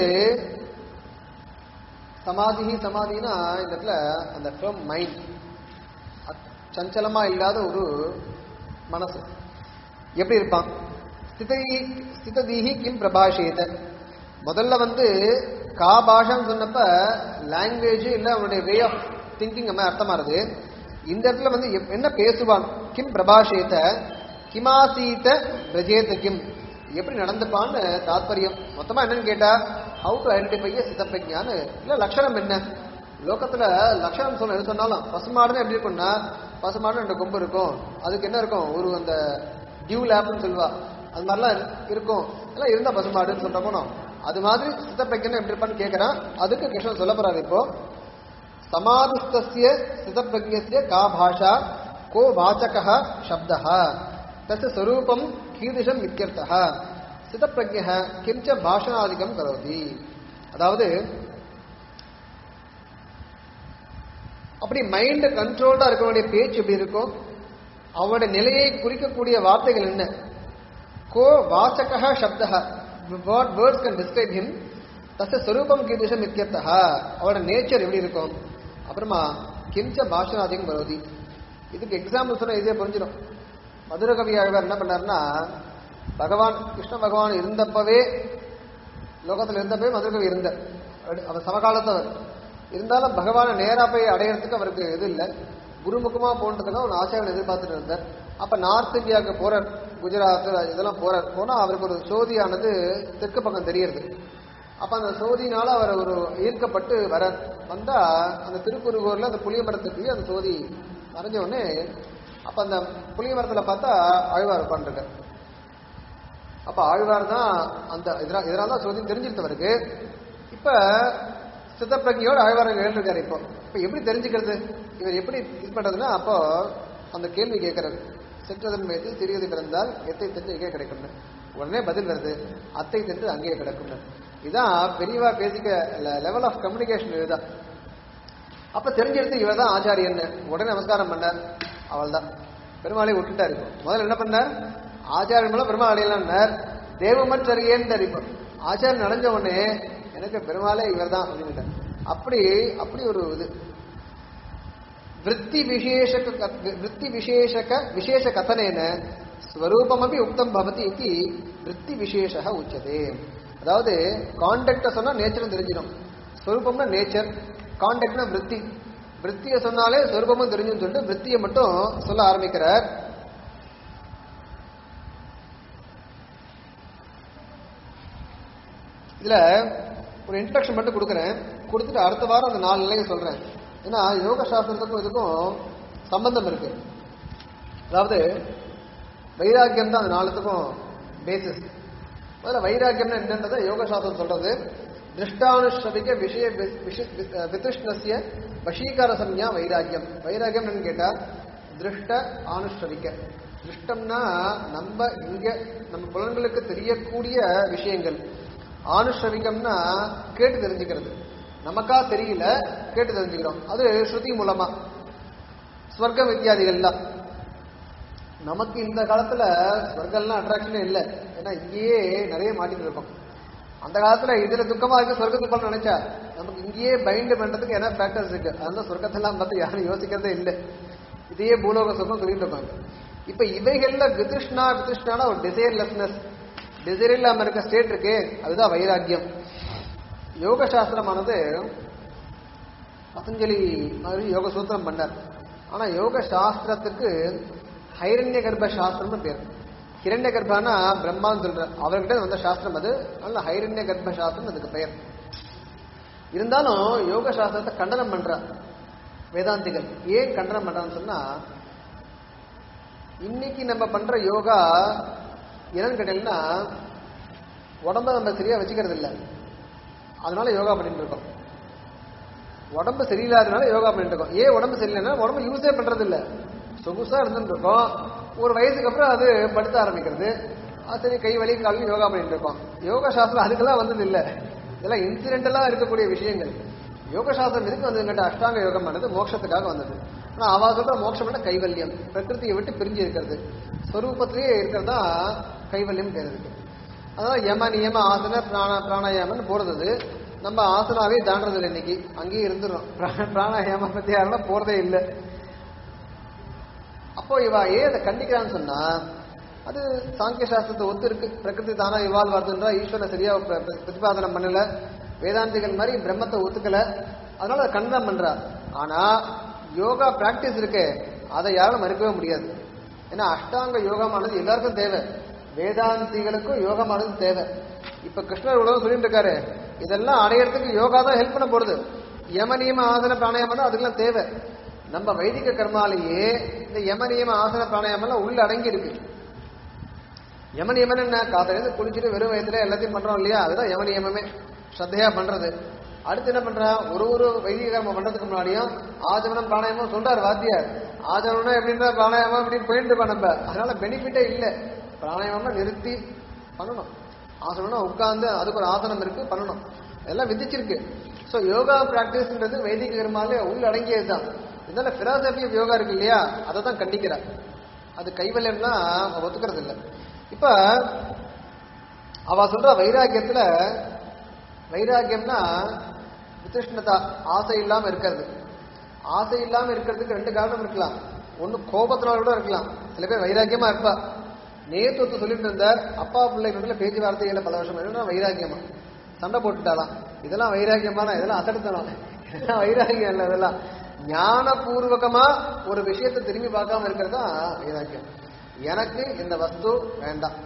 சமாதி சமாதினா இந்த இடத்துல அந்த ஃபேம் மைண்ட் சஞ்சலமா இல்லாத ஒரு மனசு எப்படி இருப்பான் ஸ்திதீ ஸ்திததீஹி கிம் பிரபாஷேத முதல்ல வந்து கா பாஷான்னு சொன்னப்ப லாங்குவேஜ் இல்ல அவனுடைய வே ஆஃப் திங்கிங் நம்ம அர்த்தமாறுது இந்த இடத்துல வந்து எப்- என்ன பேசுவான் கிம் பிரபாஷேத கிமாசீத பிரஜேத கிம் எப்படி நடந்துப்பான்னு தாத்பரியம் மொத்தமா என்னன்னு கேட்டா ஹவு டு ஐடென்டிஃபை சித்தப்பிரஜான்னு இல்ல லட்சணம் என்ன லோகத்துல லட்சணம் சொல்ல எது சொன்னாலும் பசுமாடுன்னு எப்படி இருக்கும்னா பசுமாடு ரெண்டு கொம்பு இருக்கும் அதுக்கு என்ன இருக்கும் ஒரு அந்த டியூ லேப்னு சொல்லுவா அது மாதிரிலாம் இருக்கும் எல்லாம் இருந்தா பசுமாடுன்னு சொல்ற போனோம் அது மாதிரி சித்தப்பிரஜன் எப்படி இருப்பான்னு கேட்கறான் அதுக்கு கிருஷ்ணன் சொல்ல போறாரு இப்போ சமாதிஸ்தஸ்ய ஸ்திதப்பிரஜ்ஞஸ்ய கா பாஷா கோ வாச்சகः शब्दः तस्य स्वरूपं कीदृशम् इत्यर्थः स्थितप्रज्ञः किञ्च भाषणादिकं करोति அதாவது அப்படி மைண்ட் கண்ட்ரோல்டா இருக்க வேண்டிய பேச்சு எப்படி இருக்கும் அவனுடைய நிலையை குறிக்கக்கூடிய வார்த்தைகள் என்ன கோ வாச்சகः शब्दः what words can describe him தச ஸ்வரூபம் கீதேஷம் இத்தியர்த்தா அவரோட நேச்சர் எப்படி இருக்கும் அப்புறமா கிஞ்ச பாஷனாதிகம் பரோதி இதுக்கு எக்ஸாம்பிள் சொன்னா இதே புரிஞ்சிடும் மதுர கவி ஆழ்வார் என்ன பண்ணாருன்னா பகவான் கிருஷ்ண பகவான் இருந்தப்பவே லோகத்துல இருந்தப்பவே மதுர கவி இருந்தார் அவர் அவர் சமகாலத்தவர் இருந்தாலும் பகவானை நேரா போய் அடையறதுக்கு அவருக்கு இது இல்லை குருமுகமா போன்றதுக்காக ஒரு ஆச்சாரியன் எதிர்பார்த்துட்டு இருந்தார் அப்ப நார்த் இந்தியாவுக்கு போறார் குஜராத் இதெல்லாம் போறார் போனா அவருக்கு ஒரு சோதியானது தெற்கு பக்கம் தெரியறது அப்ப அந்த சோதினால அவர் ஒரு ஈர்க்கப்பட்டு வர வந்தா அந்த திருக்குறுகூர்ல அந்த புளிய மரத்துக்கு அந்த சோதி மறைஞ்ச உடனே அப்ப அந்த புளிய மரத்துல பார்த்தா ஆழ்வார் உட்காந்துருக்கார் அப்ப ஆழ்வார் தான் அந்த இதனால் இதனால தான் சோதி தெரிஞ்சிருந்தவருக்கு இப்ப சித்தப்பிரஜையோட ஆழ்வார் எழுந்திருக்காரு இப்போ இப்ப எப்படி தெரிஞ்சுக்கிறது இவர் எப்படி இது பண்றதுன்னா அப்போ அந்த கேள்வி கேட்கறது சென்றதன் மீது சிறியது கிடந்தால் எத்தை தெரிஞ்சு எங்கே கிடைக்கும்னு உடனே பதில் வருது அத்தை தெரிந்து அங்கேயே கிடக்கும்னு இதான் பெரியவா பேசிக்க லெவல் ஆஃப் கம்யூனிகேஷன் இதுதான் அப்ப தெரிஞ்செடுத்து இவர் தான் ஆச்சாரியன் உடனே நமஸ்காரம் பண்ணார் அவள் தான் பெருமாளை விட்டுட்டார் இப்போ முதல்ல என்ன பண்ணார் ஆச்சாரியன் மூலம் பெருமாள் அடையலாம்னார் தேவமற்றறியேன்றார் இப்போ ஆச்சாரியன் அடைஞ்ச உடனே எனக்கு பெருமாளே இவர் தான் அப்படின்ட்டார் அப்படி அப்படி ஒரு இது விற்பி விசேஷக விற்பி விசேஷக விசேஷ கதனேன ஸ்வரூபமபி உக்தம் பவதி இது விற்பி விசேஷ உச்சதே அதாவது காண்டக்ட சொன்னா நேச்சரும் தெரிஞ்சிடும் ஸ்வரூபம்னா நேச்சர் காண்டக்ட்னா விற்பி விற்த்தியை சொன்னாலே ஸ்வரூபமும் தெரிஞ்சுன்னு சொல்லிட்டு விற்த்தியை மட்டும் சொல்ல ஆரம்பிக்கிறார் இதுல ஒரு இன்ட்ரடக்ஷன் மட்டும் கொடுக்குறேன் கொடுத்துட்டு அடுத்த வாரம் அந்த நாலு நிலையை சொல்றேன் ஏன்னா யோக சாஸ்திரத்துக்கும் இதுக்கும் சம்பந்தம் இருக்கு அதாவது வைராக்கியம் தான் அந்த நாலுத்துக்கும் பேசிஸ் முதல்ல வைராக்கியம்னா என்னன்றதை யோக சாஸ்திரம் சொல்றது திருஷ்டானுஷ்ரவிக்க விஷய வி- விஷ- வி- விதிருஷ்ணஸ்ய வசீகார சம்யா வைராக்கியம் வைராக்கியம் என்னன்னு கேட்டா திருஷ்ட ஆனுஷ்ரவிக்க திருஷ்டம்னா நம்ம இங்க நம்ம புலன்களுக்கு தெரியக்கூடிய விஷயங்கள் ஆனுஷ்ரவிகம்னா கேட்டு தெரிஞ்சுக்கிறது நமக்கா தெரியல கேட்டு தெரிஞ்சுக்கிறோம் அது ஸ்ருதி மூலமா ஸ்வர்க்கம் இத்தியாதிகள்லாம் நமக்கு இந்த காலத்துல ஸ்வர்க்கம்லாம் அட்ராக்ஷனே இல்லை ஏன்னா இங்கேயே நிறைய மாட்டிட்டு இருக்கோம் அந்த காலத்துல இதுல துக்கமா இருக்கு சொர்க்கத்துக்கு போல நினைச்சா நமக்கு இங்கேயே பைண்ட் பண்றதுக்கு என்ன ஃபேக்டர்ஸ் இருக்கு அதனால சொர்க்கத்தெல்லாம் பார்த்து யாரும் யோசிக்கிறதே இல்லை இதையே பூலோக சுகம் சொல்லிட்டு இருக்காங்க இப்ப இவைகள்ல விதிருஷ்ணா விதிருஷ்ணான ஒரு டிசைர்லெஸ்னஸ் டிசைர் இல்லாம இருக்க ஸ்டேட் இருக்கு அதுதான் வைராக்கியம் யோக சாஸ்திரமானது பதஞ்சலி மாதிரி யோக சூத்திரம் பண்ணார் ஆனா யோக சாஸ்திரத்துக்கு ஹைரண்ய கர்ப்ப சாஸ்திரம்னு பேர் ஹிரண்ய கர்ப்பானா பிரம்மான்னு சொல்ற அவர்கிட்ட வந்த சாஸ்திரம் அது அதனால ஹைரண்ய கர்ப்ப சாஸ்திரம் அதுக்கு பெயர் இருந்தாலும் யோக சாஸ்திரத்தை கண்டனம் பண்றா வேதாந்திகள் ஏன் கண்டனம் பண்றான்னு சொன்னா இன்னைக்கு நம்ம பண்ற யோகா என்னன்னு கேட்டீங்கன்னா உடம்ப நம்ம சரியா வச்சுக்கிறது இல்லை அதனால யோகா பண்ணிட்டு இருக்கோம் உடம்பு சரியில்லாதனால யோகா பண்ணிட்டு இருக்கோம் ஏன் உடம்பு சரியில்லைன்னா உடம்பு யூஸே பண்றது இல்ல சொகுசா இருந்துட்டு இருக்கோம் ஒரு வயசுக்கு அப்புறம் அது படுத்த ஆரம்பிக்கிறது அது சரி கை வலி காலில் யோகா பண்ணிட்டு இருக்கோம் யோகா சாஸ்திரம் அதுக்கெல்லாம் வந்தது இல்ல இதெல்லாம் இன்சிடென்டலா இருக்கக்கூடிய விஷயங்கள் யோக சாஸ்திரம் எதுக்கு வந்தது கேட்ட அஷ்டாங்க யோகம் ஆனது மோட்சத்துக்காக வந்தது ஆனா அவ சொல்ற மோட்சம் கைவல்யம் பிரகிருதியை விட்டு பிரிஞ்சு இருக்கிறது ஸ்வரூபத்திலேயே இருக்கிறதா கைவல்யம் பேர் இருக்கு அதனால யம நியம ஆசன பிராண பிராணாயாமன்னு போறது நம்ம ஆசனாவே தாண்டறது இல்லை இன்னைக்கு அங்கேயே இருந்துடும் பிராணாயாம பத்தி யாரெல்லாம் போறதே இல்லை அப்போ இவ ஏன் அதை கண்டிக்கிறான்னு சொன்னா அது சாங்கிய சாஸ்திரத்தை ஒத்து இருக்கு பிரகிருதி தானா இவால்வ் ஆகுதுன்றா ஈஸ்வரன் சரியா பிர- பிர- பிரதிபாதனம் பண்ணல வேதாந்திகள் மாதிரி பிரம்மத்தை ஒத்துக்கல அதனால அதை கண்டனம் பண்றா ஆனா யோகா பிராக்டிஸ் இருக்கு அதை யாரும் மறுக்கவே முடியாது ஏன்னா அஷ்டாங்க யோகமானது எல்லாருக்கும் தேவை வேதாந்திகளுக்கும் யோகமானது தேவை இப்ப கிருஷ்ணர் உலகம் சொல்லிட்டு இருக்காரு இதெல்லாம் அடையறதுக்கு யோகா தான் ஹெல்ப் பண்ண போறது யம நியம ஆசன பிராணாயாமம் தான் அதுக்கெல்லாம் தேவை நம்ம வைதிக கர்மாலேயே இந்த யம நியம ஆசன பிராணாயாமம் எல்லாம் உள்ள அடங்கி இருக்கு யம நியமம் என்ன காலையில குளிச்சுட்டு வெறும் வயதுல எல்லாத்தையும் பண்றோம் இல்லையா அதுதான் யம நியமமே ஸ்ரத்தையா பண்றது அடுத்து என்ன பண்றா ஒரு ஒரு வைதிக கர்மம் பண்றதுக்கு முன்னாடியும் ஆஜமனம் பிராணாயாமம் சொல்றாரு வாத்தியார் ஆஜமனம் எப்படின்ற பிராணாயாமம் இப்படின்னு போயிட்டு இருக்கோம் நம்ம அதனால பெனிஃபிட்டே இல்லை பிராணாயாமம்னா நிறுத்தி பண்ணணும் ஆசனம்னா உட்கார்ந்து அதுக்கு ஒரு ஆசனம் இருக்கு பண்ணணும் எல்லாம் விதிச்சிருக்கு ஸோ யோகா பிராக்டிஸ்ன்றது வைதிக கர்மாலே உள்ள அடங்கியது தான் இதனால பிலாசபி ஆஃப் யோகா இருக்கு இல்லையா அதை தான் கண்டிக்கிறார் அது கைவல்யம்னா அவ ஒத்துக்கிறது இல்லை இப்ப அவ சொல்ற வைராக்கியத்துல வைராக்கியம்னா விதிருஷ்ணதா ஆசை இல்லாம இருக்கிறது ஆசை இல்லாம இருக்கிறதுக்கு ரெண்டு காரணம் இருக்கலாம் ஒண்ணு கோபத்தினால கூட இருக்கலாம் சில பேர் வைராக்கியமா இருப்பா நேத்து ஒருத்தர் சொல்லிட்டு இருந்தார் அப்பா பிள்ளைகளுக்குள்ள பேச்சுவார்த்தைகளை பல வருஷம் என்னன்னா வைராக்கியமா சண்டை போட்டுட்டாலாம் இதெல்லாம் வைராக்கியமான இதெல்லாம் அசடுத்தனம் இதெல்லாம் வைராக்கியம் இல்லை இதெல்லாம் ஞானபூர்வகமா ஒரு விஷயத்தை திரும்பி பார்க்காம இருக்கிறது தான் வைராக்கியம் எனக்கு இந்த வஸ்து வேண்டாம்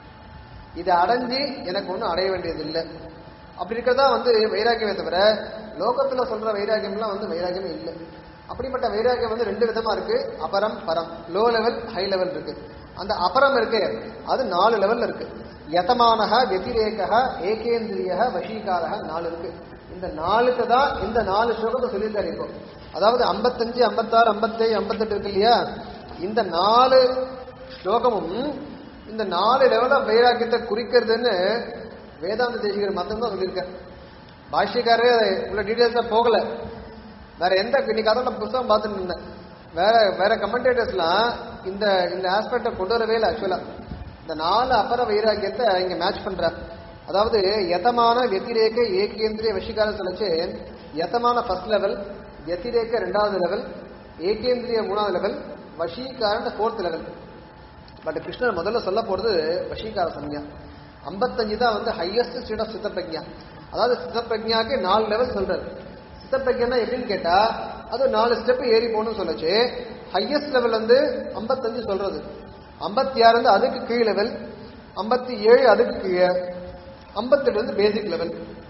இதை அடைஞ்சு எனக்கு ஒன்றும் அடைய வேண்டியது இல்லை அப்படி இருக்கிறதா வந்து வைராக்கியமே தவிர லோகத்துல சொல்ற வைராக்கியம்லாம் வந்து வைராக்கியமே இல்லை அப்படிப்பட்ட வைராக்கியம் வந்து ரெண்டு விதமா இருக்கு அபரம் பரம் லோ லெவல் ஹை லெவல் இருக்கு அந்த அபரம் இருக்கு அது நாலு லெவல்ல இருக்கு யதமானக வெதிரேக ஏகேந்திரிய வசீகாரக நாலு இருக்கு இந்த நாலுக்கு தான் இந்த நாலு ஸ்லோகத்தை சொல்லியிருக்காரு இப்போ அதாவது ஐம்பத்தஞ்சு ஐம்பத்தாறு ஐம்பத்தேழு ஐம்பத்தெட்டு இருக்கு இல்லையா இந்த நாலு ஸ்லோகமும் இந்த நாலு லெவல வைராக்கியத்தை குறிக்கிறதுன்னு வேதாந்த தேசிகர் மட்டும் தான் சொல்லியிருக்கார் பாஷ்யக்காரரே உள்ள டீடைல்ஸா போகல வேற எந்த இன்னைக்கு அதான் நான் புத்தகம் பார்த்துட்டு இருந்தேன் வேற வேற கமெண்டேட்டர்ஸ்லாம் இந்த இந்த ஆஸ்பெக்டை கொண்டு வரவே இல்லை ஆக்சுவலா இந்த நாலு அபர வைராக்கியத்தை இங்க மேட்ச் பண்றார் அதாவது யதமான வெத்திரேக ஏகேந்திரிய வஷிகாரம் சொல்லிச்சு யதமான ஃபர்ஸ்ட் லெவல் வெத்திரேக ரெண்டாவது லெவல் ஏகேந்திரிய மூணாவது லெவல் வஷீகாரன் ஃபோர்த் லெவல் பட் கிருஷ்ணர் முதல்ல சொல்ல போறது வஷீகார சம்யா ஐம்பத்தஞ்சு தான் வந்து ஹையஸ்ட் ஸ்டேட் ஆஃப் சித்தப்பிரஜா அதாவது சித்தப்பிரஜாக்கு நாலு லெவல் சொல்றாரு சித்தப்பிரஜா எப்படின்னு கேட்டா அது நாலு ஸ்டெப் ஏறி போகணும்னு சொல்லுச்சு ஹையஸ்ட் லெவல் வந்து ஐம்பத்தஞ்சு சொல்றது ஐம்பத்தி ஆறு வந்து அதுக்கு கீழ் லெவல் ஐம்பத்தி ஏழு அதுக்கு கீழே ஐம்பத்தெட்டு வந்து பேசிக் லெவல்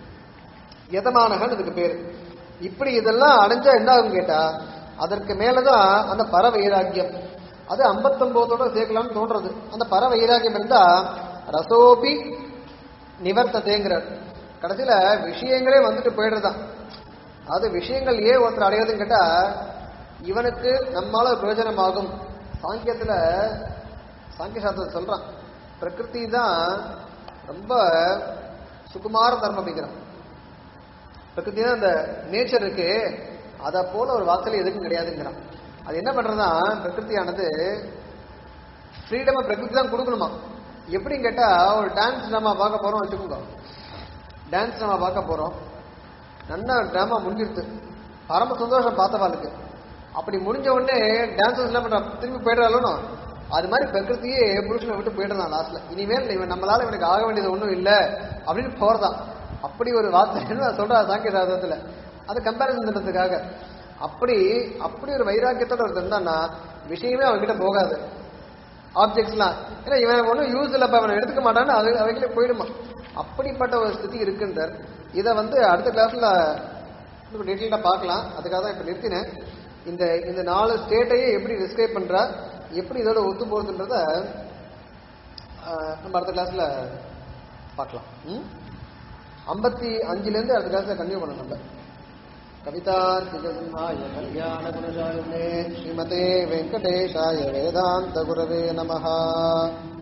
எதமானகன் இதுக்கு பேரு இப்படி இதெல்லாம் அடைஞ்சா என்ன ஆகும் கேட்டா அதற்கு மேலதான் அந்த பர வைராக்கியம் அது ஐம்பத்தொன்பதோட சேர்க்கலாம்னு தோன்றது அந்த பர வைராக்கியம் இருந்தா ரசோபி நிவர்த்ததேங்கிறார் கடைசியில விஷயங்களே வந்துட்டு போயிடுறதான் அது விஷயங்கள் ஏன் ஒருத்தர் அடையாதுன்னு கேட்டா இவனுக்கு நம்மால பிரயோஜனமாகும் சாங்கியத்துல சாங்கிய சாஸ்திரத்தை சொல்றான் பிரகிருதி தான் ரொம்ப சுகுமார தர்மம் அப்படிங்கிறான் பிரகிருதி தான் அந்த நேச்சர் இருக்கு அதை போல ஒரு வாசல் எதுக்கும் கிடையாதுங்கிறான் அது என்ன பண்றதுன்னா பிரகிருதியானது ஃப்ரீடமை பிரகிருதி தான் கொடுக்கணுமா எப்படின்னு கேட்டா ஒரு டான்ஸ் நம்ம பார்க்க போறோம் வச்சுக்கோங்க டான்ஸ் நம்ம பார்க்க போறோம் நல்ல ட்ராமா முடிஞ்சிருது பரம சந்தோஷம் பார்த்தவாளுக்கு அப்படி முடிஞ்ச உடனே டான்ஸர்ஸ் என்ன பண்றான் திரும்பி போயிடுறாலும் அது மாதிரி பிரகிருத்தியே புருஷனை விட்டு போயிடுறான் லாஸ்ட்ல இனிமேல் இவன் நம்மளால இவனுக்கு ஆக வேண்டியது ஒண்ணும் இல்ல அப்படின்னு போறதான் அப்படி ஒரு வார்த்தை சொல்றா சாங்கிய சாஸ்திரத்துல அது கம்பேரிசன் பண்றதுக்காக அப்படி அப்படி ஒரு வைராக்கியத்தோட ஒருத்தர் இருந்தான்னா விஷயமே அவன்கிட்ட போகாது ஆப்ஜெக்ட்ஸ்லாம் ஏன்னா இவன் ஒன்றும் யூஸ் இல்லை இப்போ அவனை எடுத்துக்க மாட்டான்னு அது அவைகளே போயிடுமா அப்படிப்பட்ட ஒரு ஸ்திதி இருக்குன்றார் இதை வந்து அடுத்த கிளாஸ்ல இன்னும் டீட்டெயிலாக பார்க்கலாம் அதுக்காக தான் இப்போ நிறுத்தினேன் இந்த இந்த நாலு ஸ்டேட்டையே எப்படி டிஸ்கிரைப் பண்றா எப்படி இதோட ஒத்து போகுதுன்றத ஆஹ், நம்ம அடுத்த கிளாஸ்ல பார்க்கலாம் ம்? ஐம்பத்தி அஞ்சுலேருந்து அடுத்த கிளாஸ்ல கன்டினியூ பண்ணணும் நம்ம कवितार्किकसिंहाय कल्याणगुणशालिने श्रीमते वेङ्कटेशाय वेदान्तगुरवे नमः